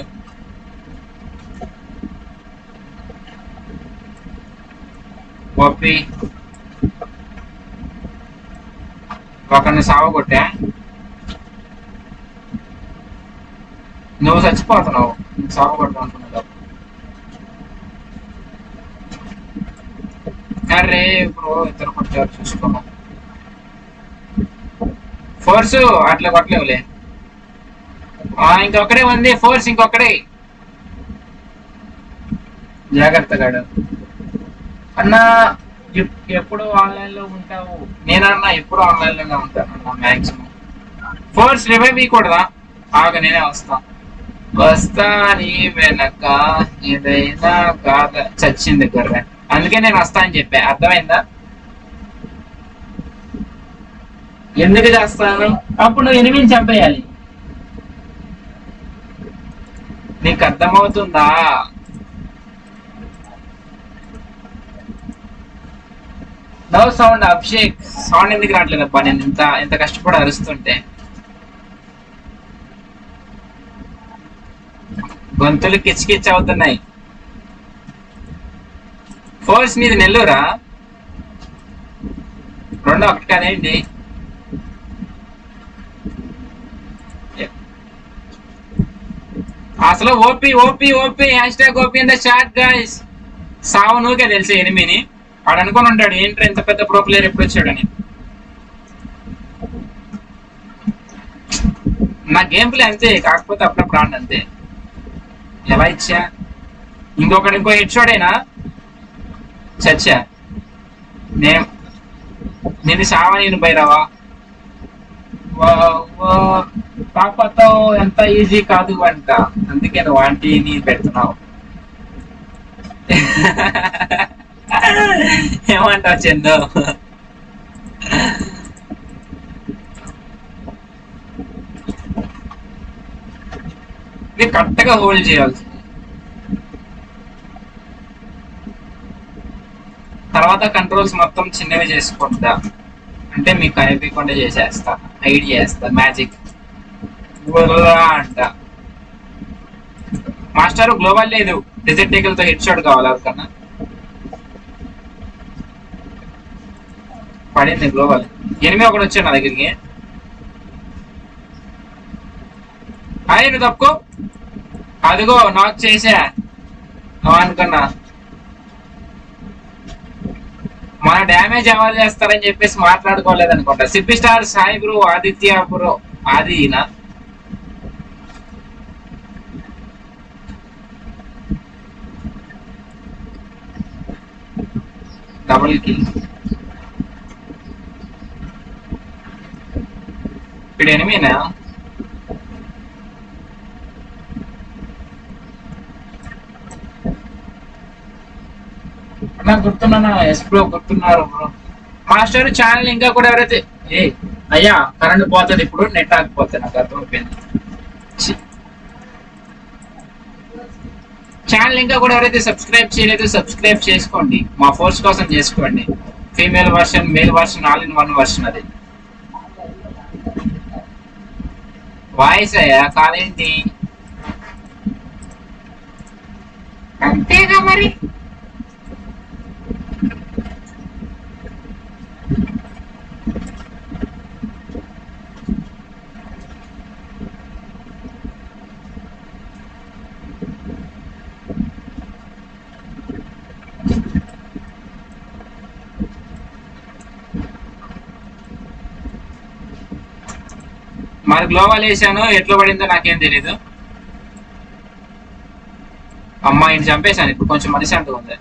పప్పి ఒకరిని సావ కొట్టా నువ్వు చచ్చిపోతున్నావు సావ కొట్టావు అనుకున్నావు అరే బ్రో ఇద్దరు కొట్టారు చూసుకున్నాం ఫోర్స్ అట్లా కొట్టలేవులే ఆ, ఇంకొకడే ఉంది ఫోర్స్ ఇంకొకడే జాగ్రత్త గాడు అన్నా ఎప్- ఎప్పుడు ఆన్లైన్ లో ఉంటావు నేనన్నా ఎప్పుడు ఆన్లైన్ లోనే ఉంటాను అన్న మాక్సిమం ఫోర్స్ రివైవ్ ఇవ్వకూడదా ఆగ నేనే వస్తా వస్తా నీ వెనక ఏదైనా కాద చచ్చింది గొర్రె అందుకే నేను వస్తా అని చెప్పా అర్థమైందా ఎందుకు చేస్తాను అప్పుడు నువ్వు ఎనిమిది చంపేయాలి నీకు అర్థమవుతుందా నో సౌండ్ అభిషేక్ సౌండ్ ఎందుకు రావట్లేదు అబ్బా నేను ఇంత ఇంత కష్టపడి అరుస్తుంటే గొంతులు కిచకిచ్ అవుతున్నాయి ఫోర్స్ మీది నెల్లూరా రెండు ఒకటి కాదేంటి అసలు OP OP OP hashtag OP in the chat guys సావు నువ్వుకే తెలిసి ఎనిమిని వాడు అనుకుని ఉంటాడు ఏంట్రా ఇంత పెద్ద ప్రో ప్లేయర్ ఎప్పుడు వచ్చాడని నా గేమ్ ప్లే అంతే కాకపోతే అప్పుడప్పుడు ఆడిన అంతే ఎలా ఇచ్చా ఇంకొకటి ఇంకో హెడ్ షాడేనా చచ్చా నేను నేను సావా నేను బైరావా పాపతో ఎంత ఈజీ కాదు అంట అందుకే నువ్వు ఆంటీని పెడుతున్నావు ఏమంటావు చందు ఇది కరెక్ట్గా హోల్డ్ చేయాల్సి తర్వాత కంట్రోల్స్ మొత్తం చిన్నవి చేసుకుంటా అంటే మీకు కనిపించకుండా చేసేస్తా హైడ్ చేస్తా మ్యాజిక్ అంట మాస్టర్ గ్లోబల్ లేదు డిజిట్ తో హెడ్ షాట్ కావాలి ఎవరికన్నా పడింది గ్లోబల్ ఎనిమిది ఒకటి వచ్చాడు నా దగ్గరికి హాయ్ నువ్వు తప్పుకో అదిగో నాక్ చేసా నువ్వు అనుకున్నా మన డ్యామేజ్ ఎవరు చేస్తారని చెప్పేసి మాట్లాడుకోలేదు అనుకుంటా Sippi star Sai bro Aditya bro ఆదినా డబుల్ కిల్ ఇప్పుడు ఎనిమినా గుర్తున్నానా ఎస్ బ్రో గుర్తున్నారు బ్రో మాస్టర్ ఛానల్ ఇంకా కూడా ఎవరైతే ఏ అయ్యా కరెంట్ పోతుంది ఇప్పుడు నెట్ ఆగిపోతుంది నాకు అర్థమైపోయింది ఛీ. ఛానల్ ఇంకా కూడా ఎవరైతే సబ్స్క్రైబ్ చేయలేదు సబ్స్క్రైబ్ చేసుకోండి మా ఫోర్స్ కోసం చేసుకోండి female version male version all in one version అది వాయిస్ అయ్యా కాదేంటి అంతేగా మరి మరి గ్లోవల్ వేసాను ఎట్లా పడిందో నాకేం తెలీదు అమ్మాయిని చంపేశాను ఇప్పుడు కొంచెం మనిషి అంటూ ఉంది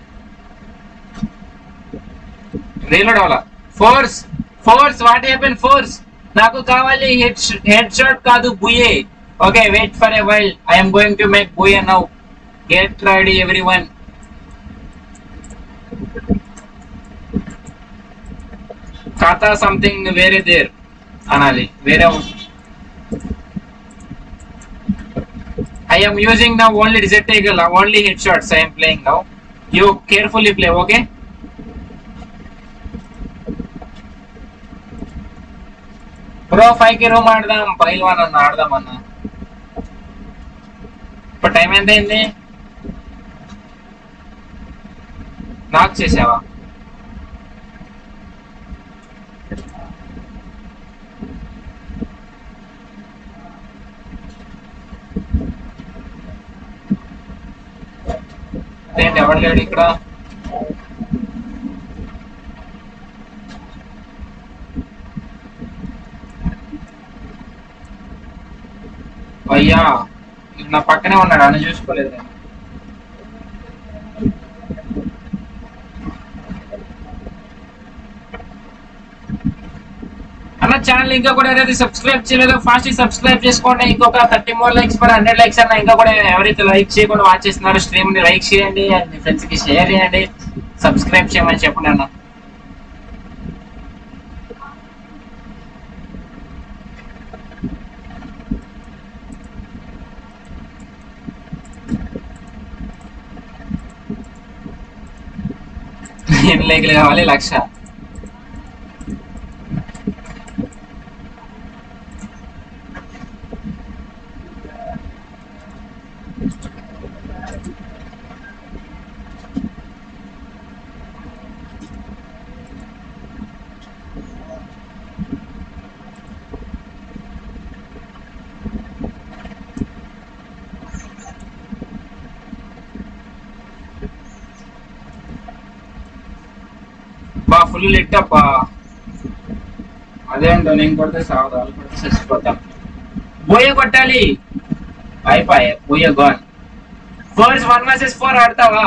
రీలోడ్ అవ్వాల force force what happen force నాకు కావాలి హెడ్ హెడ్ షాట్ కాదు booyah okay wait for a while I'm going to make booyah now get ready everyone ఖాతా సంథింగ్ వేరే దేర్ అనాలి వేరే I am using now only Desert Eagle, uh, only headshots I am playing now. You carefully play, okay? Bro five కి room ఆడదాం పైల్వాన్ అన్న ఆడదాం అన్న ఇప్పుడు టైం ఎంత అయింది నాకు చేసావా ఏంటి ఎవడు లేడు ఇక్కడ అయ్యా ఇక నా పక్కనే ఉన్నాడు అని చూసుకోలేదు నేను అన్న ఛానల్ ఇంకా కూడా ఏదైతే సబ్స్క్రైబ్ చేయలేదో ఫాస్ట్ సబ్స్క్రైబ్ చేసుకోండి ఇంకొక thirty more likes per hundred likes అన్న ఇంకా కూడా ఎవరైతే లైక్ చేయకుండా వాచ్ చేస్తున్నారో స్ట్రీమ్ ని లైక్ చేయండి and మీ ఫ్రెండ్స్ కి షేర్ చేయండి సబ్స్క్రైబ్ చేయమని చెప్పండి అన్న ఎన్ని లైక్లు కావాలి లక్ష బా ఫుల్ లిట్ అప్పా అదేంటో నేను కొడితే సావదు వాళ్ళు కొడితే చచ్చిపోతాం బోయ కొట్టాలి అయిపోయే booyah gone force one versus four ఆడతావా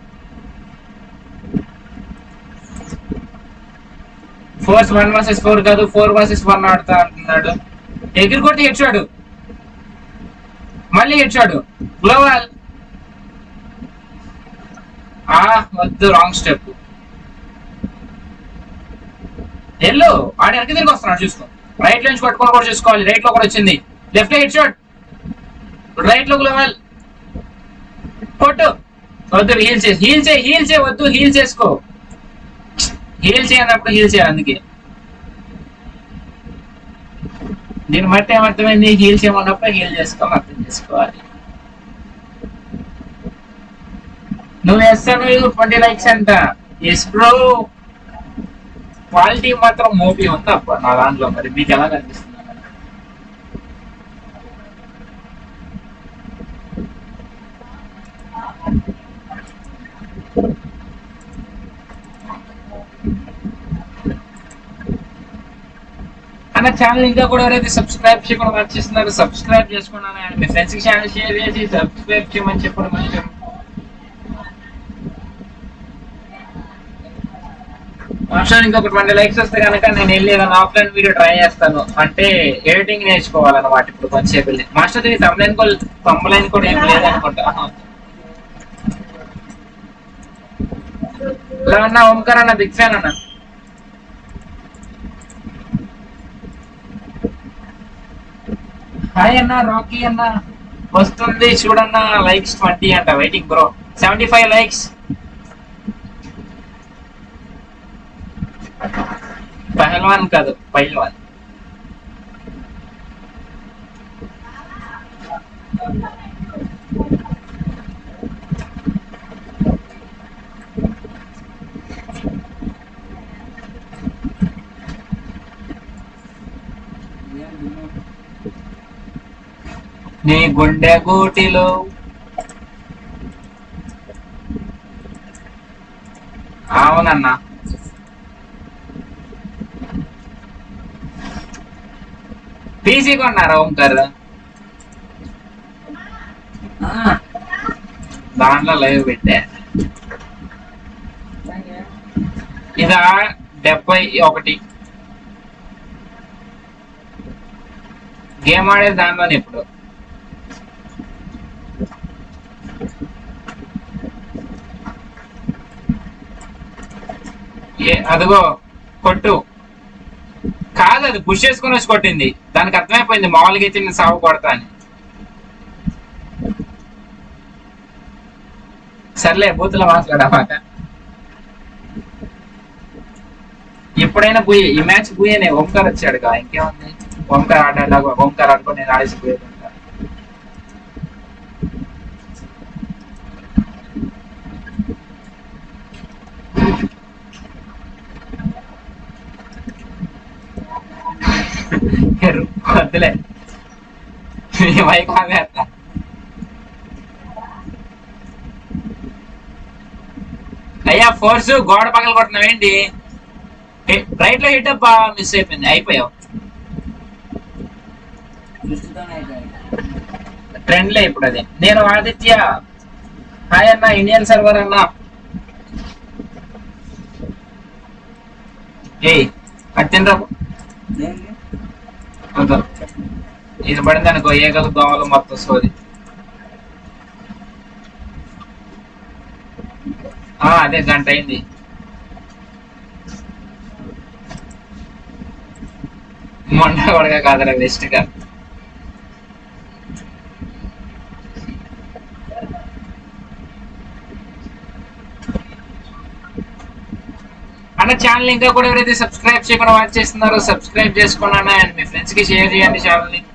ఫోర్స్ వన్ వర్సెస్ ఫోర్ కాదు ఫోర్ వర్సెస్ వన్ ఆడతా అంటున్నాడు ఎగిరి కొడితే హెడ్షాడు మళ్ళీ హెడ్షాడు గ్లోవల్ ఆ వద్దు రాంగ్ స్టెప్ ఎల్లు ఆడ వెనక్కి తిరిగి వస్తున్నాడు చూసుకో రైట్ లో నుంచి పట్టుకొని కూడా చూసుకోవాలి రైట్ లో కూడా వచ్చింది లెఫ్ట్ హెడ్ షాట్ రైట్ లో గ్లోవల్ కొట్టు వద్దు హీల్ చేసి హీల్ చేయి హీల్ చేయి వద్దు హీల్ చేసుకో హీల్ చేయనప్పుడు హీల్ చేయాలి అందుకే దీన్ని బట్టి ఏమర్థమైంది హీల్ చేయమన్నప్పుడు హీల్ చేసుకోవాలి అర్థం చేసుకోవాలి నువ్వు వేస్తాను ట్వంటీ లైక్స్ అంట ఎస్ బ్రో క్వాలిటీ మాత్రం మోపి ఉంది అప్ప నా దాంట్లో మరి మీకు ఎలా కనిపిస్తుంది అన్న ఛానల్ ఇంకా కూడా ఎవరైతే సబ్స్క్రైబ్ చేయకుండా వర్క్ చేస్తున్నారో సబ్స్క్రైబ్ చేసుకున్నాను అండ్ మీ ఫ్రెండ్స్ కి ఛానల్ షేర్ చేసి సబ్స్క్రైబ్ చేయమని చెప్పడం మంచిది ఆప్షన్ ఇంకొక ట్వంటీ లైక్స్ వస్తే కనుక నేను వెళ్ళి ఏదైనా ఆఫ్లైన్ వీడియో ట్రై చేస్తాను అంటే ఎడిటింగ్ నేర్చుకోవాలన్నమాట ఇప్పుడు కొంచెంసేపు వెళ్ళి మాస్టర్ దీని తమ్లైన్ కూడా తమ్లైన్ కూడా ఏం లేదనుకుంటా హలో అన్న ఓంకార్ అన్న బిగ్ ఫ్యాన్ అన్న హాయ్ అన్న రాకీ అన్న వస్తుంది చూడన్న లైక్స్ ట్వంటీ అంట waiting bro seventy five likes Pahalwan కాదు పైల్వాన్ నీ గుండె గూటిలో అవునన్నా పీసీ కొన్నారా ఓంకార్ ఆ, దాంట్లో లైవ్ పెట్టా ఇదా డెబ్బై ఒకటి గేమ్ ఆడేది దాంట్లోనే ఇప్పుడు ఏ అదిగో కొట్టు కాదు అది పుష్ చేసుకుని వచ్చి కొట్టింది దానికి అర్థమైపోయింది మామూలుగా అయితే నేను సాగు కొడతా అని సర్లే బూతులో మాట్లాడమాట ఎప్పుడైనా పోయి ఈ మ్యాచ్ పోయేనే ఓంకార్ వచ్చాడు కదా ఇంకేముంది ఓంకార్ ఆడేలాగా ఓంకార్ ఆడుకొని నేను ఆడేసి పోయేదంట వద్దులే మైక్ ఆగేస్తా అయ్యా ఫోర్స్ గోడ పగల కొడుతున్నావు ఏంటి రైట్ లో హిట్ అప్ మిస్ అయిపోయింది అయిపోయావు ట్రెండ్ లే ఇప్పుడు అది నేను ఆదిత్య హాయ్ అన్న ఇండియన్ సర్వర్ అన్న ఏయ్ అది తినరా వద్దు. ఇది పడింది అనుకో ఏగలు దోమలు మొత్తం సోది ఆ, అదే గంట అయింది మొండ కొడగా కాదురా వెస్ట్ గా అన్న ఛానల్ ఇంకా కూడా ఎవరైతే సబ్స్క్రైబ్ చేయకుండా వాచ్ చేస్తున్నారో సబ్స్క్రైబ్ చేసుకున్నాను అండ్ మీ ఫ్రెండ్స్ కి షేర్ చేయండి ఛానల్ ని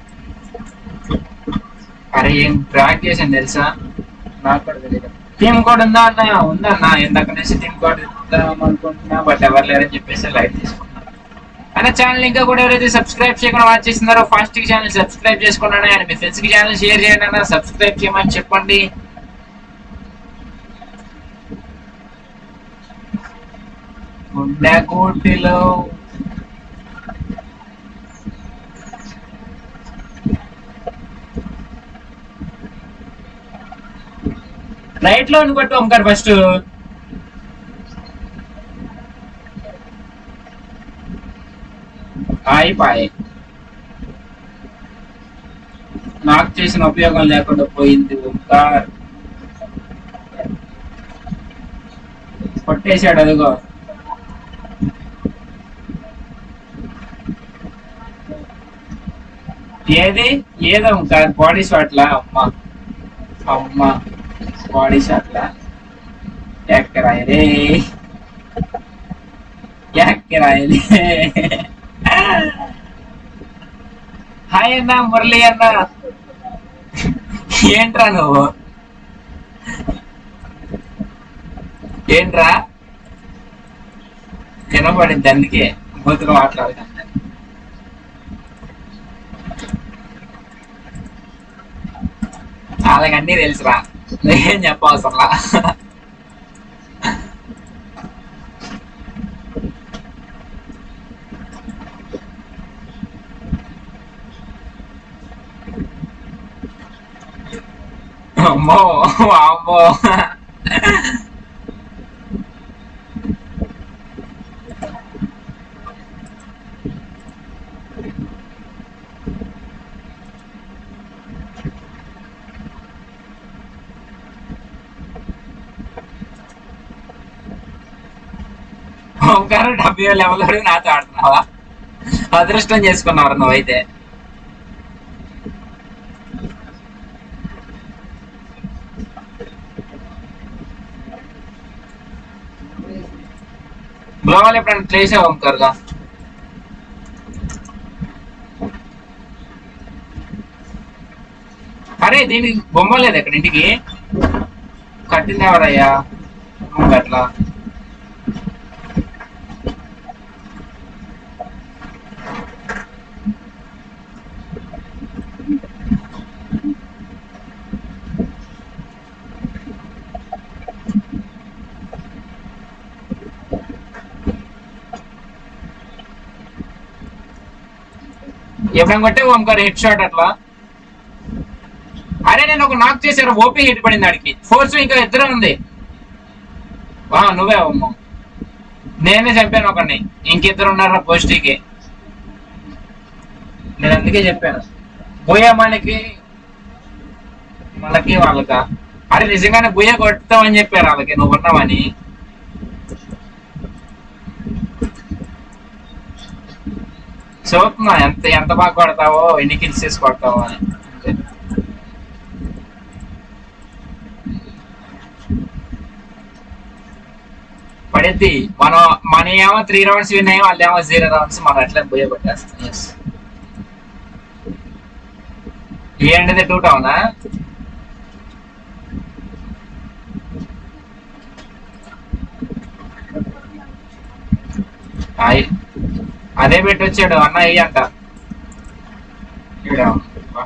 అరే ఏం ట్రాక్ చేసాను తెలుసా నాకు కూడా తెలియదు టీమ్ కోడ్ ఉందా అన్న ఉందన్న ఇందాక నుంచి టీమ్ కోడ్ ఇద్దాం అనుకుంటున్నా బట్ ఎవరు లేరని చెప్పేసి లైట్ తీసుకున్నా అన్న ఛానల్ ఇంకా కూడా ఎవరైతే సబ్స్క్రైబ్ చేయకుండా వాచ్ చేస్తున్నారో ఫాస్ట్ కి ఛానల్ సబ్స్క్రైబ్ చేసుకున్నాను అండ్ మీ ఫ్రెండ్స్ కి ఛానల్ షేర్ చేయండి అన్న సబ్స్క్రైబ్ చేయమని చెప్పండి గుండె కోటిలో రైట్ లో కొట్టు ఓంకార్ ఫస్ట్ అయిపోయి నాకు చేసిన ఉపయోగం లేకుండా పోయింది ఓంకార్ కొట్టేశాడు అదిగో ఏది ఏదో ఓంకార్ బాడీ షాట్లా అమ్మ అమ్మ బాడీ షాట్లా ఎక్కరాయలే ఎక్కరాయలే హాయ్ అన్న మురళి అన్న ఏంట్రా నువ్వు ఏంట్రా వినపడింది అందుకే బూతులు మాట్లాడకండి వాళ్ళకన్నీ తెలుసురా నేనేం చెప్పవసరంలా అమ్మో అమ్మో ఓంకారం డెబ్బై లెవెల్ వరకు నాతో ఆడుతున్నావా అదృష్టం చేసుకున్నావు నువ్వైతే బ్రోవాలు ఎప్పుడైనా చేసావు ఓంకార్గా అరే దీనికి బొమ్మ లేదు ఇక్కడ ఇంటికి కట్టింది ఎవరయ్యా నువ్వు అట్లా ఎప్పుడైనా కొట్టే ఓంకార్ హెడ్ షాట్ అట్లా అరే నేను ఒక నాక్ చేశారు ఓపీ హిట్ పడింది ఆడికి ఫోర్స్ ఇంకా ఇద్దరే ఉంది వా నువ్వే అమ్మ నేనే చెప్పాను ఒకడిని ఇంకిద్దరు ఉన్నారు పోస్టీకి నేను అందుకే చెప్పాను బోయా మనకి మనకి వాళ్ళకా అరే నిజంగానే బుయ్య కొడతామని చెప్పారు వాళ్ళకి నువ్వు ఉన్నావని చూస్తున్నా ఎంత ఎంత బాగా కొడతావో ఎన్ని కిల్స్ చేసి కొడతావో అని అంతే. పడిద్ది మనం మన ఏమో త్రీ రౌండ్స్ విన్ అయ్యాం వాళ్ళు ఏమో జీరో రౌండ్స్ మనం అట్లా బుయ్య కొట్టేస్తాం ఎస్ ఏంటిది టూ టౌనా అయ్ అదే పెట్టి వచ్చాడు అన్న అయ్యి అంట ఈడ. వా.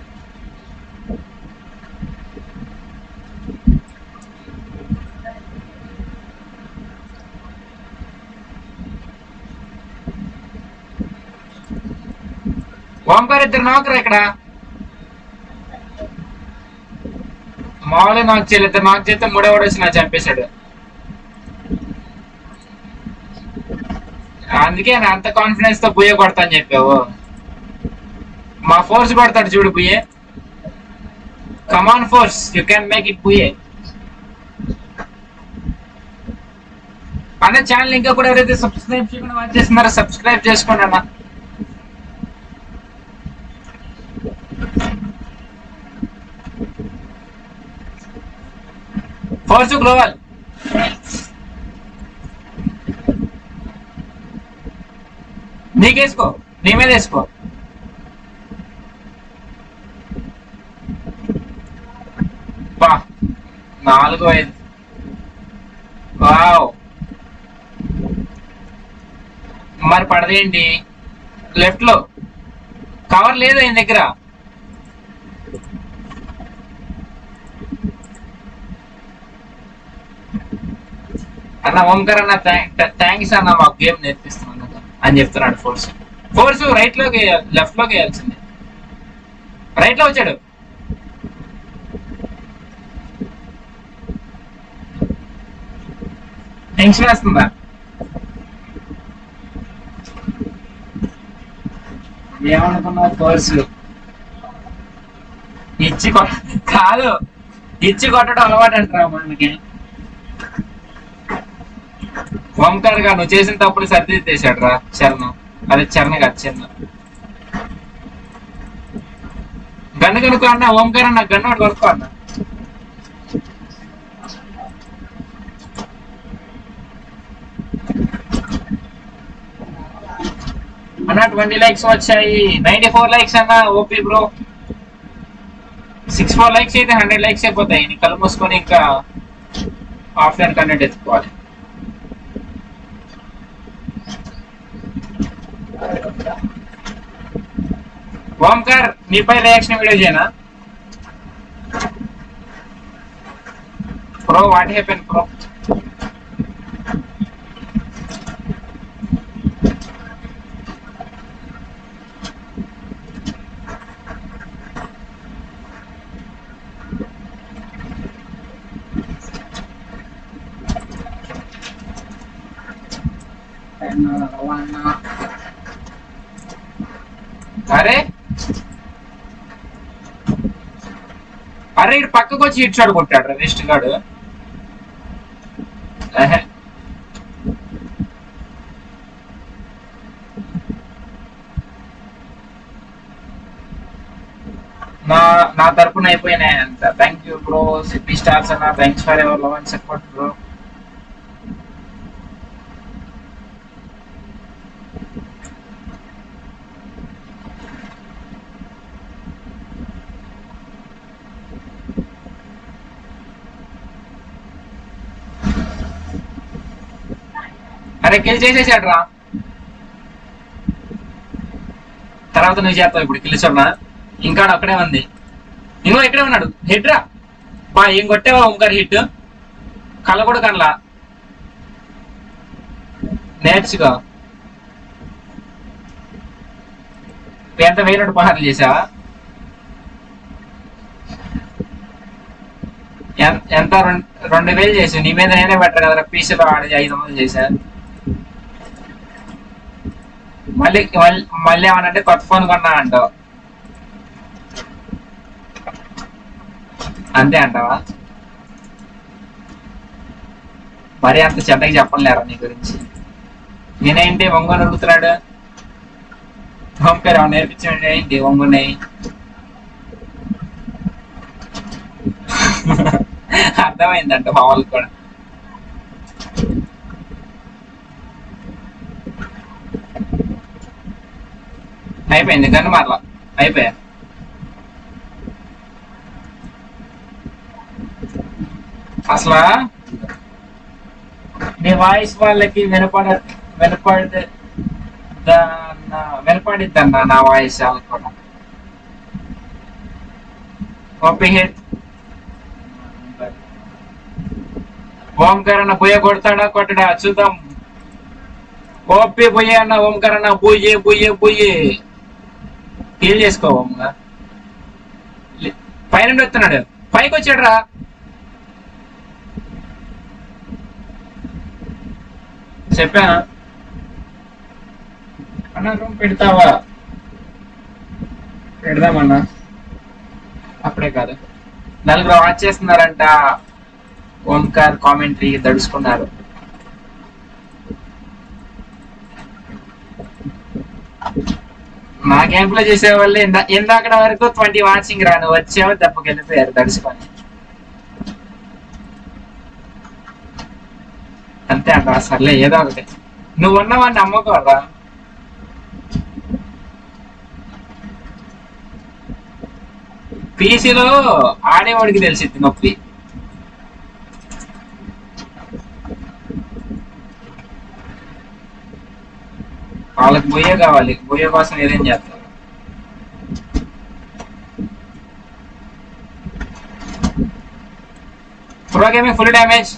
ఓంకార్ ఇద్దరు నౌకరు ఇక్కడ మామూలుగా నాకు చేయలేదు ఇద్దరు నాకు చేస్తే మూడో వాడు వచ్చి నాకు చంపేశాడు అందుకే నేను అంత కాన్ఫిడెన్స్ తో బుయ్య కొడతా అని చెప్పావు మా ఫోర్స్ కొడతాడు చూడు booyah come on force you can make it booyah అన్న ఛానల్ ఇంకా కూడా ఎవరైతే సబ్స్క్రైబ్ చేయకుండా వాచ్ చేస్తున్నారో సబ్స్క్రైబ్ చేసుకోండి అన్న ఫోర్స్ గ్లోవల్ నీకేసుకో నీ మీద వేసుకో బా నాలుగు ఐదు వావ్ మరి పడదేంటి లెఫ్ట్ లో కవర్ లేదు ఆయన దగ్గర అన్న ఓంకర్ అన్న థ్యాంక్స్ అన్న మాకు గేమ్ నేర్పిస్తున్నాను అని చెప్తున్నాడు ఫోర్స్ ఫోర్స్ రైట్ లోకి లెఫ్ట్ లోకి వేయాల్సింది రైట్ లో వచ్చాడు టెన్షన్ వేస్తుందా ఏమనుకున్నావు ఫోర్స్ ఇచ్చి కొట్ట కాదు ఇచ్చి కొట్టడం అలవాటు అంటారా మనకి ఓంకార్ గా నువ్వు చేసిన తప్పుడు సర్దిద్దేశాడు రా చరణ్ అదే చరణ్ కాదు చిన్న గన్ను కనుక్కో అన్న ఓంకార్ అన్న గన్ను ఒకటి కొనుక్కో అన్న అన్న ట్వంటీ లైక్స్ వచ్చాయి నైన్టీ ఫోర్ లైక్స్ అన్న OP bro six four likes అయితే హండ్రెడ్ లైక్స్ అయిపోతాయి నీ కళ్ళు మూసుకొని ఇంకా ఆఫ్లైన్ కంటెంట్ ఎత్తుకోవాలి ఓంకార్ నీపై రియాక్షన్ వీడియో చేయనా ప్రో వాట్ హ్యాపెన్ ప్రో అరే అరే ఇటు పక్కకు వచ్చి ఇటు షాట్ కొట్టాడు రెస్ట్ గాడు ఏహే. నా నా తరపున అయిపోయినాయి అంత thank you bro city stars అన్న thanks for ever love and support bro అరే కిల్ చేసేసాడు రా తర్వాత నువ్వు చేస్తావు ఇప్పుడు కిల్ చూడనా ఇంకా ఆడు అక్కడే ఉంది ఇంకో ఇక్కడే ఉన్నాడు హిట్ రా బా ఏం కొట్టావా ఓంకార్ హిట్ కళ్ళ కూడా కనలా నేర్చుకో ఎంత వేలు పహారాలు చేసావా ఎన్- ఎంత రెండు రెండు వేలు చేసావు నీ మీద నేనే పెట్టరు కదా పీసీలో ఆడి ఐదు వందలు చేశా మళ్ళీ మళ్ళీ మళ్ళీ ఏమనంటే కొత్త ఫోన్ కొన్నా అంటావు అంతే అంటావా మరి అంత చెడ్డకి చెప్పలేరా నీ గురించి నేనేంటి ఒంగోలు అడుగుతున్నాడు ఓంకార్ ఏమన్నా నేర్పించండి ఏంటి ఒంగున్నాయి అర్థమైందంట మా వాళ్ళకి కూడా అయిపోయింది గన్ను మార్ల అయిపోయా అసలు నీ వాయిస్ వాళ్ళకి వినపడ వినపడి వినపడిద్దన్న నా వాయిస్ వాళ్ళకి కూడా ఓపీ హిట్ ఓంకారన్న బుయ్య కొడతాడా కొట్టడా చూద్దాం ఓపి బుయ్య అన్న ఓంకారన్న బుయ్యే బుయ్యే బుయ్యే క్లీన్ చేసుకో ఓంగా పైన వస్తున్నాడు పైకి వచ్చాడు రా చెప్పానా అన్న రూమ్ పెడతావా పెడదామన్నా అప్పుడే కాదు నలుగురు వాచ్ చేస్తున్నారంట ఓంకార్ కామెంటరీ దడుచుకున్నారు మా గేమ్ ప్లే చేసే వాళ్ళు ఇందా ఇందాకడ వరకు ట్వంటీ వాచింగ్ రాను వచ్చావు దెబ్బకి వెళ్ళిపోయారు దడుచుకొని అంతే అంట సర్లే ఏదో ఒకటి నువ్వు ఉన్నవాడిని నమ్మకూడదా పీసీలో ఆడేవాడికి తెలిసిద్ది నొప్పి వాళ్ళకి బొయ్య కావాలి బొయ్య కోసం ఏదేం చేస్తారు ప్రో గేమింగ్ ఫుల్ డ్యామేజ్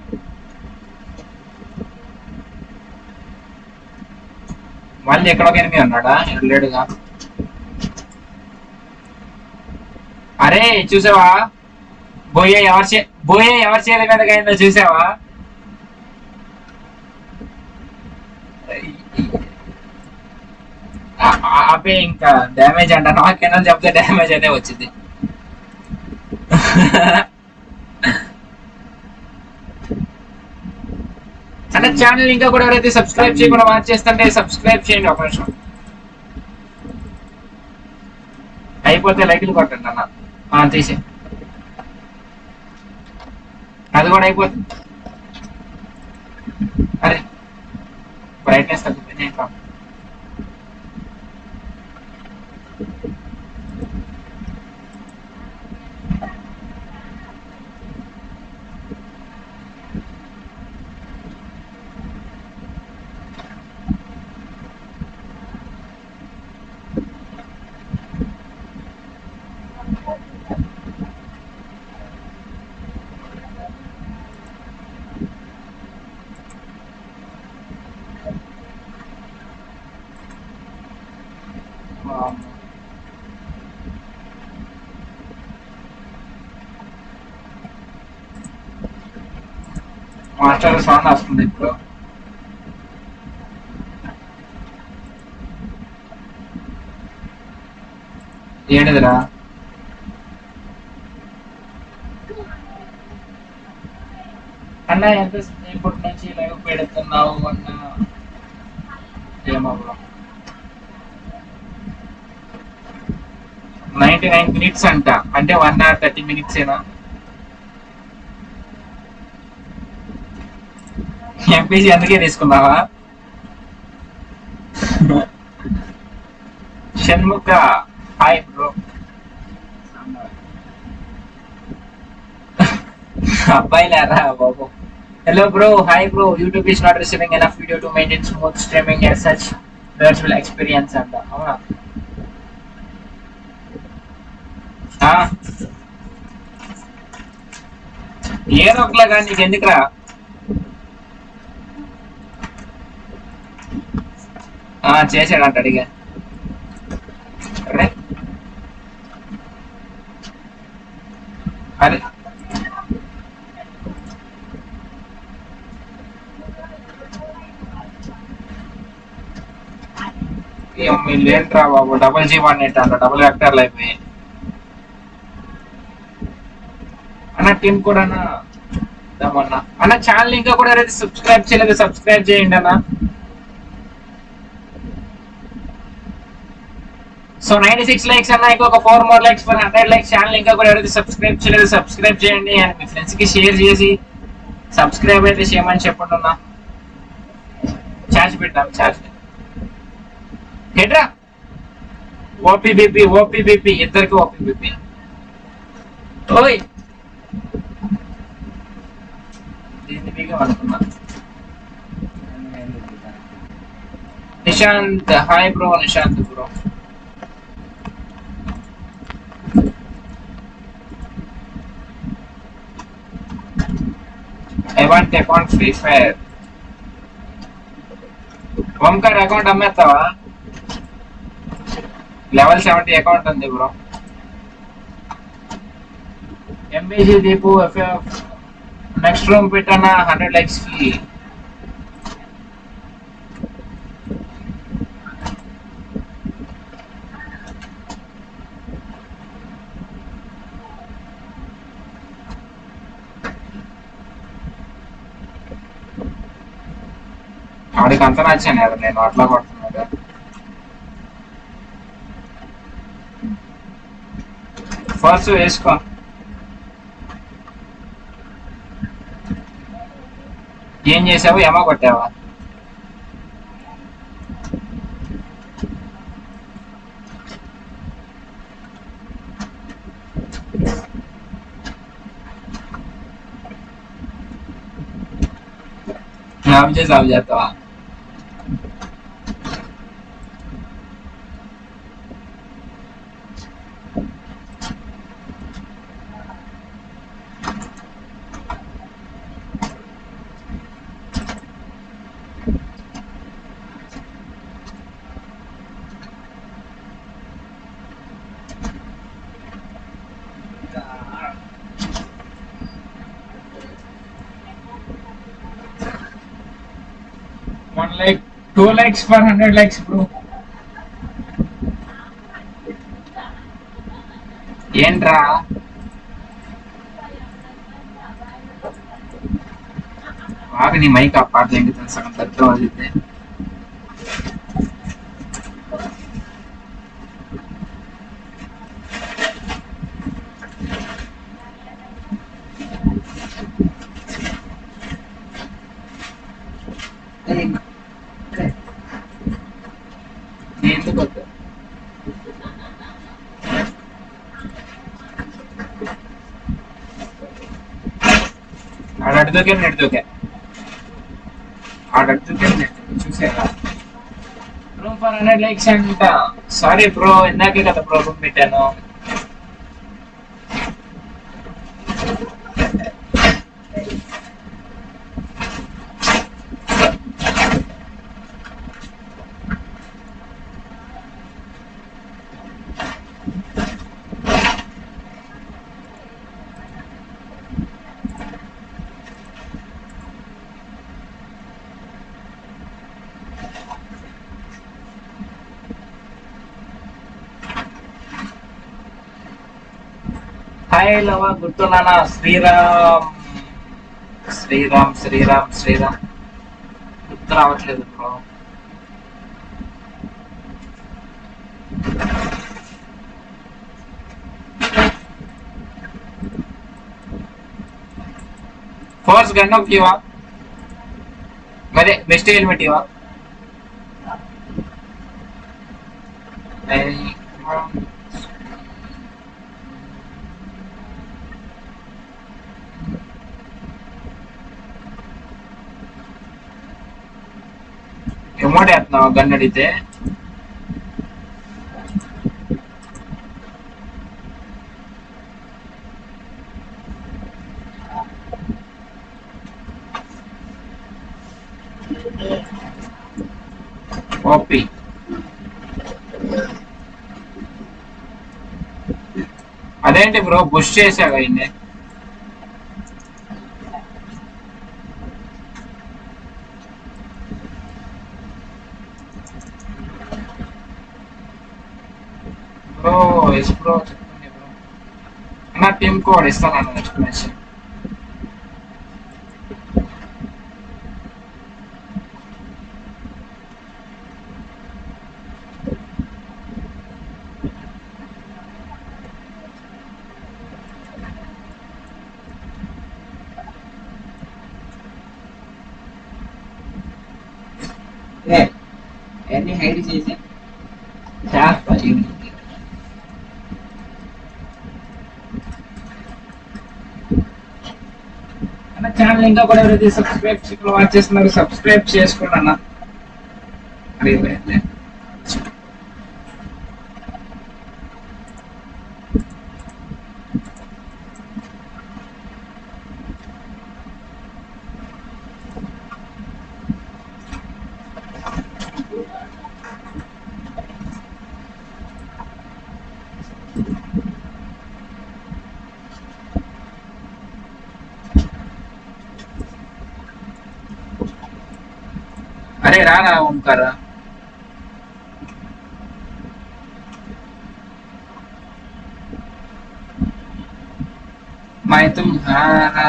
మళ్ళీ ఎక్కడో ఎనిమిది ఉన్నాడా ఇక్కడ లేడుగా అరే చూసావా బోయే ఎవరి చే బోయే ఎవరి చేతి మీదకి అయిందో చూసావా ఆ- ఆ- ఆపే ఇంకా డ్యామేజ్ అంట నాకైనా చెప్తే డ్యామేజ్ అనే వచ్చింది అంటే ఛానల్ ఇంకా కూడా ఎవరైతే సబ్స్క్రైబ్ చేయకుండా వాచ్ చేస్తుంటే సబ్స్క్రైబ్ చేయండి ఒక నిమిషం అయిపోతే లైక్లు కొట్టండి అన్న ఆ, తీసే అది కూడా అయిపోతుంది అరే బ్రైట్నెస్ తగ్గిపోయింది ఇంకా వామ్మో. మాస్టర్ సౌండ్ వస్తుంది ఇప్పుడు ఏడిదిరా అన్న ఎంత ఇప్పటి నుంచి లైవ్ పెడుతున్నావు అన్న ఏమో bro nine ninety nine minutes అంట అంటే వన్ అవర్ థర్టీ మినిట్స్ ఏనా ఎంపీసీ అందుకే తీసుకున్నావా షణ్ముఖ హాయ్ బ్రో అబ్బాయిలారా బాబు hello bro hi bro YouTube is not receiving enough video to maintain smooth streaming as such that's will experience అంట అవునా ఆ? ఏదో ఒకలా కానీ నీకు ఎందుకురా ఆ, చేశాడంట అడిగా అరే అరే ఏం వీళ్ళు ఏంట్రా బాబు డబుల్ జీ వన్ ఎయిట్ అంట డబుల్ వెక్టర్లు అయిపోయి అన్న టీం కూడా అన్న ఇద్దామన్నా. అన్న ఛానల్ ఇంకా కూడా ఎవరైతే సబ్స్క్రైబ్ చేయలేదు సబ్స్క్రైబ్ చేయండి అన్న సో నైన్టీ సిక్స్ లైక్స్ అన్న ఇంకొక four more likes for hundred likes channel ఇంకా కూడా ఎవరైతే సబ్స్క్రైబ్ చేయలేదు సబ్స్క్రైబ్ చేయండి అండ్ మీ ఫ్రెండ్స్ కి షేర్ చేసి సబ్స్క్రైబ్ అయితే చేయమని చెప్పండి అన్న ఛార్జ్ పెట్టాం ఛార్జ్ హెడ్రా ఓపీబీపీ ఓపీబీపీ ఇద్దరికి ఓపీబీపీ ఓయ్ దీన్ని బిగం అనుకున్నా Nishant hi bro Nishant bro I want account Free Fire Omkar account అమ్మేస్తావా లెవెల్ సెవెంటీ అకౌంట్ ఉంది bro MBG Deepu FF next room పెట్టానా హండ్రెడ్ లైక్స్ కి ఆడికి అంత నచ్చాను కదా నేను అట్లా కొడుతున్నాడు ఫస్ట్ వేసుకో ఏం చేసావు ఏమో కొట్టావా ఆఫ్ చేసి ఆఫ్ చేస్తావా one like two likes for hundred likes bro ఏంట్రా బాగా నీ మైక్ ఆ పాట ఎంగుతుంది సగం పెద్ద వదిలితే ఎందుకు వద్దు? ఆడ అడుగుకే నేను అడుగుకే ఆడ అడుగుకే నేను చూసేదా రూమ్ ఫర్ హండ్రెడ్ లైక్స్ అంట సారీ బ్రో ఇందాకే కదా బ్రో రూమ్ పెట్టాను హాయ్ లవ గుర్తున్నానా శ్రీరామ్ శ్రీరామ్ శ్రీరామ్ శ్రీరామ్ గుర్తు రావట్లేదు బ్రో ఫోర్స్ గన్ ఒక ఇవా అదే బెస్ట్ హెల్మెట్ ఇవా ఎమోట్ వేస్తున్నావు గన్ అడిగితే ఓపి అదేంటి బ్రో బుష్ చేసాగా ఇన్ని బ్రో ఎస్ బ్రో చెప్పండి బ్రో అన్న టీమ్ కోడ్ ఇస్తాను నెక్స్ట్ మ్యాచ్ అన్ని హైడ్ చేసి చేస్తా ఈవినింగ్ అన్న ఛానల్ ఇంకా కూడా ఎవరైతే సబ్స్క్రైబ్ ఇక్కడ వాచ్ చేస్తున్నారు సబ్స్క్రైబ్ చేసుకోండి అన్న అడిగిపోయింది అరే రారా ఓంకార मैं तुम्हारा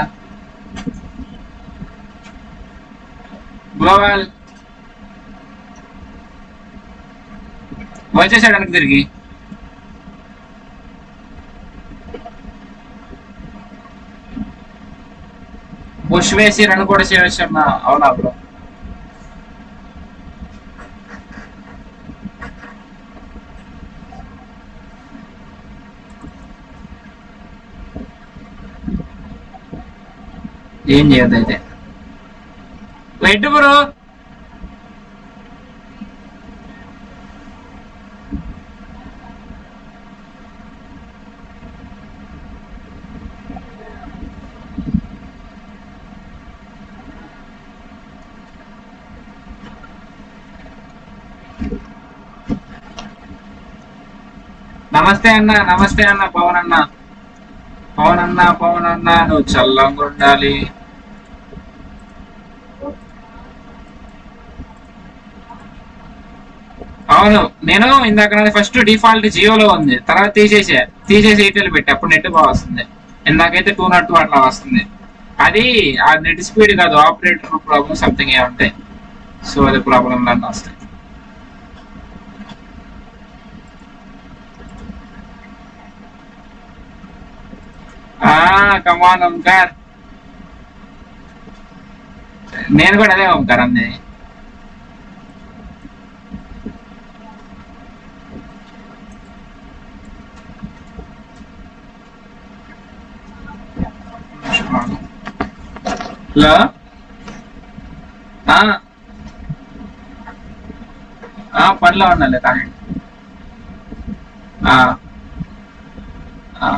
గ్లోబల్ వచ్చేసాడు వెనక్కి తిరిగి బుష్ వేసి రన్ కూడా చేయవచ్చు అన్న అవునా బ్రో ఏం చేయదు అయితే వెయిట్ బ్రో నమస్తే అన్న నమస్తే అన్న పవన్ అన్న పవన్ అన్న పవన్ అన్న నువ్వు చల్లంగా ఉండాలి అవును నేను ఇందాక ఫస్ట్ డిఫాల్ట్ జియోలో ఉంది తర్వాత తీసేసా తీసేసి ఎయిర్టెల్ పెట్టి అప్పుడు నెట్ బాగా వస్తుంది ఇందాకైతే టూ నాట్ టూ అట్లా వస్తుంది అది ఆ నెట్ స్పీడ్ కాదు ఆపరేటర్ ప్రాబ్లమ్ సంథింగ్ ఏ ఉంటాయి సో అది ప్రాబ్లం లాంటి వస్తాయి కమాన్ ఓంకార్ నేను కూడా అదే ఓంకార్ అంది హలో ఆ. ఆ, పనిలో ఉన్నాలే కానీ ఆ. ఆ.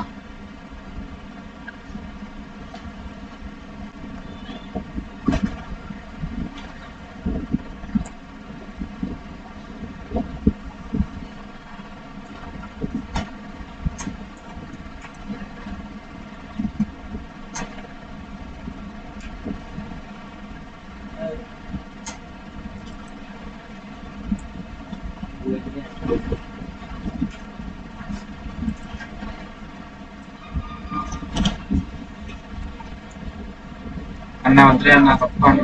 అన్న వద్దులే అన్న తప్ప అన్న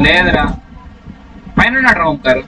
లేదురా పైన ఉన్నాడు రా ఓంకార్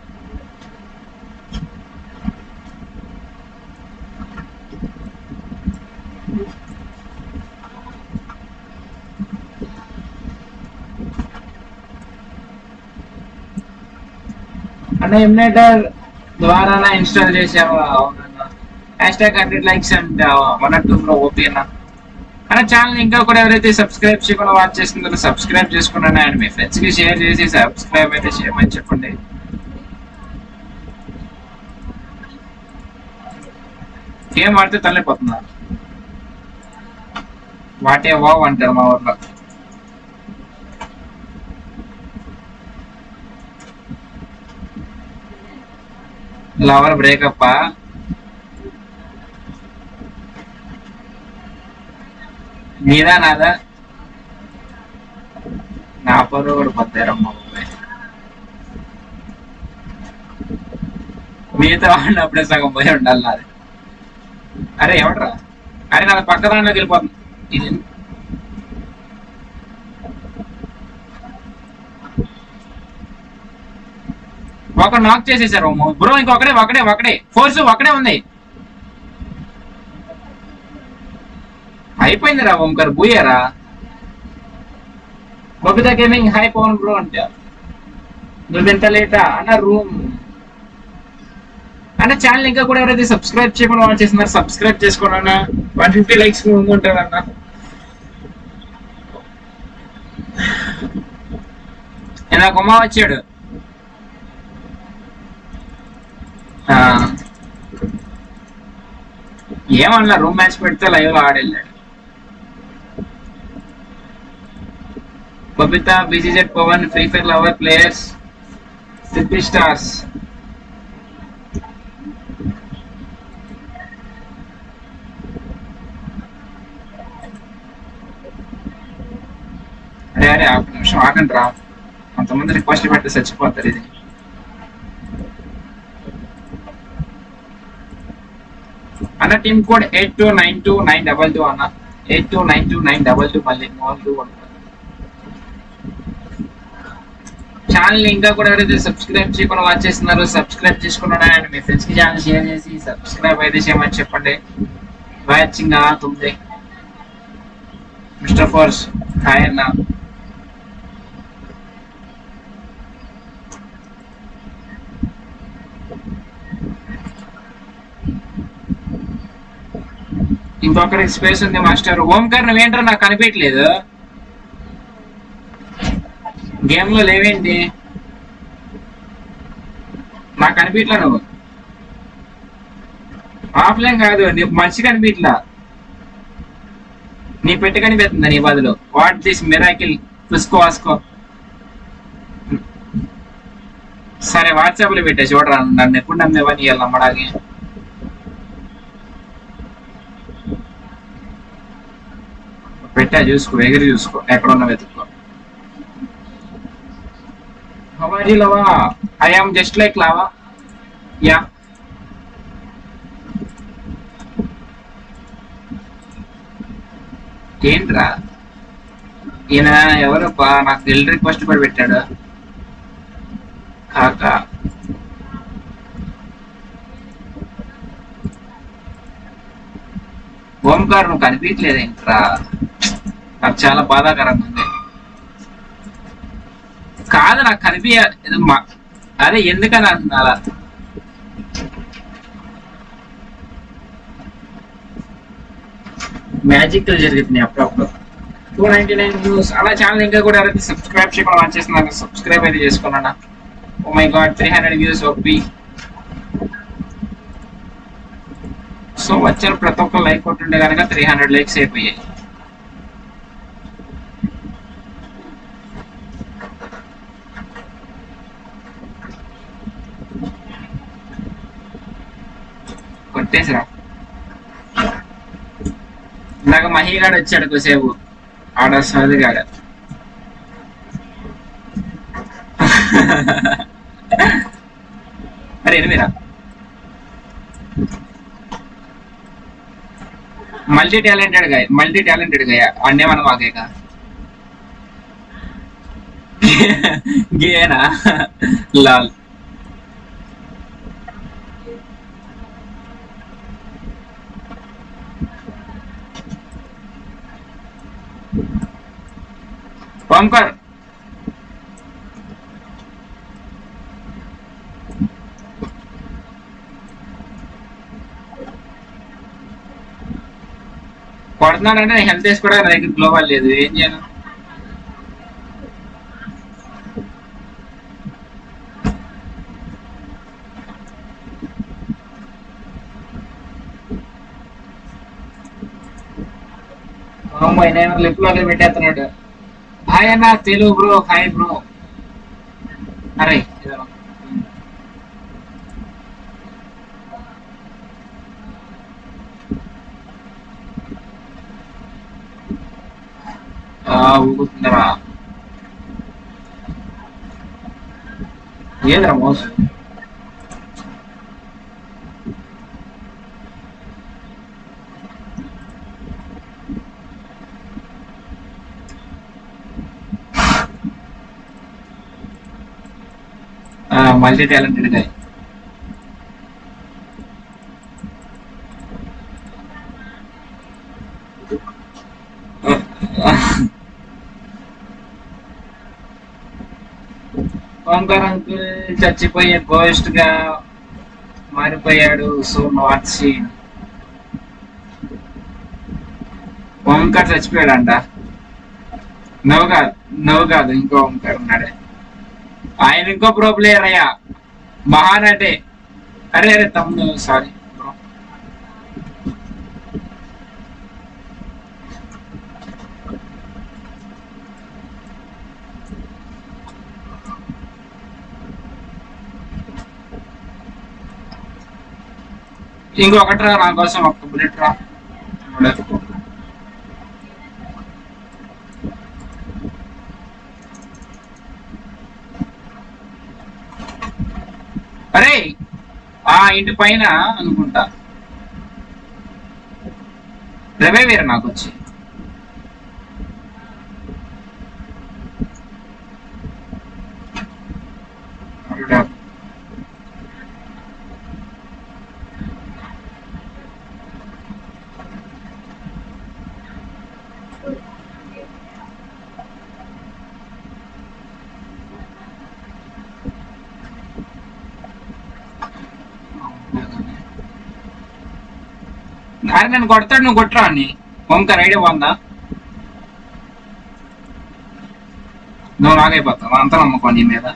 అన్న ఎమ్యులేటర్ ద్వారా ఇన్స్టాల్ చేసావా అవునన్నా hashtag hundred likes and one or two లో ఓపీ అన్న అన్న ఛానల్ ఇంకా కూడా ఎవరైతే సబ్స్క్రైబ్ చేయకుండా వాచ్ చేస్తున్నారో సబ్స్క్రైబ్ చేసుకున్నాను అండ్ మీ ఫ్రెండ్స్ కి షేర్ చేసి సబ్స్క్రైబ్ అయితే చేయమని చెప్పండి గేమ్ ఆడితే తల్లిపోతున్నా వాటే వావ్ అంటారు మా ఊర్లో లవర్ బ్రేకప్ నీదా నాదా నా పరువు కూడా పొద్దారమ్మ బాబాయ్. మీతో ఆడినప్పుడే సగం పోయి ఉండాలి నాది అరే ఎవడరా అరే నాది పక్క దాంట్లోకి వెళ్ళిపోతుంది ఇది ఒక నాక్ చేసేసారు బ్రో ఇంకొకడే ఒకడే ఒకడే ఫోర్స్ ఒకడే ఉంది అయిపోయింది రా ఓంకర్ బూయారా Babita gaming hi Pavan bro అంటే నువ్వు ఎంత లేటా అన్న రూమ్ అన్న ఛానల్ ఇంకా కూడా ఎవరైతే సబ్స్క్రైబ్ చేయకుండా వాళ్ళు చేస్తున్నారు సబ్స్క్రైబ్ చేసుకోండి అన్న వన్ ఫిఫ్టీ లైక్స్ ఉంటుంది అన్న ఇలా కొమ్మ వచ్చాడు ఆ. ఏమన్నా రూమ్ మ్యాచ్ పెడితే లైవ్ లో ఆడెళ్ళాడు Babita BGZ Pavan Free Fire lover players Sippi stars అరే అరే ఆ నిమిషం ఆగండి రా కొంతమంది రిక్వెస్ట్ పెడితే చచ్చిపోతారు ఇది అన్న team code eight two nine two nine double two అన్న eight two nine two nine double two మళ్ళీ మోల్ టూ ఛానల్ ఇంకా కూడా ఎవరైతే సబ్స్క్రైబ్ చేయకుండా వాచ్ చేస్తున్నారో సబ్స్క్రైబ్ చేసుకున్నారా అండ్ మీ ఫ్రెండ్స్ కి ఛానల్ షేర్ చేసి సబ్స్క్రైబ్ అయితే చేయమని చెప్పండి వాచింగ్ తుంది మిస్టర్ ఫోర్స్ హాయ్ అన్న ఇంకొకరికి స్పేస్ ఉంది మాస్టర్ ఓంకార్ నువ్వేంటారు నాకు కనిపించట్లేదు గేమ్ లో లేవేంటి నాకు కనిపించట్లా నువ్వు ఆఫ్లైన్ కాదు నీ మనిషి కనిపించట్లా నీ పెట్టి కనిపిస్తుందా నీ బదులు వాట్ దిస్ మిరాకిల్ చూసుకో వాసుకో సరే వాట్సాప్ లో పెట్టే చూడరా నన్ను ఎప్పుడు నమ్మేవని ఇవాళ నమ్మడానికి పెట్టా చూసుకో ఎగిరి చూసుకో ఎక్కడ ఉన్న వెతుక్కో హవాజీ లవా I am just like lava yeah ఏంట్రా ఈయన ఎవరు నాకు గిల్ రిక్వెస్ట్ కూడా పెట్టాడు కాక ఓంకార్ నువ్వు కనిపించలేదు ఏంట్రా నాకు చాలా బాధాకరంగా ఉంది కాదు నాకు కనిపించ ఇది మా- అదే ఎందుకని అంటున్నా అలా మ్యాజిక్ జరుగుతున్నాయి అప్పుడప్పుడు టూ నైన్టీ నైన్ వ్యూస్ అలా ఛానల్ ఇంకా కూడా ఎవరైతే సబ్స్క్రైబ్ చేయకుండా వాచ్ చేస్తున్నారు సబ్స్క్రైబ్ అయితే చేసుకున్నాను oh my god three hundred views ఒప్పి సో వచ్చిన ప్రతి ఒక్క లైక్ కొట్టుండే కనుక త్రీ హండ్రెడ్ లైక్స్ అయిపోయాయి కొట్టేసిరా ఇందాక మహిగాడు వచ్చాడు కొసేపు ఆడ సోదిగాడ అరే ఎనిమిరా మల్టీ టాలెంటెడ్ గా మల్టీ టాలెంటెడ్ గా అన్నే మనం ఆగేక గేనా లాల్ పంపర్ కొడుతున్నాడంటే నేను హెల్త్ వేసుకోవడానికి నా దగ్గర గ్లోబల్ లేదు ఏం చేయను అమ్మాయి నేను లిప్ లో పెట్టేస్తున్నాడు హాయ్ అన్న తెలుగు బ్రో హాయ్ బ్రో అరే ఇదిగో. ఆ ఊగుతుందరా ఏదిరా మోసు మల్టీ టాలెంటెడ్ గా ఓంకార్ అంకుల్ చచ్చిపోయే గోస్ట్ గా మారిపోయాడు సో నాట్ సీన్ ఓంకార్ చచ్చిపోయాడంట నవ్వు కాదు నవ్వు కాదు ఇంకో ఓంకార్ ఉన్నాడే ఆయన ఇంకో ప్రో ప్లేయర్ అయ్యా మహానటే అరే అరే తమ్ముడు సారీ బ్రో ఇంకొకటి రా నా కోసం ఒక్క బుల్లెట్ రా బుల్లెట్. అరే ఆ ఇంటి పైన అనుకుంటా రవే వేరు నాకు వచ్చి అరే నన్ను కొడతాడు నువ్వు కొట్టరా అని ఓంకార్ ఐడియా బాగుందా నువ్వు నాకైపోతావు అంత నమ్మకం నీ మీద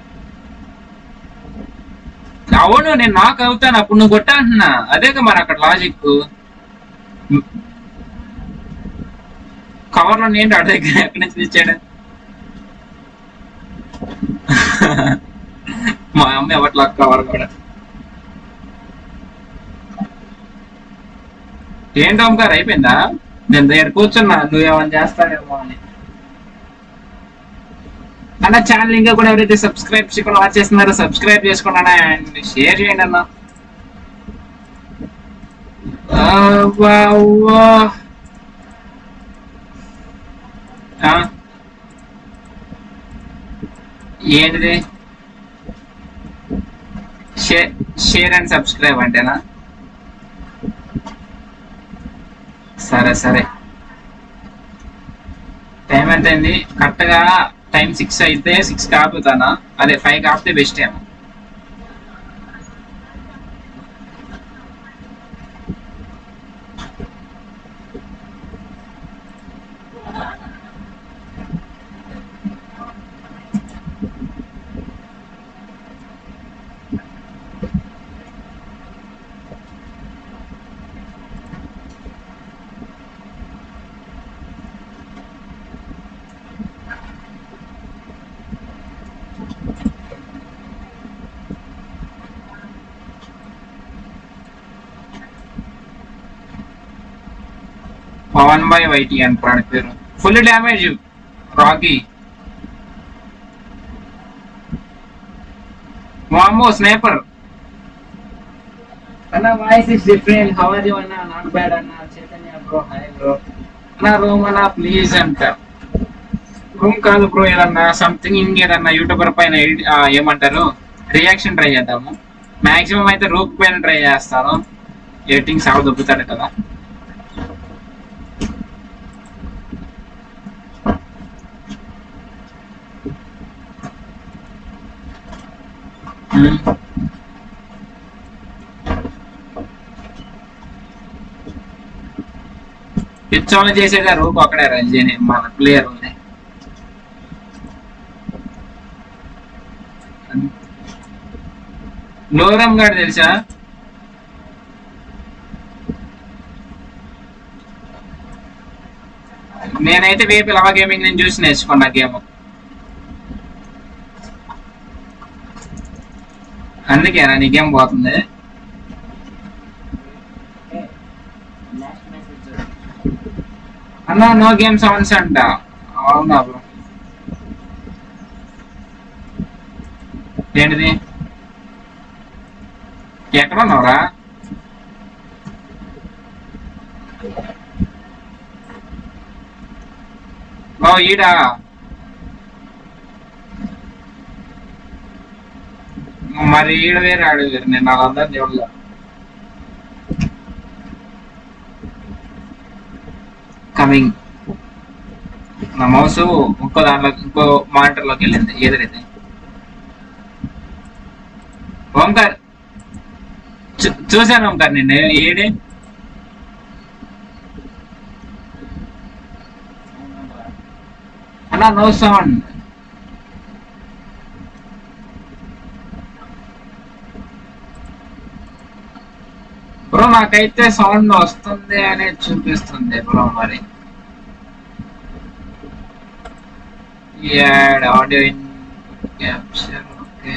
అవును నేను నాకు అవుతాను అప్పుడు నువ్వు కొట్టా అంటున్నా అదేగా మరి అక్కడ లాజిక్ కవర్లో నేను అడి దగ్గర ఎక్కడి నుంచి తెచ్చాడు మా అమ్మ ఎవట్లా కవర్ కూడా ఏంటి ఓంకార్ అయిపోయిందా నేను దగ్గర కూర్చున్నా నువ్వేమని చేస్తావేమో అని అన్న ఛానల్ ఇంకా కూడా ఎవరైతే సబ్స్క్రైబ్ చేయకుండా వాచ్ చేస్తున్నారో సబ్స్క్రైబ్ చేసుకున్నా అండ్ షేర్ చేయండి అన్న అవ్వా, అవ్వా. ఆ? ఏంటిది షేర్ షేర్ అండ్ సబ్స్క్రైబ్ అంటేనా సరే సరే టైం ఎంత అయింది కరెక్ట్ గా టైం సిక్స్ అయితే సిక్స్ కాపుతానా అదే ఫైవ్ కాపితే బెస్ట్ ఏమో పవన్ బై వైటీ అని ప్రాడక్ట్ పేరు ఫుల్ డ్యామేజ్ రాకీ వామ్మో స్నేపర్ అన్న voice is different how are you అన్న నాట్ బ్యాడ్ అన్న చైతన్య బ్రో హాయ్ బ్రో అన్న రోమ్ అన్న ప్లీజ్ అంట రూమ్ కాదు బ్రో ఏదన్నా సంథింగ్ ఇంకేదన్నా యూట్యూబర్ పైన edit- ఆ, ఏమంటారు రియాక్షన్ ట్రై చేద్దాము మాక్సిమం అయితే రూప్ పైన ట్రై చేస్తాను ఎడిటింగ్ సాగు దొబ్బుతాడు కదా Hmm. పిచ్చోళ్ళు చేసేది ఆ రూప్ అక్కడే రంజీని మన ప్లేయర్ ఉంది లోరం గారు తెలుసా నేనైతే వేపు లవా గేమింగ్ నేను చూసి నేర్చుకున్నా గేమ్ అందుకేనా నీ గేమ్ పోతుంది అన్నా నో గేమ్ సౌండ్స్ అంట అవునా బ్రో ఏంటిది ఎక్కడ ఉన్నావురా ఓ ఈడా మరి ఈడ వేరే ఆడ వేరు నేను వాళ్ళందరినీ చూడలే కమింగ్ నా మౌస్ ఇంకో దాంట్లో ఇంకో మానిటర్లోకి వెళ్ళింది ఎదురైతే ఓంకార్ చూ- చూశాను ఓంకార్ నిన్ను ఏడే అన్నా నో సౌండ్ బ్రో నాకైతే సౌండ్ వస్తుంది అని చూపిస్తుంది బ్రో మరి add audio in capture okay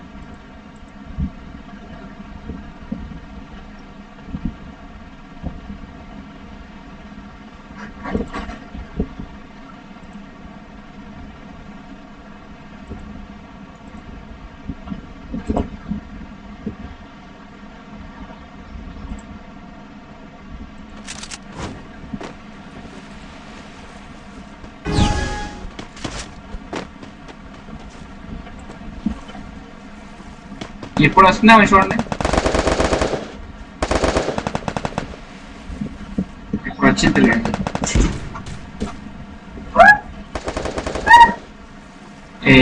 ఇప్పుడు వస్తుందేమో చూడండి ఇప్పుడు వచ్చింది లేండి ఏ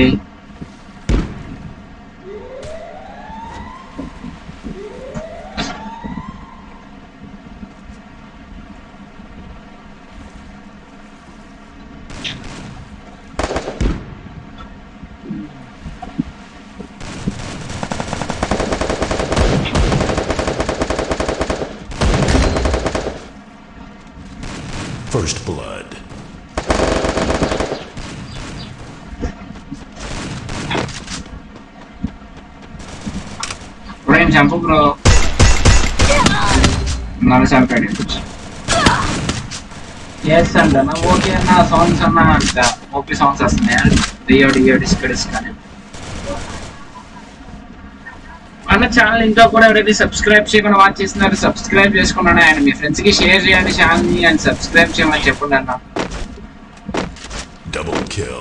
First blood. ఇప్పుడు ఏం చంపు బ్రో నన్ను చంపాడు ఎస్ అంట నా ఓకే అన్న సాంగ్స్ అన్న అంట ఓకే సాంగ్స్ వస్తున్నాయా డియో డియో డిస్క్ డిస్క్ అని అన్న ఛానల్ ఇంకా కూడా ఎవరైతే సబ్స్క్రైబ్ చేయకుండా వాచ్ చేస్తున్నారు సబ్స్క్రైబ్ చేసుకున్నాను అండ్ మీ ఫ్రెండ్స్ కి షేర్ చేయండి ఛానల్ ని అండ్ సబ్స్క్రైబ్ చేయమని చెప్పండి అన్న Double kill.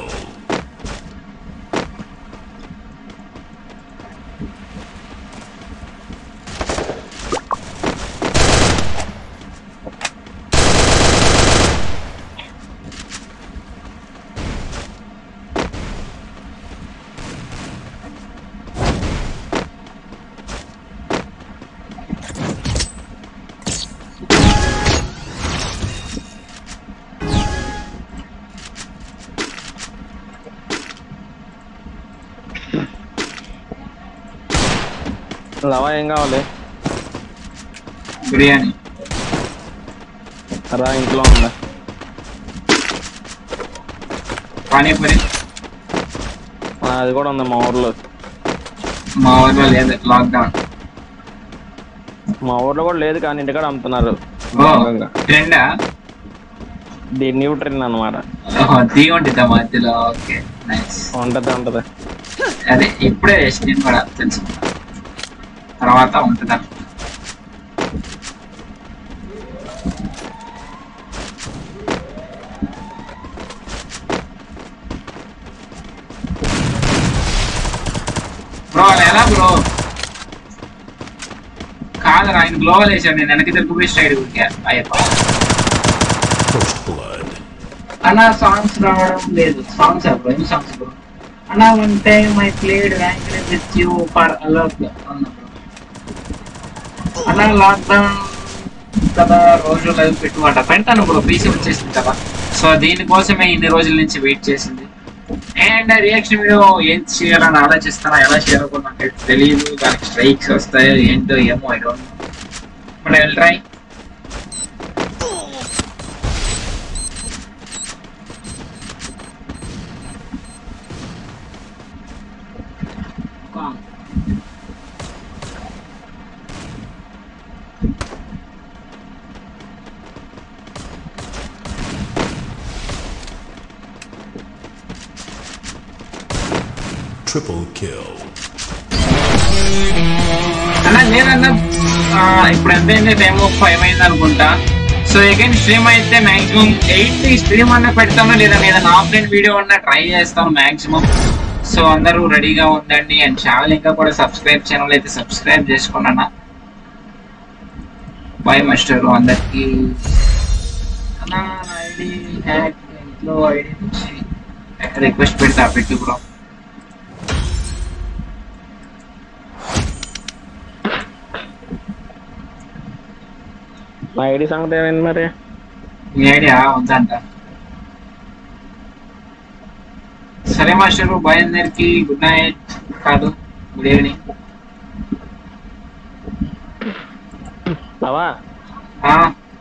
లవా ఏం కావాలి బిర్యానీ రా ఇంట్లో ఉందా పానీపూరి ఆ, అది కూడా ఉంది మా ఊర్లో మా ఊర్లో లేదు లాక్డౌన్ మా ఊర్లో కూడా లేదు కానీ ఇంటికాడ అమ్ముతున్నారు ఓ ట్రెండా ది న్యూ ట్రెండ్ అనమాట ఓహో దీ ఉంటుందా మధ్యలో ఓకే నైస్ ఉంటది ఉంటది అదే ఇప్పుడే చేసి నేను కూడా తెలుసుకున్నా తర్వాత ఉంటుందా రావాలి ఎలా బ్రో కాదురా ఆయన గ్లోవల్ వేసాడు నేను వెనక్కి తిరిగిపోయి స్ట్రైడ్ కొట్టా అయ్యప్ప First blood. అన్న సాంగ్స్ రావడం లేదు సాంగ్స్ బ్రో ఏం సాంగ్స్ బ్రో అన్న one time I played rank with you for alert అన్న అన్న లాక్డౌన్ కదా రోజు లైవ్ పెట్టుకుంట పెడతాను బ్రో పీసీ వచ్చేసింది కదా సో దీనికోసమే ఇన్ని రోజుల నుంచి వెయిట్ చేసింది అండ్ రియాక్షన్ వీడియో ఏం చేయాలని ఆలోచిస్తానా ఎలా చేయాలో నాకు తెలియదు దానికి స్ట్రైక్స్ వస్తాయో ఏంటో ఏమో I don't but I will try Triple kill. అన్న నేనన్నా ఆ, ఇప్పుడు ఎంత అయింది టైం ఫైవ్ అయింది అనుకుంటా సో అగైన్ స్ట్రీమ్ అయితే మాక్సిమం ఎయిట్ స్ట్రీమ్ అన్న పెడతాను లేదా ఏదైనా ఆఫ్లైన్ వీడియో అన్న ట్రై చేస్తాను మాక్సిమం సో అందరూ రెడీగా ఉండండి అండ్ ఛానల్ ఇంకా కూడా సబ్స్క్రైబ్ ఛానల్ అయితే సబ్స్క్రైబ్ చేసుకున్నా బాయ్ మాస్టర్ అందరికి అన్న నా ఐడి హ్యాక్ ఇంట్లో ఐడి నుంచి రిక్వెస్ట్ పెడతా పెట్టు బ్రో మా ఐడి సంగతి ఏమైంది మరి మీ ఐడియా ఉందంట సరే మాస్టర్ బాయ్ అందరికి గుడ్ నైట్ కాదు గుడ్ ఈవినింగ్ బావా ఆ